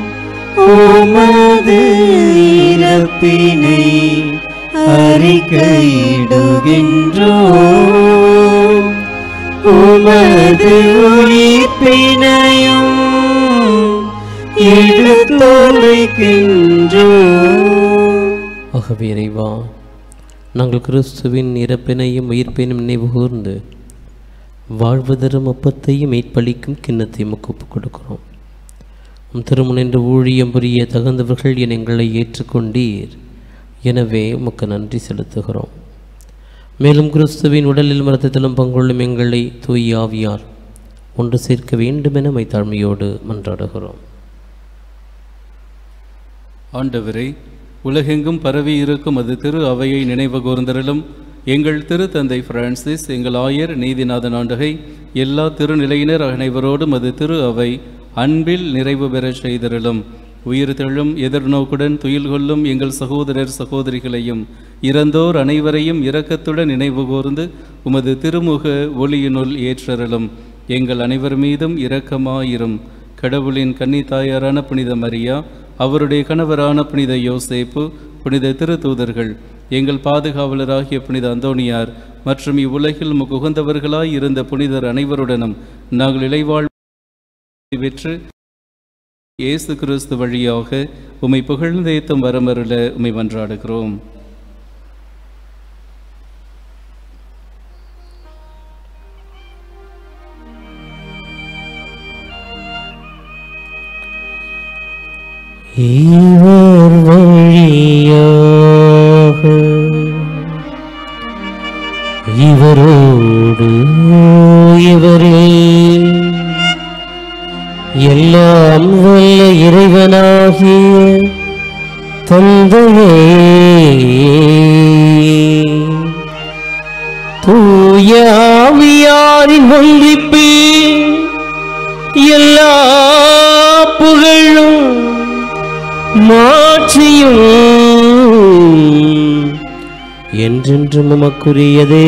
உமது இறப்பினை அறிக்கையிடுகின்றோம் உமது உயிர்ப்பினையும் எடுத்துரைக்கின்றோம் ஆகவே இறைவா நாங்கள் கிறிஸ்துவின் இறப்பினையும் உயிர்ப்பினையும் நினைவு கூர்ந்து வாழ்வு தரும் அப்பத்தையும் மீட்பளிக்கும் கிண்ணத்தை உமக்கு ஒப்புக் கொடுக்கிறோம் உம் திருமணென்று ஊழியம் புரிய தகுந்தவர்கள் என எங்களை ஏற்றுக்கொண்டீர் எனவே உமக்கு நன்றி செலுத்துகிறோம் மேலும் கிறிஸ்துவின் உடலில் மரத்தத்திலும் பங்கொள்ளும் எங்களை தூய் ஆவியார் ஒன்று சேர்க்க வேண்டுமென மை தாழ்மையோடு மன்றாடுகிறோம் ஆண்டவரே உலகெங்கும் பரவி இருக்கும் அது திரு அவையை நினைவு கூர்ந்தருளும் எங்கள் திரு தந்தை பிரான்சிஸ் எங்கள் ஆயர் நீதிநாதன் ஆண்டகை எல்லா திருநிலையினர் அனைவரோடும் அது திரு அவை அன்பில் நிறைவு பெறச் செய்தருளும் உயிர் தெழும் எதிர்நோக்குடன் துயில் கொள்ளும் எங்கள் சகோதரர் சகோதரிகளையும் இறந்தோர் அனைவரையும் இரக்கத்துடன் நினைவு கூர்ந்து உமது திருமுக ஒளியினுள் ஏற்றருளும் எங்கள் அனைவர் மீதும் இரக்கமாயிரும் கடவுளின் கன்னித்தாயாரான புனித மரியா அவருடைய கணவரான புனித யோசேப்பு புனித திருத்தூதர்கள் எங்கள் பாதுகாவலராகிய புனித அந்தோணியார் மற்றும் இவ்வுலகில் முகுந்தவர்களாய் இருந்த புனிதர் அனைவருடனும் நாங்கள் இளைவாழ் பெற்று இயேசு கிறிஸ்து வழியாக உம்மை புகழ்ந்தேத்தும் வரமருள உம்மை மன்றாடுகிறோம் இவர் வழியாக இவரோடு இவரே எல்லாம் வல்ல இறைவனாகிய தந்தையே தூய ஆவியாரின் ஒன்றிப்பே எல்லா புகழும் மாற்றியும் என்றென்றும் உமக்குரியதே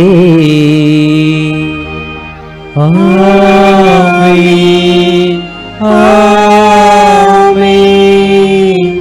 ஆமென். ஆமென்.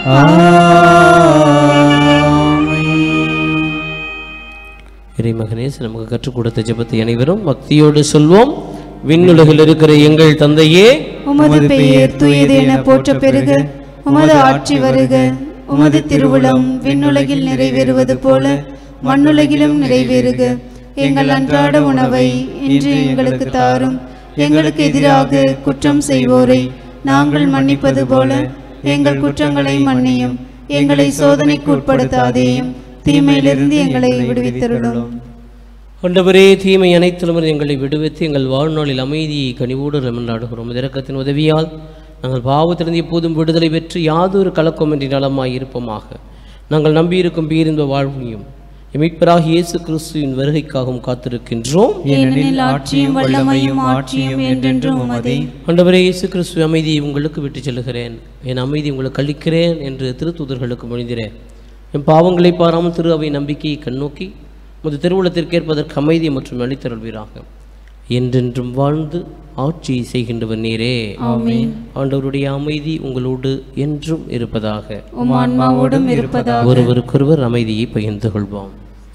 இறைமகனே நமக்கு கற்றுக் கொடுத்த ஜெபத்தை அனைவரும் பக்தியோடு சொல்வோம் விண்ணுலகில் இருக்கிற எங்கள் தந்தையே உமது பெயர் தூயது என போற்ற பெருக உமது ஆட்சி வருக உமது திருவுளம் விண்ணுலகில் நிறைவேறுவது போல மண்ணுலகிலும் நிறைவேறுக எங்கள் அன்றாட உணவை இன்று எங்களுக்கு தாரும் எங்களுக்கு எதிராக குற்றம் செய்வோரை நாங்கள் மன்னிப்பது போல எங்கள் குற்றங்களை மன்னியும் எங்களை சோதனைக்கு உட்படுத்தாதேயும் தீமையிலிருந்து எங்களை விடுவித்தருளும் ஆண்டவரே தீமை அனைத்திலும் எங்களை விடுவித்து எங்கள் வாழ்நாளில் அமைதியை கனிவோடு மன்றாடுகிறோம் இரக்கத்தின் உதவியால் நாங்கள் பாவத்திலிருந்து எப்போதும் விடுதலை பெற்று யாதொரு கலக்கமின்றி நலமாய் இருப்போமாக நாங்கள் நம்பியிருக்கும் பேரின்ப வாழ்வையும் எமிப்பராக இயேசு கிறிஸ்துவின் வருகைக்காகவும் காத்திருக்கின்றோம் ஏனெனில் ஆட்சியும் வல்லமையும் ஆட்சியும் என்றென்றும் உமதே ஆண்டவரே இயேசு கிறிஸ்து அமைதியை உங்களுக்கு விட்டுச் செல்கிறேன் என் அமைதி உங்களுக்கு அளிக்கிறேன் என்று திருத்தூதர்களுக்கு மொழிந்திரேன் என் பாவங்களை பாராமல் திரு அவை நம்பிக்கையை கண்ணோக்கி முது திருவுளத்திற்கேற்பதற்கு அமைதி மற்றும் அளித்தருள்வீராக என்றென்றும் வாழ்ந்து ஆட்சி செய்கின்றவர் நீரே ஆமென். ஆண்டவருடைய அமைதி உங்களோடு என்றும் இருப்பதாக உம் ஆன்மாவோடும் இருப்பதாக ஒருவருக்கொருவர் அமைதியை பகிர்ந்து கொள்வோம்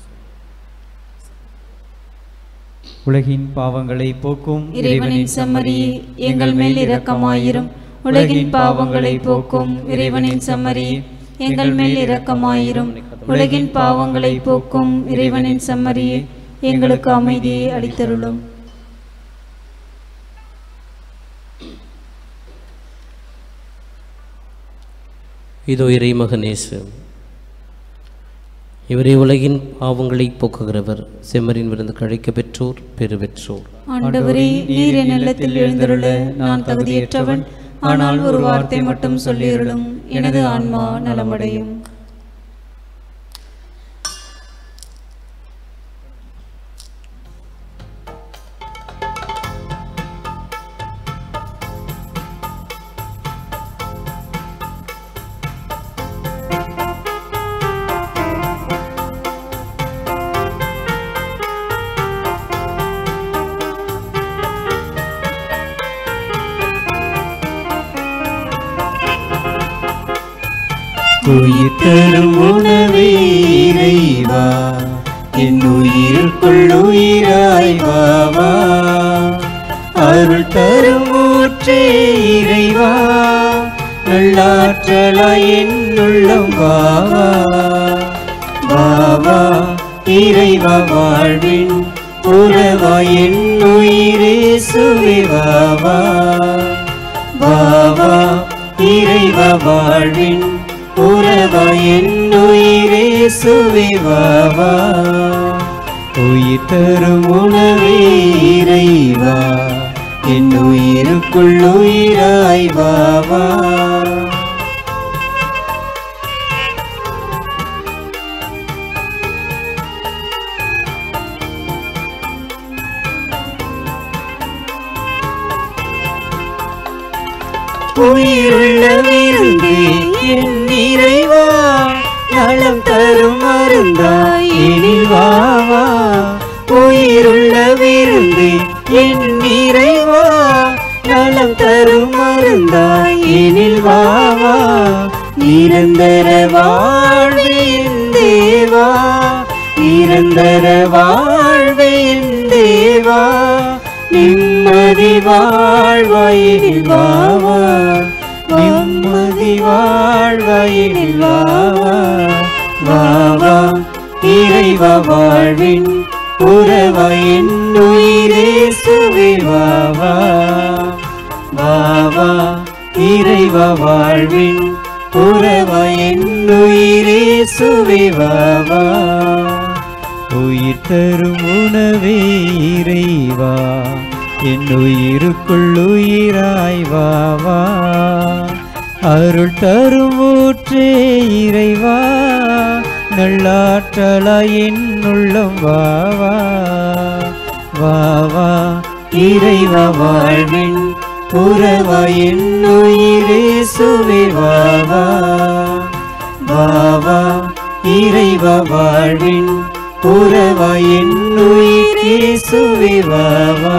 உலகின் பாவங்களை போக்கும் இறைவனின் செம்மறியே எங்கள் மேல் இரக்கமாயிரும் உலகின் பாவங்களை போக்கும் இறைவனின் செம்மறியே எங்கள் மேல் இரக்கமாயிரும் உலகின் பாவங்களை போக்கும் இறைவனின் செம்மறியே எங்களுக்கு அமைதியை அளித்தருளும் இதோ இறைமகனேசு இவரே உலகின் பாவங்களை போக்குகிறவர் செம்மறின் விருந்து கழைக்க பெற்றோர் பெரு பெற்றோர் ஆண்டவரே நீர் என் இல்லத்தில் எழுந்தருள நான் தகுதியற்றவன் ஆனால் ஒரு வார்த்தை மட்டும் சொல்லியருளும் எனது ஆன்மா நலமடையும் உயிர் தரும் உணவே இறைவா என் உயிருக்குள் உயிராய் வா வா அருள் தரும் ஊற்றே இறைவா நல்லாற்றலாய் என்னுள்ளம் வா வா வா வா இறைவா வாழ்வின் உறவாய் என் உயிரேசுவே வாவா வாவா இறைவா வாழ்வின் உறவா என் உயிரேசுவே வாவா உயிர் தரும் உணவே இறைவா என் உயிருக்குள் உயிராய் வாவா உயிருள்ள விருந்தே என் இறைவா நலம் தரும் மருந்தாய் எனில் வாவா உயிருள்ள விருந்தே என் இறைவா நலம் தரும் மருந்தாய் எனில் வாவா நிரந்தர வாழ்வே என் தேவா நிரந்தர வாழ்வே என் தேவா நிம்மதி வாழ்வாயினில் வாவா நிம்மதி வாழ்வாயினில் வாவா வாவா இறைவா வாழ்வின் உறவா என் உயிரே சுவே வாவா வாவா இறைவா வாழ்வின் உறவா என் உயிரே சுவே வாவா உயிர் தரும் உணவே இறைவா என் உயிருக்குள் உயிராய் வாவா அருள் தரும் ஊற்றே இறைவா நல்லாற்றலாய் என் உள்ளம் வாவா வாவா இறைவா வாழ்வின் உறவா என் உயிரே சுவே வாவா வாவா இறைவா வாழ்வின் உறவா என் உயிரே சுவே வாவா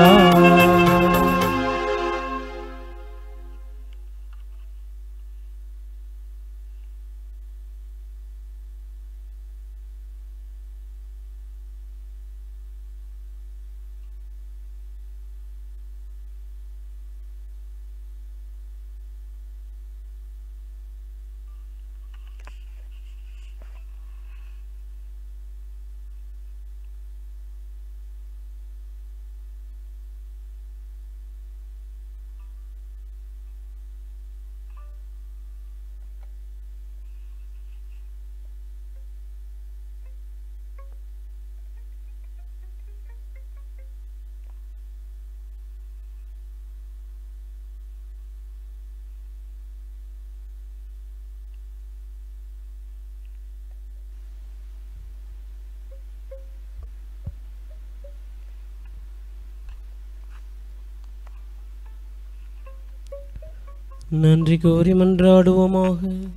நன்றி கோரி மன்றாடுவோமாக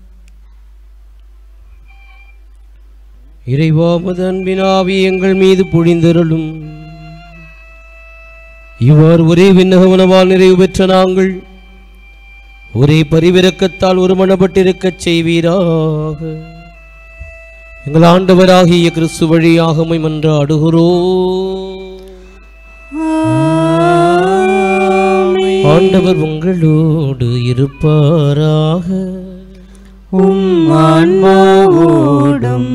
இறைவாமது அன்பினாவி எங்கள் மீது பொழிந்தருளும் இவ்வாறு ஒரே விண்ணக உணவால் நிறைவு பெற்ற நாங்கள் ஒரே பரிவிரக்கத்தால் ஒருமனப்பட்டிருக்கச் செய்வீராக எங்கள் ஆண்டவராகிய கிறிஸ்து வழியாக உம்மை மன்றாடுகிறோம் ஆண்டவர் உங்களோடு இருப்பாராக உம் ஆன்மாவோடும்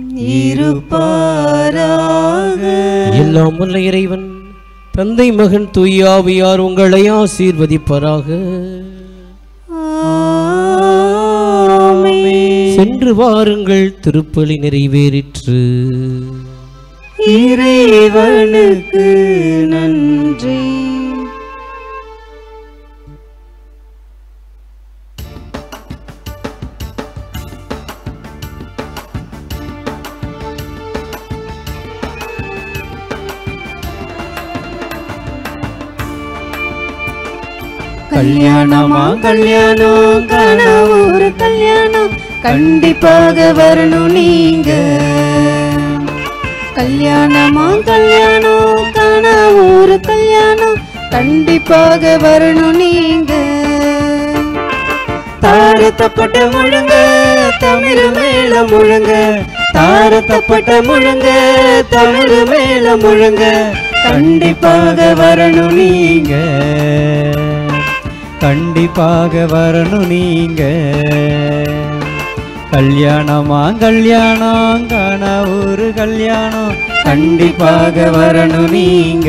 இருப்பாராக எல்லாம் வல்ல இறைவன் தந்தை மகன் தூயாவியார் உங்களை ஆசீர்வதிப்பாராக சென்று வாருங்கள் திருப்பலி நிறைவேறிற்று இறைவனுக்கு நன்றி கல்யாணமா கல்யாணம் கனவு ஒரு கல்யாணம் கண்டிப்பாக வரணும் நீங்க கல்யாணமா கல்யாணம் கனவு ஒரு கல்யாணம் கண்டிப்பாக வரணும் நீங்க தாரத்தப்பட்ட முழுங்க தமிழ் மேல முழுங்க தாரத்தப்பட்ட முழுங்க தமிழ் மேல முழுங்க கண்டிப்பாக வரணும் நீங்க கண்டிப்பாக வரணும் நீங்க கல்யாணமா கல்யாணம் காண ஒரு கல்யாணம் கண்டிப்பாக வரணும் நீங்க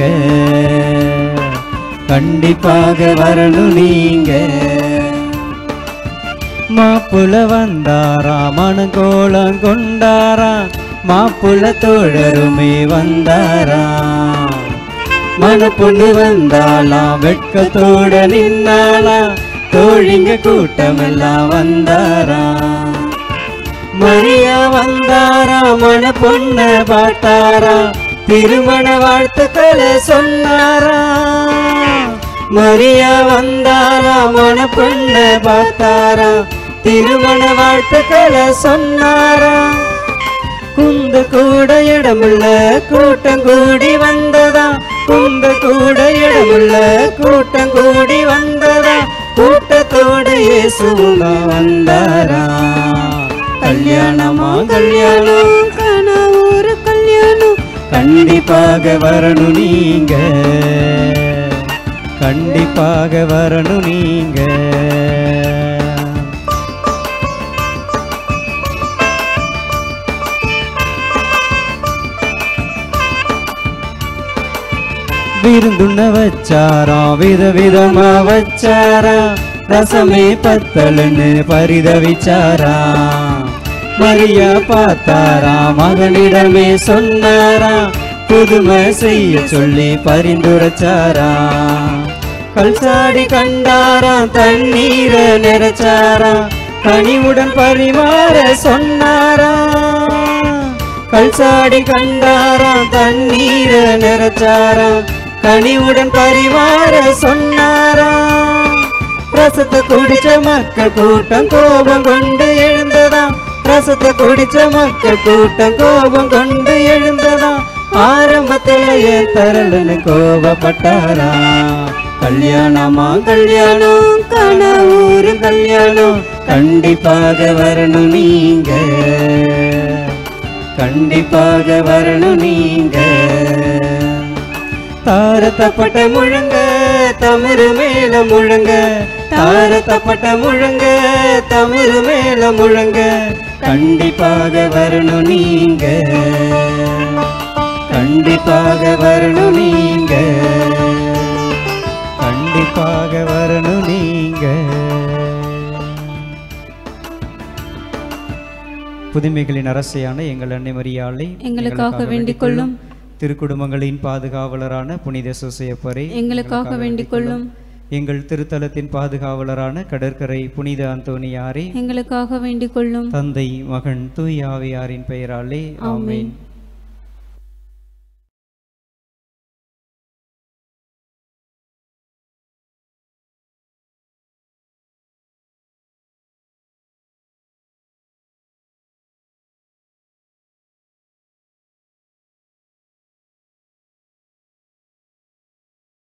கண்டிப்பாக வரணும் நீங்க மாப்புல வந்தாரா மனகோலம் கொண்டாரா மாப்புல தோழருமே வந்தாரா மன பொண்ணு வந்தாலாம் வெட்கத்தோட நின்னாளா தோழிங்க கூட்டமெல்லாம் வந்தாரா மரியா வந்தாரா மன பொண்ண பார்த்தாரா திருமண வாழ்த்துக்களை சொன்னாரா மரியா வந்தாரா மன பொண்ண பார்த்தாரா திருமண வாழ்த்துக்களை சொன்னாரா குந்த கூட இடமுள்ள கூட்டம் கூடி வந்ததா குந்த கூட இடமுள்ள கூட்டம் கூடி வந்ததா கூட்டத்தோடு இயேசுமா வந்தாரா கல்யாணமா கல்யாணம் காண ஒரு கல்யாணம் கண்டிப்பாக வரணும் நீங்க கண்டிப்பாக வரணும் நீங்க விருந்துண்ண வச்சாராம் விதவிதமா வச்சாரா ரசமே பத்தலன்னு பரிதவிச்சாரா மரியா பார்த்தாரா மகனிடமே சொன்னாரா புதுமை செய்ய சொல்லி பரிந்துரைச்சாரா கல்சாடி கண்டாரா தண்ணீர நிறைச்சாரா கனிவுடன் பரிமாற சொன்னாரா கல்சாடி கண்டாரா தண்ணீர நிறைச்சாரா கனிவுடன் பரிமாற சொன்னாரா ரசத்தை குடிச்ச மக்கள் கூட்டம் கோபம் கொண்டு எழுந்ததா ரசத்தை குடிச்ச மக்கள் கூட்டம் கோபம் கொண்டு எழுந்ததா ஆரம்பத்துல ஏன் தரலன்னு கோபப்பட்டாரா கல்யாணமா கல்யாணம் காண ஊரு கல்யாணம் கண்டிப்பாக வரணும் நீங்க கண்டிப்பாக வரணும் நீங்க தாரத்தப்பட்ட முழங்க தமிழ் மேல முழங்க தாரத்தப்பட்ட முழங்க தமிழ் மேல முழங்க கண்டிப்பாக வரணும் நீங்க கண்டிப்பாக வரணும் நீங்க கண்டிப்பாக வரணும் நீங்க புதுமைகளின் அரசியான எங்கள் அன்னை மரியாளை எங்களுக்காக வேண்டிக் கொள்ளும். திருக்குடும்பங்களின் பாதுகாவலரான புனித சுசையப்பரே எங்களுக்காக வேண்டிக் கொள்ளும். எங்கள் திருத்தலத்தின் பாதுகாவலரான கடற்கரை புனித அந்தோனியாரே எங்களுக்காக வேண்டிக் கொள்ளும் தந்தை மகன் தூய் ஆவியாரின் பெயராலே ஆமென். ஆமென்